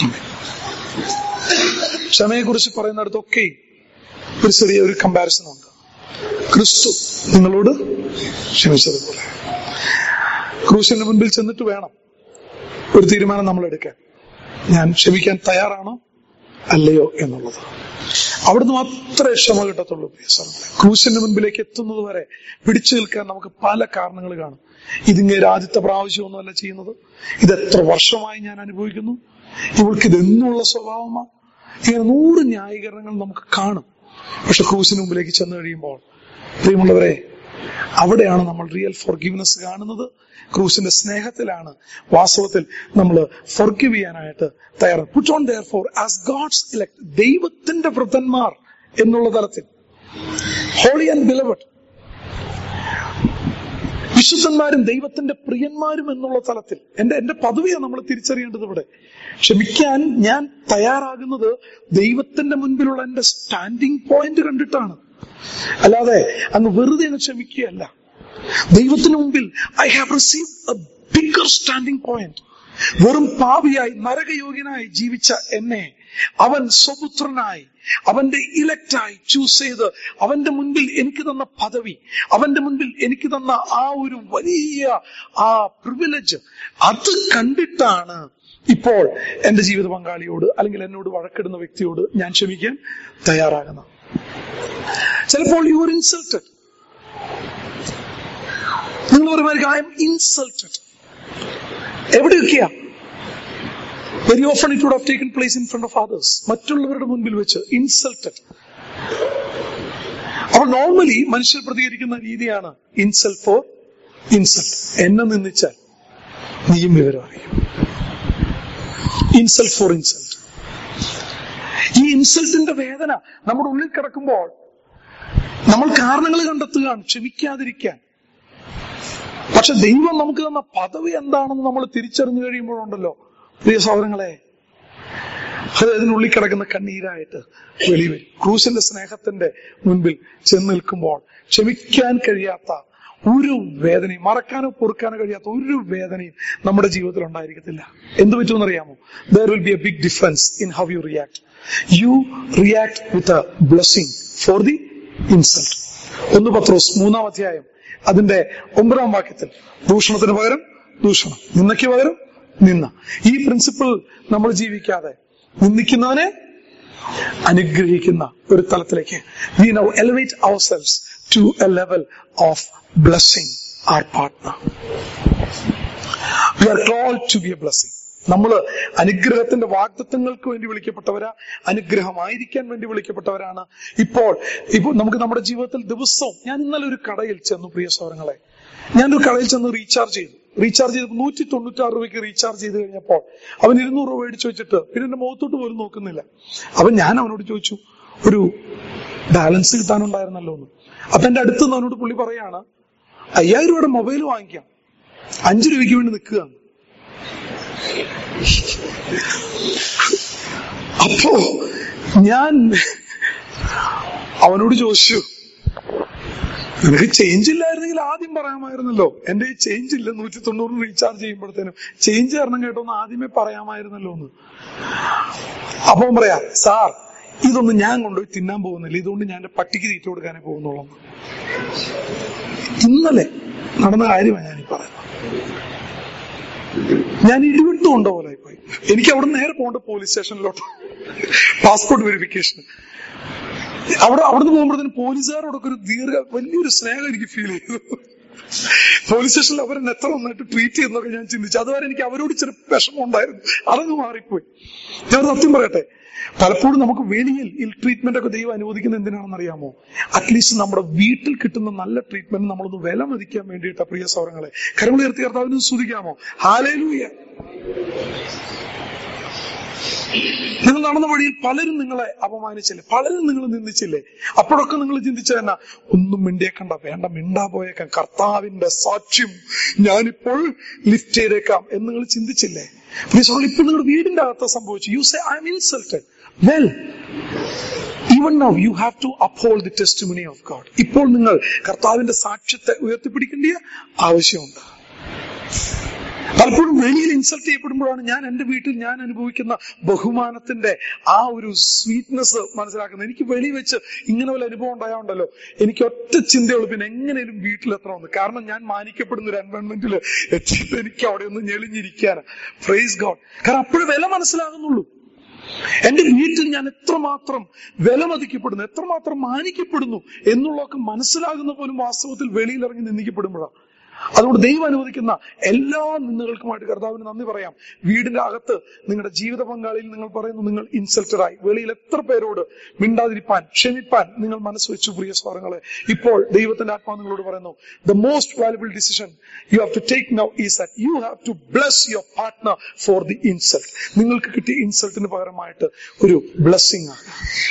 ക്ഷമയെ കുറിച്ച് പറയുന്നിടത്തൊക്കെ ഒരു ചെറിയ ഒരു കമ്പാരിസൺ ഉണ്ട് ക്രിസ്തു നിങ്ങളോട് ക്ഷമിച്ചതുപോലെ ക്രൂശിന് മുൻപിൽ ചെന്നിട്ട് വേണം ഒരു തീരുമാനം നമ്മൾ എടുക്കാൻ ഞാൻ ക്ഷമിക്കാൻ തയ്യാറാണോ അല്ലയോ എന്നുള്ളത് അവിടുന്ന് മാത്രമേ ക്ഷമ കിട്ടത്തുള്ളൂ പ്രിയ സ്ഥലങ്ങളെ ക്രൂശിന്റെ മുൻപിലേക്ക് എത്തുന്നത് വരെ പിടിച്ചു നിൽക്കാൻ നമുക്ക് പല കാരണങ്ങൾ കാണും ഇതിങ്ങനെ ആദ്യത്തെ പ്രാവശ്യമൊന്നുമല്ല ചെയ്യുന്നത് ഇത് എത്ര വർഷമായി ഞാൻ അനുഭവിക്കുന്നു ഇവൾക്ക് ഇതെന്നുള്ള സ്വഭാവമാ ഇങ്ങനെ നൂറ് ന്യായീകരണങ്ങൾ നമുക്ക് കാണും പക്ഷെ ക്രൂശിന് മുമ്പിലേക്ക് ചെന്ന് കഴിയുമ്പോൾ പ്രിയമുള്ളവരെ അവിടെയാണ് നമ്മൾ റിയൽ ഫോർഗിവ്നെസ് കാണുന്നത് ക്രൂസിന്റെ സ്നേഹത്തിലാണ് വാസ്തവത്തിൽ നമ്മൾ ഫോർഗിവ് ചെയ്യാനായിട്ട് തയ്യാറ് put on therefore as God's elect ദൈവത്തിന്റെ വൃദ്ധന്മാർ എന്നുള്ള തലത്തിൽ ഹോളി ആൻഡ് ബിലവഡ് വിശുദ്ധന്മാരും ദൈവത്തിന്റെ പ്രിയന്മാരും എന്നുള്ള തലത്തിൽ എന്റെ എന്റെ പദവിയാണ് നമ്മൾ തിരിച്ചറിയേണ്ടത് ഇവിടെ ക്ഷമിക്കാൻ ഞാൻ തയ്യാറാകുന്നത് ദൈവത്തിന്റെ മുൻപിലുള്ള എന്റെ സ്റ്റാൻഡിങ് പോയിന്റ് കണ്ടിട്ടാണ് അല്ലാതെ അങ്ങ് വെറുതെ അങ്ങ് ക്ഷമിക്കുകയല്ല ദൈവത്തിന് മുമ്പിൽ I have receive a bigger standing point വെറും പാപിയായി നരകയോഗ്യനായി ജീവിച്ച എന്നെ അവൻ സ്വപുത്രനായി അവന്റെ ഇലക്റ്റായി ചൂസ് ചെയ്ത് അവന്റെ മുൻപിൽ എനിക്ക് തന്ന പദവി അവന്റെ മുൻപിൽ എനിക്ക് തന്ന ആ ഒരു വലിയ ആ പ്രിവിലേജ് അത് കണ്ടിട്ടാണ് ഇപ്പോൾ എന്റെ ജീവിത പങ്കാളിയോട് അല്ലെങ്കിൽ എന്നോട് വഴക്കിടുന്ന വ്യക്തിയോട് ഞാൻ ക്ഷമിക്കാൻ തയ്യാറാകുന്നത് ചിലപ്പോൾ യു ആർ ഇൻസൾട്ടഡ് നിങ്ങൾ പറയുമായിരിക്കും ഐ എം ഇൻസൾട്ടഡ് എവിടെയൊക്കെയാ very often it would have taken place in front of others മറ്റുള്ളവരുടെ മുൻപിൽ വെച്ച് ഇൻസൾട്ടഡ് അപ്പോൾ നോർമലി മനുഷ്യർ പ്രതികരിക്കുന്ന രീതിയാണ് ഇൻസൾട്ട് ഫോർ ഇൻസൾട്ട് എന്നെ നിന്ദിച്ചാൽ നീയും വിവരം അറിയും ഇൻസൾട്ട് ഫോർ ഇൻസൾട്ട് ഈ ഇൻസൾട്ടിന്റെ വേദന നമ്മുടെ ഉള്ളിൽ കിടക്കുമ്പോൾ നമ്മൾ കാരണങ്ങൾ കണ്ടെത്തുകയാണ് ക്ഷമിക്കാതിരിക്കാൻ പക്ഷെ ദൈവം നമുക്ക് തന്ന പദവി എന്താണെന്ന് നമ്മൾ തിരിച്ചറിഞ്ഞു കഴിയുമ്പോഴുണ്ടല്ലോ പ്രിയ സഹോദരങ്ങളെ അത് അതിനുള്ളിൽ കിടക്കുന്ന കണ്ണീരായിട്ട് വെളിവരും ക്രൂശിന്റെ സ്നേഹത്തിന്റെ മുൻപിൽ ചെന്ന് നിൽക്കുമ്പോൾ ക്ഷമിക്കാൻ കഴിയാത്ത ഒരു വേദനയും മറക്കാനോ പൊറുക്കാനോ കഴിയാത്ത ഒരു വേദനയും നമ്മുടെ ജീവിതത്തിൽ ഉണ്ടായിരിക്കത്തില്ല എന്ത് പറ്റുമെന്ന് അറിയാമോ there will be a big difference in how you react you react with a blessing for the insult ഒന്ന് പത്രോസ് മൂന്നാം അധ്യായം അതിന്റെ ഒമ്പതാം വാക്യത്തിൽ ദൂഷണത്തിന് പകരം ദൂഷണം നിന്നയ്ക്ക് പകരം നിന്ന ഈ പ്രിൻസിപ്പിൾ നമ്മൾ ജീവിക്കാതെ നിന്ദിക്കുന്നവനെ അനുഗ്രഹിക്കുന്ന ഒരു തലത്തിലേക്ക് we now elevate ourselves to a level of blessing our partner we are call to be a blessing നമ്മൾ അനുഗ്രഹത്തിന്റെ വാഗ്ദത്വങ്ങൾക്ക് വേണ്ടി വിളിക്കപ്പെട്ടവരാ അനുഗ്രഹമായിരിക്കാൻ വേണ്ടി വിളിക്കപ്പെട്ടവരാണ് ഇപ്പോൾ ഇപ്പോൾ നമുക്ക് നമ്മുടെ ജീവിതത്തിൽ ദിവസവും ഞാൻ ഇന്നലെ ഒരു കടയിൽ ചെന്നു പ്രിയ സൗരങ്ങളെ ഞാനൊരു കടയിൽ ചെന്ന് റീചാർജ് ചെയ്തു റീചാർജ് ചെയ്തപ്പോൾ നൂറ്റി തൊണ്ണൂറ്റാറ് രൂപയ്ക്ക് റീചാർജ് ചെയ്ത് കഴിഞ്ഞപ്പോൾ അവൻ ഇരുന്നൂറ് രൂപ മേടിച്ചു വെച്ചിട്ട് പിന്നെ എന്റെ മുഖത്തോട്ട് പോലും നോക്കുന്നില്ല അപ്പൊ ഞാൻ അവനോട് ചോദിച്ചു ഒരു ബാലൻസ് കിട്ടാനുണ്ടായിരുന്നല്ലോ എന്ന് അപ്പൊ എന്റെ അടുത്ത് നിന്ന് അവനോട് പുള്ളി പറയാണ് അയ്യായിരം രൂപയുടെ മൊബൈൽ വാങ്ങിക്കാം അഞ്ചു രൂപയ്ക്ക് വേണ്ടി നിൽക്കുകയാണ് അപ്പോ ഞാൻ അവനോട് ചോദിച്ചു നിനക്ക് ചേഞ്ച് ഇല്ലായിരുന്നെങ്കിൽ ആദ്യം പറയാമായിരുന്നല്ലോ എന്റെ ഈ ചേഞ്ച് ഇല്ല നൂറ്റി തൊണ്ണൂറ് റീചാർജ് ചെയ്യുമ്പോഴത്തേനും ചേഞ്ച് തരണം കേട്ടോന്ന് ആദ്യമേ പറയാമായിരുന്നല്ലോ എന്ന് അപ്പൊ അവൻ പറയാ സാർ ഇതൊന്നും ഞാൻ കൊണ്ടുപോയി തിന്നാൻ പോകുന്നില്ല ഇതുകൊണ്ട് ഞാൻ എന്റെ പട്ടിക്ക് തീറ്റ കൊടുക്കാനേ പോകുന്നുള്ളൂ ഇന്നലെ നടന്ന കാര്യമാണ് ഞാൻ ഈ പറയുന്നത് ഞാൻ ഇടിവിട്ട് കൊണ്ട പോലെ പോയി എനിക്ക് അവിടെ നേരെ പോകേണ്ട പോലീസ് സ്റ്റേഷനിലോട്ട് പാസ്പോർട്ട് വെരിഫിക്കേഷൻ അവിടെ അവിടുന്ന് പോകുമ്പോഴത്തേന് പോലീസുകാരോടൊക്കെ ഒരു ദീർഘ വലിയൊരു സ്നേഹം എനിക്ക് ഫീൽ ചെയ്തു പോലീസ് സ്റ്റേഷനിൽ അവരെന്നെ എത്ര നന്നായിട്ട് ട്രീറ്റ് ചെയ്യുന്നൊക്കെ ഞാൻ ചിന്തിച്ചു അതുവരെ എനിക്ക് അവരോട് ചെറിയ വിഷമം ഉണ്ടായിരുന്നു അതങ്ങ് മാറിപ്പോയി ഞാൻ സത്യം പറയട്ടെ പലപ്പോഴും നമുക്ക് വെളിയിൽ ഈ ട്രീറ്റ്മെന്റ് ഒക്കെ ദൈവം അനുവദിക്കുന്ന എന്തിനാണെന്ന് അറിയാമോ അറ്റ്ലീസ്റ്റ് നമ്മുടെ വീട്ടിൽ കിട്ടുന്ന നല്ല ട്രീറ്റ്മെന്റ് നമ്മളൊന്ന് വില മതിക്കാൻ വേണ്ടിയിട്ട് പ്രിയ സൗരങ്ങളെ കരങ്ങൾ ഉയർത്തി കർത്താവിന് സ്തുതിക്കാമോ ഹാലേലൂയ നിങ്ങൾ നടന്ന വഴിയിൽ പലരും നിങ്ങളെ അപമാനിച്ചില്ലേ പലരും നിങ്ങൾ നിന്ദിച്ചില്ലേ അപ്പോഴൊക്കെ നിങ്ങൾ ചിന്തിച്ച തന്നെ ഒന്നും മിണ്ടിയേക്കണ്ട വേണ്ട മിണ്ടാ പോയേക്കാം കർത്താവിന്റെ സാക്ഷ്യം ഞാനിപ്പോൾ ലിഫ്റ്റ് ചെയ്തേക്കാം എന്ന് നിങ്ങൾ ചിന്തിച്ചില്ലേ പ്ലീസ് ഇപ്പോൾ നിങ്ങളുടെ വീടിന്റെ അകത്ത് സംഭവിച്ചു you say I'm insulted well even now you have to uphold the testimony of God ഇപ്പോൾ നിങ്ങൾ കർത്താവിന്റെ സാക്ഷ്യത്തെ ഉയർത്തിപ്പിടിക്കേണ്ട ആവശ്യമുണ്ട് പലപ്പോഴും വെളിയിൽ ഇൻസൾട്ട് ചെയ്യപ്പെടുമ്പോഴാണ് ഞാൻ എന്റെ വീട്ടിൽ ഞാൻ അനുഭവിക്കുന്ന ബഹുമാനത്തിന്റെ ആ ഒരു സ്വീറ്റ്നെസ് മനസ്സിലാക്കുന്നത് എനിക്ക് വെളി വെച്ച് ഇങ്ങനെ വല്ല അനുഭവം ഉണ്ടായോണ്ടല്ലോ എനിക്ക് ഒറ്റ ചിന്തയുള്ളൂ പിന്നെ എങ്ങനെയും വീട്ടിലെത്തണമെന്ന് കാരണം ഞാൻ മാനിക്കപ്പെടുന്ന ഒരു എൻവയോൺമെന്റിൽ എത്തിയിട്ട് എനിക്ക് അവിടെ ഒന്ന് ഞെളിഞ്ഞിരിക്കാന് ഫ്രൈസ് ഗോഡ് കാരണം അപ്പോഴേ വില മനസ്സിലാകുന്നുള്ളൂ എന്റെ വീട്ടിൽ ഞാൻ എത്രമാത്രം വില മതിക്കപ്പെടുന്നു എത്രമാത്രം മാനിക്കപ്പെടുന്നു എന്നുള്ളതൊക്കെ മനസ്സിലാകുന്ന പോലും വാസ്തവത്തിൽ വെളിയിലിറങ്ങി നിന്ദിക്കപ്പെടുമ്പോഴാണ് അതുകൊണ്ട് ദൈവം അനുവദിക്കുന്ന എല്ലാ നിന്ദകൾക്കുമായിട്ട് കർത്താവിന് നന്ദി പറയാം വീടിന്റെ അകത്ത് നിങ്ങളുടെ ജീവിത പങ്കാളിയിൽ നിങ്ങൾ പറയുന്നു നിങ്ങൾ ഇൻസൾട്ടഡായി വെളിയിൽ എത്ര പേരോട് മിണ്ടാതിരിപ്പാൻ ക്ഷമിപ്പാൻ നിങ്ങൾ മനസ്സ് വെച്ചു പ്രിയ സ്വരങ്ങളെ ഇപ്പോൾ ദൈവത്തിന്റെ ആത്മാവ് നിങ്ങളോട് പറയുന്നു the most valuable decision you have to take now is that you have to bless your partner for the insult നിങ്ങൾക്ക് കിട്ടിയ ഇൻസൾട്ടിന് പകരമായിട്ട് ഒരു ബ്ലസ്സിംഗ് ആണ്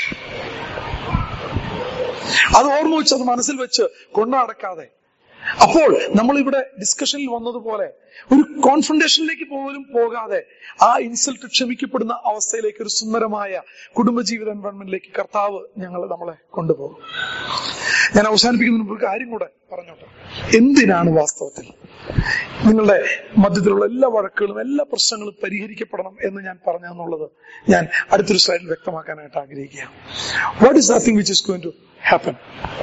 അത് ഓർമ്മ വെച്ച് അത് മനസ്സിൽ വെച്ച് കൊണ്ടടക്കാതെ അപ്പോൾ നമ്മൾ ഇവിടെ ഡിസ്കഷനിൽ വന്നതുപോലെ ഒരു കോൺഫ്രണ്ടേഷനിലേക്ക് പോലും പോകാതെ ആ ഇൻസൾട്ട് ക്ഷമിക്കപ്പെടുന്ന അവസ്ഥയിലേക്ക് ഒരു സുന്ദരമായ കുടുംബജീവിത എൻവയോൺമെന്റിലേക്ക് കർത്താവ് ഞങ്ങൾ നമ്മളെ കൊണ്ടുപോകും ഞാൻ അവസാനിപ്പിക്കുന്നതിന് മുമ്പ് ഒരു കാര്യം കൂടെ പറഞ്ഞോട്ടെ എന്തിനാണ് വാസ്തവത്തിൽ നിങ്ങളുടെ മധ്യത്തിലുള്ള എല്ലാ വഴക്കുകളും എല്ലാ പ്രശ്നങ്ങളും പരിഹരിക്കപ്പെടണം എന്ന് ഞാൻ പറഞ്ഞെന്നുള്ളത് ഞാൻ അടുത്തൊരു സ്ലൈഡിൽ വ്യക്തമാക്കാനായിട്ട് ആഗ്രഹിക്കുകയാണ് what is the thing which is going to happen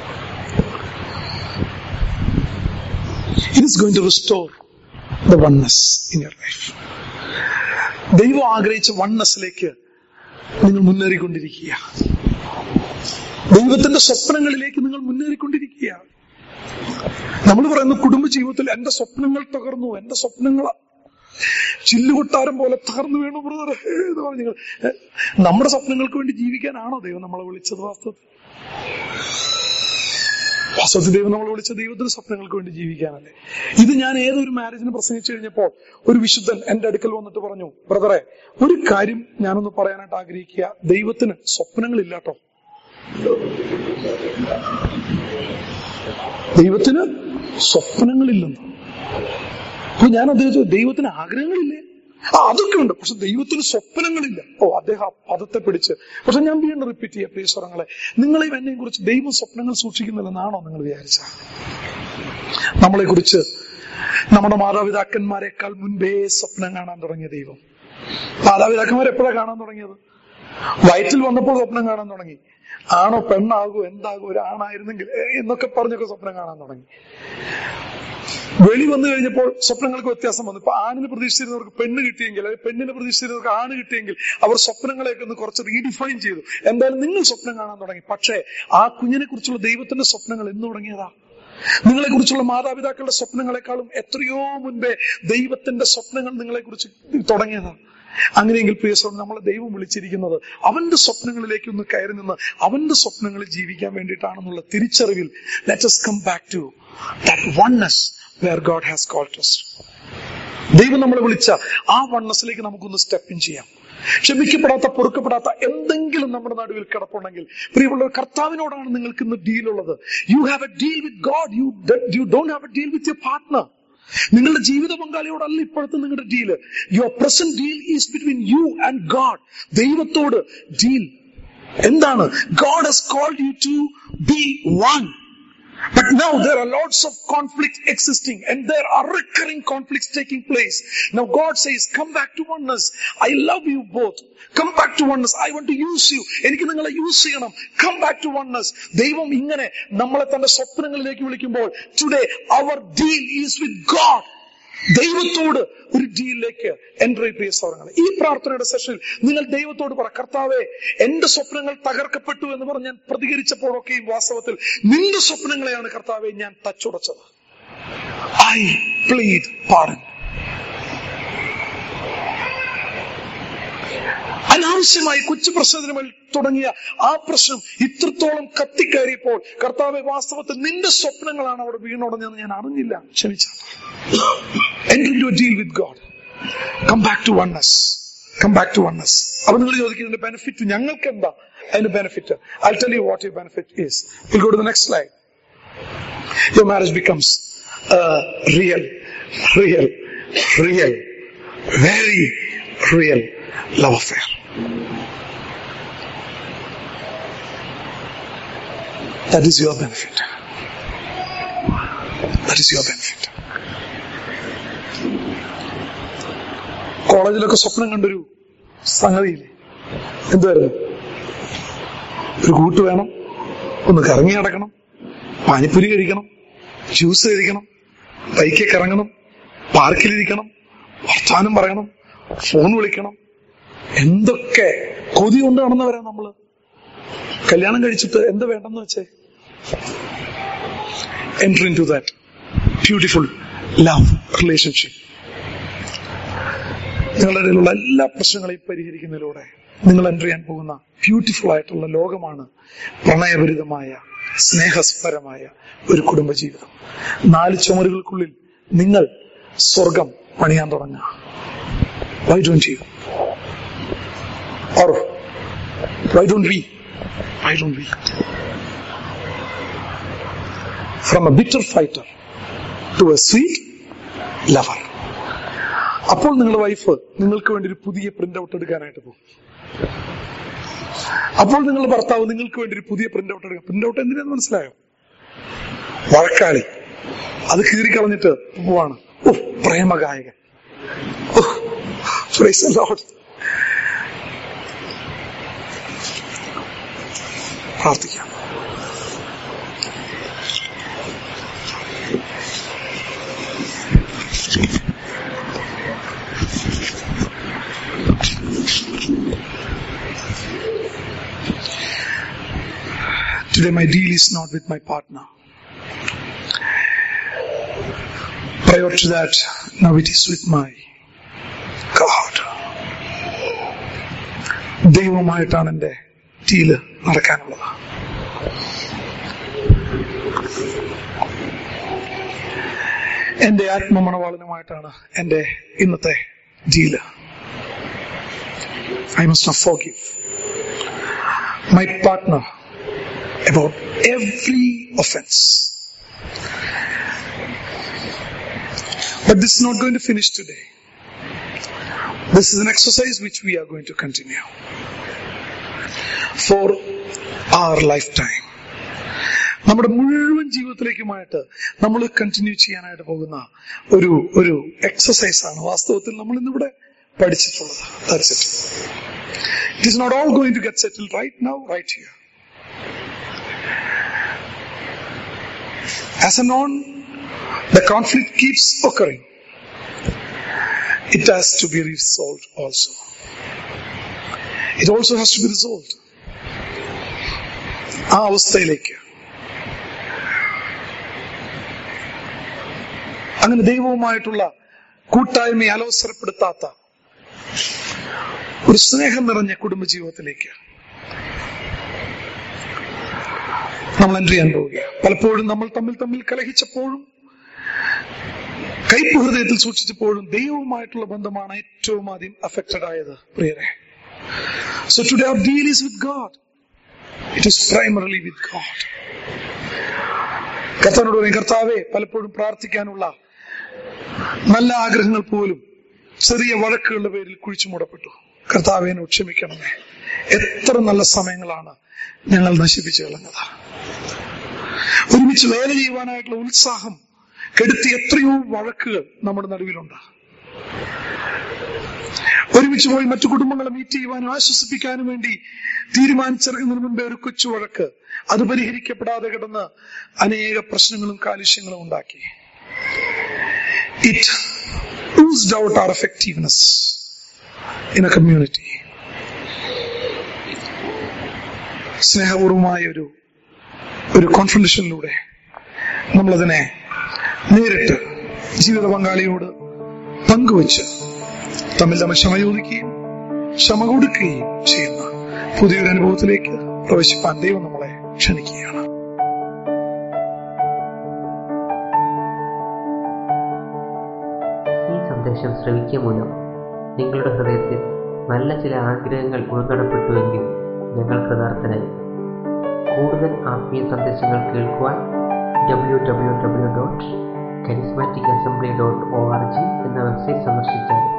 it is going to restore the oneness in your life. ദൈവം ആഗ്രഹിച്ച വണ്ണസിലേക്ക് നിങ്ങൾ മുന്നേറിക്കൊണ്ടിരിക്കുക ദൈവത്തിന്റെ സ്വപ്നങ്ങളിലേക്ക് നിങ്ങൾ മുന്നേറിക്കൊണ്ടിരിക്കുക നമ്മൾ പറയുന്ന കുടുംബ ജീവിതത്തിൽ എന്റെ സ്വപ്നങ്ങൾ തകർന്നു എന്റെ സ്വപ്നങ്ങൾ ചില്ലുകൊട്ടാരം പോലെ തകർന്നു വേണു ബ്രദർ എന്ന് പറഞ്ഞു നിങ്ങൾ നമ്മുടെ സ്വപ്നങ്ങൾക്ക് വേണ്ടി ജീവിക്കാനാണോ ദൈവം നമ്മളെ വിളിച്ചത് വാസ്തവത്തിൽ വാസ്തവത്തിൽ ദൈവം നമ്മൾ വിളിച്ച ദൈവത്തിന്റെ സ്വപ്നങ്ങൾക്ക് വേണ്ടി ജീവിക്കാനല്ലേ ഇത് ഞാൻ ഏതൊരു മാരേജിന് പ്രസംഗിച്ചു കഴിഞ്ഞപ്പോൾ ഒരു വിശുദ്ധൻ എന്റെ അടുക്കൽ വന്നിട്ട് പറഞ്ഞു ബ്രദറെ ഒരു കാര്യം ഞാനൊന്ന് പറയാനായിട്ട് ആഗ്രഹിക്കുക ദൈവത്തിന് സ്വപ്നങ്ങളില്ലാട്ടോ ദൈവത്തിന് സ്വപ്നങ്ങളില്ലെന്ന് അപ്പൊ ഞാൻ അദ്ദേഹം ദൈവത്തിന് ആഗ്രഹങ്ങളില്ലേ ആ അതൊക്കെ ഉണ്ട് പക്ഷെ ദൈവത്തിന് സ്വപ്നങ്ങളില്ല ഓ അദ്ദേഹം ആ പദത്തെ പിടിച്ച് പക്ഷെ ഞാൻ വീണ്ടും റിപ്പീറ്റ് ചെയ്യാം പ്രിയ സ്വരങ്ങളെ നിങ്ങളെയും എന്നെയും കുറിച്ച് ദൈവം സ്വപ്നങ്ങൾ സൂക്ഷിക്കുന്നില്ലെന്നാണോ നിങ്ങൾ വിചാരിച്ച നമ്മളെ കുറിച്ച് നമ്മുടെ മാതാപിതാക്കന്മാരെക്കാൾ മുൻപേ സ്വപ്നം കാണാൻ തുടങ്ങിയ ദൈവം മാതാപിതാക്കന്മാർ എപ്പോഴാണ് കാണാൻ തുടങ്ങിയത് വയറ്റിൽ വന്നപ്പോൾ സ്വപ്നം കാണാൻ തുടങ്ങി ആണോ പെണ്ണാകോ എന്താകോ ഒരു ആണായിരുന്നെങ്കിൽ ഏ, എന്നൊക്കെ പറഞ്ഞൊക്കെ സ്വപ്നം കാണാൻ തുടങ്ങി വെളി വന്നു കഴിഞ്ഞപ്പോൾ സ്വപ്നങ്ങൾക്ക് വ്യത്യാസം വന്നു ഇപ്പൊ ആണിന് പ്രതീക്ഷിച്ചിരുന്നവർക്ക് പെണ്ണ് കിട്ടിയെങ്കിൽ അല്ലെങ്കിൽ പെണ്ണിന് പ്രതീക്ഷിച്ചിരുന്നവർക്ക് ആണ് കിട്ടിയെങ്കിൽ അവർ സ്വപ്നങ്ങളെയൊക്കെ ഒന്ന് കുറച്ച് റീഡിഫൈൻ ചെയ്തു എന്തായാലും നിങ്ങൾ സ്വപ്നം കാണാൻ തുടങ്ങി പക്ഷേ ആ കുഞ്ഞിനെ കുറിച്ചുള്ള ദൈവത്തിന്റെ സ്വപ്നങ്ങൾ എന്ന് തുടങ്ങിയതാ നിങ്ങളെ കുറിച്ചുള്ള മാതാപിതാക്കളുടെ സ്വപ്നങ്ങളെക്കാളും എത്രയോ മുൻപേ ദൈവത്തിന്റെ സ്വപ്നങ്ങൾ നിങ്ങളെ കുറിച്ച് തുടങ്ങിയതാ അങ്ങനെയെങ്കിൽ പ്രിയ സ്വപ്നം നമ്മളെ ദൈവം വിളിച്ചിരിക്കുന്നത് അവന്റെ സ്വപ്നങ്ങളിലേക്ക് ഒന്ന് കയറി നിന്ന് അവന്റെ സ്വപ്നങ്ങളിൽ ജീവിക്കാൻ വേണ്ടിയിട്ടാണെന്നുള്ള തിരിച്ചറിവിൽ let's come back to that oneness where God has called us ദൈവം നമ്മളെ വിളിച്ച ആ വണ്ണസിലേക്ക് നമുക്കൊന്ന് സ്റ്റെപ്പ് ഇൻ ചെയ്യാം ക്ഷമിക്കപ്പെടാത്ത പൊറുക്കപ്പെടാത്ത എന്തെങ്കിലും നമ്മുടെ നടുവിൽ കിടപ്പുണ്ടെങ്കിൽ പ്രിയമുള്ള കർത്താവിനോടാണ് നിങ്ങൾക്ക് ഇന്ന് ഡീൽ ഉള്ളത് you have a deal with God you you don't have a deal with your partner നിങ്ങളുടെ ജീവിത പങ്കാളിയോടല്ല ഇപ്പോഴത്തെ നിങ്ങളുടെ deal your present deal is between you and God ദൈവത്തോട് ഡീൽ എന്താണ് God has called you to be one But now there are lots of conflict existing and there are recurring conflicts taking place. Now God says, come back to oneness. I love you both. Come back to oneness. I want to use you. എനിക്ക് നിങ്ങളെ use ചെയ്യണം come back to oneness ദൈവം ഇങ്ങനെ നമ്മളെ തന്റെ സ്വപ്നങ്ങളിലേക്ക് വിളിക്കുമ്പോൾ today our deal is with God ദൈവത്തോട് ഒരു ഡീലിലേക്ക് എൻട്രി പ്രിയ സൗരങ്ങൾ ഈ പ്രാർത്ഥനയുടെ സെഷനിൽ നിങ്ങൾ ദൈവത്തോട് പറ കർത്താവെ എന്റെ സ്വപ്നങ്ങൾ തകർക്കപ്പെട്ടു എന്ന് പറഞ്ഞ് ഞാൻ പ്രതികരിച്ചപ്പോഴൊക്കെയും വാസ്തവത്തിൽ നിന്റെ സ്വപ്നങ്ങളെയാണ് കർത്താവെ ഞാൻ തച്ചുടച്ചത് ഐ പ്ലീഡ് പാടൻ അനാവശ്യമായി കൊച്ചു പ്രശ്നത്തിന് മേൽ തുടങ്ങിയ ആ പ്രശ്നം ഇത്രത്തോളം കത്തിക്കയറിയപ്പോൾ കർത്താവെ വാസ്തവത്തിൽ നിന്റെ സ്വപ്നങ്ങളാണ് അവിടെ വീണുടഞ്ഞെന്ന് ഞാൻ അറിഞ്ഞില്ല ക്ഷമിച്ച enter into a deal with God. Come back to oneness. Come back to oneness. അപ്പൊ നിങ്ങൾ ചോദിക്കുന്നതിന്റെ ബെനിഫിറ്റ് ഞങ്ങൾക്ക് എന്താ അതിന്റെ benefit I tell you what you benefit is will go to the next slide your marriage becomes real real real very real love affair That is your benefit. That is your benefit. കോളേജിലൊക്കെ സ്വപ്നം കണ്ടൊരു സംഗതിയില്ലേ എന്തുവായിരുന്നു ഒരു കൂട്ട് വേണം ഒന്ന് കറങ്ങി നടക്കണം പാനിപ്പുരി കഴിക്കണം ജ്യൂസ് കഴിക്കണം ബൈക്കിൽ ഇറങ്ങണം പാർക്കിലിരിക്കണം വർത്താനം പറയണം ഫോൺ വിളിക്കണം എന്തൊക്കെ കൊതി കൊണ്ട് നടന്നവരാ നമ്മള് കല്യാണം കഴിച്ചിട്ട് എന്താ വേണ്ടെന്ന് വെച്ചേ entry in to that beautiful love relationship നിങ്ങളുടെ ഇടയിലുള്ള എല്ലാ പ്രശ്നങ്ങളെയും പരിഹരിക്കുന്നതിലൂടെ നിങ്ങൾ എൻ്റർ ചെയ്യാൻ പോകുന്ന ബ്യൂട്ടിഫുൾ ആയിട്ടുള്ള ലോകമാണ് പ്രണയഭരിതമായ സ്നേഹസ്പരമായ ഒരു കുടുംബജീവിതം നാല് ചുമരുകൾക്കുള്ളിൽ നിങ്ങൾ സ്വർഗം പണിയാൻ തുടങ്ങുക why don't you or why don't we why don't we from a bitter fighter to a sweet lover അപ്പോൾ നിങ്ങളുടെ വൈഫ് നിങ്ങൾക്ക് വേണ്ടി ഒരു പുതിയ പ്രിന്റ് ഔട്ട് എടുക്കാനായിട്ട് പോകും അപ്പോൾ നിങ്ങളുടെ ഭർത്താവ് നിങ്ങൾക്ക് വേണ്ടി ഒരു പുതിയ പ്രിന്റ് ഔട്ട് എടുക്കാം പ്രിന്റ് ഔട്ട് എന്തിനാന്ന് മനസ്സിലായോ വഴക്കാളി അത് കീറിക്കളഞ്ഞിട്ട് പോവാണ് ഓ പ്രേമഗായകൻ ഓ, praise the Lord. പ്രാർത്ഥിക്കാം Today my deal is not with my partner. Prior to that, now it is with my God. ദൈവമായിട്ടാണ് എൻ്റെ ഡീല് നടക്കാനുള്ളത് എന്റെ ആത്മമണവാളനുമായിട്ടാണ് എന്റെ ഇന്നത്തെ deal I must not forgive my partner about every offense. But this is not going to finish today. This is an exercise which we are going to continue for our lifetime. നമ്മുടെ മുഴുവൻ ജീവിതത്തിലേക്കുമായിട്ട് നമ്മൾ continue ചെയ്യാനായിട്ട് പോകുന്ന ഒരു ഒരു exercise ആണ് വാസ്തവത്തിൽ നമ്മൾ ഇന്നിവിടെ പഠിച്ചിട്ടുള്ളത് that's it it is not all going to get settle right now right here As a non, the conflict keeps occurring. It has to be resolved also. It also has to be resolved. ആ അവസ്ഥയിലേക്ക് അങ്ങനെ ദൈവവുമായിട്ടുള്ള കൂട്ടായ്മയെ അലോസരപ്പെടുത്താത്ത ഒരു സ്നേഹം നിറഞ്ഞ കുടുംബജീവിതത്തിലേക്ക് നമ്മൾ entry ചെയ്യാൻ പോവുകയാണ് പലപ്പോഴും നമ്മൾ തമ്മിൽ തമ്മിൽ കലഹിച്ചപ്പോഴും കൈപ്പ് ഹൃദയത്തിൽ സൂക്ഷിച്ചപ്പോഴും ദൈവവുമായിട്ടുള്ള ബന്ധമാണ് ഏറ്റവും ആദ്യം അഫക്റ്റഡ് ആയത് പ്രിയരെ so today our deal is with God it is primarily with God കർത്താവിനോട് പറയും കർത്താവെ പലപ്പോഴും പ്രാർത്ഥിക്കാനുള്ള നല്ല ആഗ്രഹങ്ങൾ പോലും ചെറിയ വഴക്കുകളുടെ പേരിൽ കുഴിച്ചു മൂടപ്പെട്ടു കർത്താവേനെ ക്ഷമിക്കണമേ എത്ര നല്ല സമയങ്ങളാണ് ഞങ്ങൾ നശിപ്പിച്ചു കളഞ്ഞത് ഒരുമിച്ച് വേല ചെയ്യുവാനായിട്ടുള്ള ഉത്സാഹം കെടുത്തി എത്രയോ വഴക്കുകൾ നമ്മുടെ നടുവിലുണ്ട് ഒരുമിച്ച് പോയി മറ്റു കുടുംബങ്ങളെ മീറ്റ് ചെയ്യുവാനും ആശ്വസിപ്പിക്കാനും വേണ്ടി തീരുമാനിച്ചിറങ്ങുന്നതിന് മുമ്പേ ഒരു കൊച്ചു വഴക്ക് അത് പരിഹരിക്കപ്പെടാതെ കിടന്ന് അനേക പ്രശ്നങ്ങളും കാലുഷ്യങ്ങളും ഉണ്ടാക്കി it oozed out our effectiveness in a community. സ്നേഹപൂർവമായ ഒരു ഒരു കോൺഫറൻഷനിലൂടെ നമ്മളതിനെ നേരിട്ട് ജീവിത പങ്കാളിയോട് പങ്കുവച്ച് തമ്മിൽ തമ്മിൽ ക്ഷമ ചോദിക്കുകയും ക്ഷമ കൊടുക്കുകയും ചെയ്യുന്ന പുതിയൊരു അനുഭവത്തിലേക്ക് പ്രവേശിപ്പാൻ ദൈവം നമ്മളെ ക്ഷണിക്കുകയാണ് ഈ സന്ദേശം ശ്രവിക്കുക മൂലം നിങ്ങളുടെ ഹൃദയത്തിൽ നല്ല ചില ആഗ്രഹങ്ങൾ ഉൾനടപ്പെട്ടുവെങ്കിൽ ഞങ്ങൾ കൃതാർത്ഥനായി കൂടുതൽ ആത്മീയ സന്ദേശങ്ങൾ കേൾക്കുവാൻ W W W dot charismatic assembly dot O R G എന്ന വെബ്സൈറ്റ് സന്ദർശിച്ചാൽ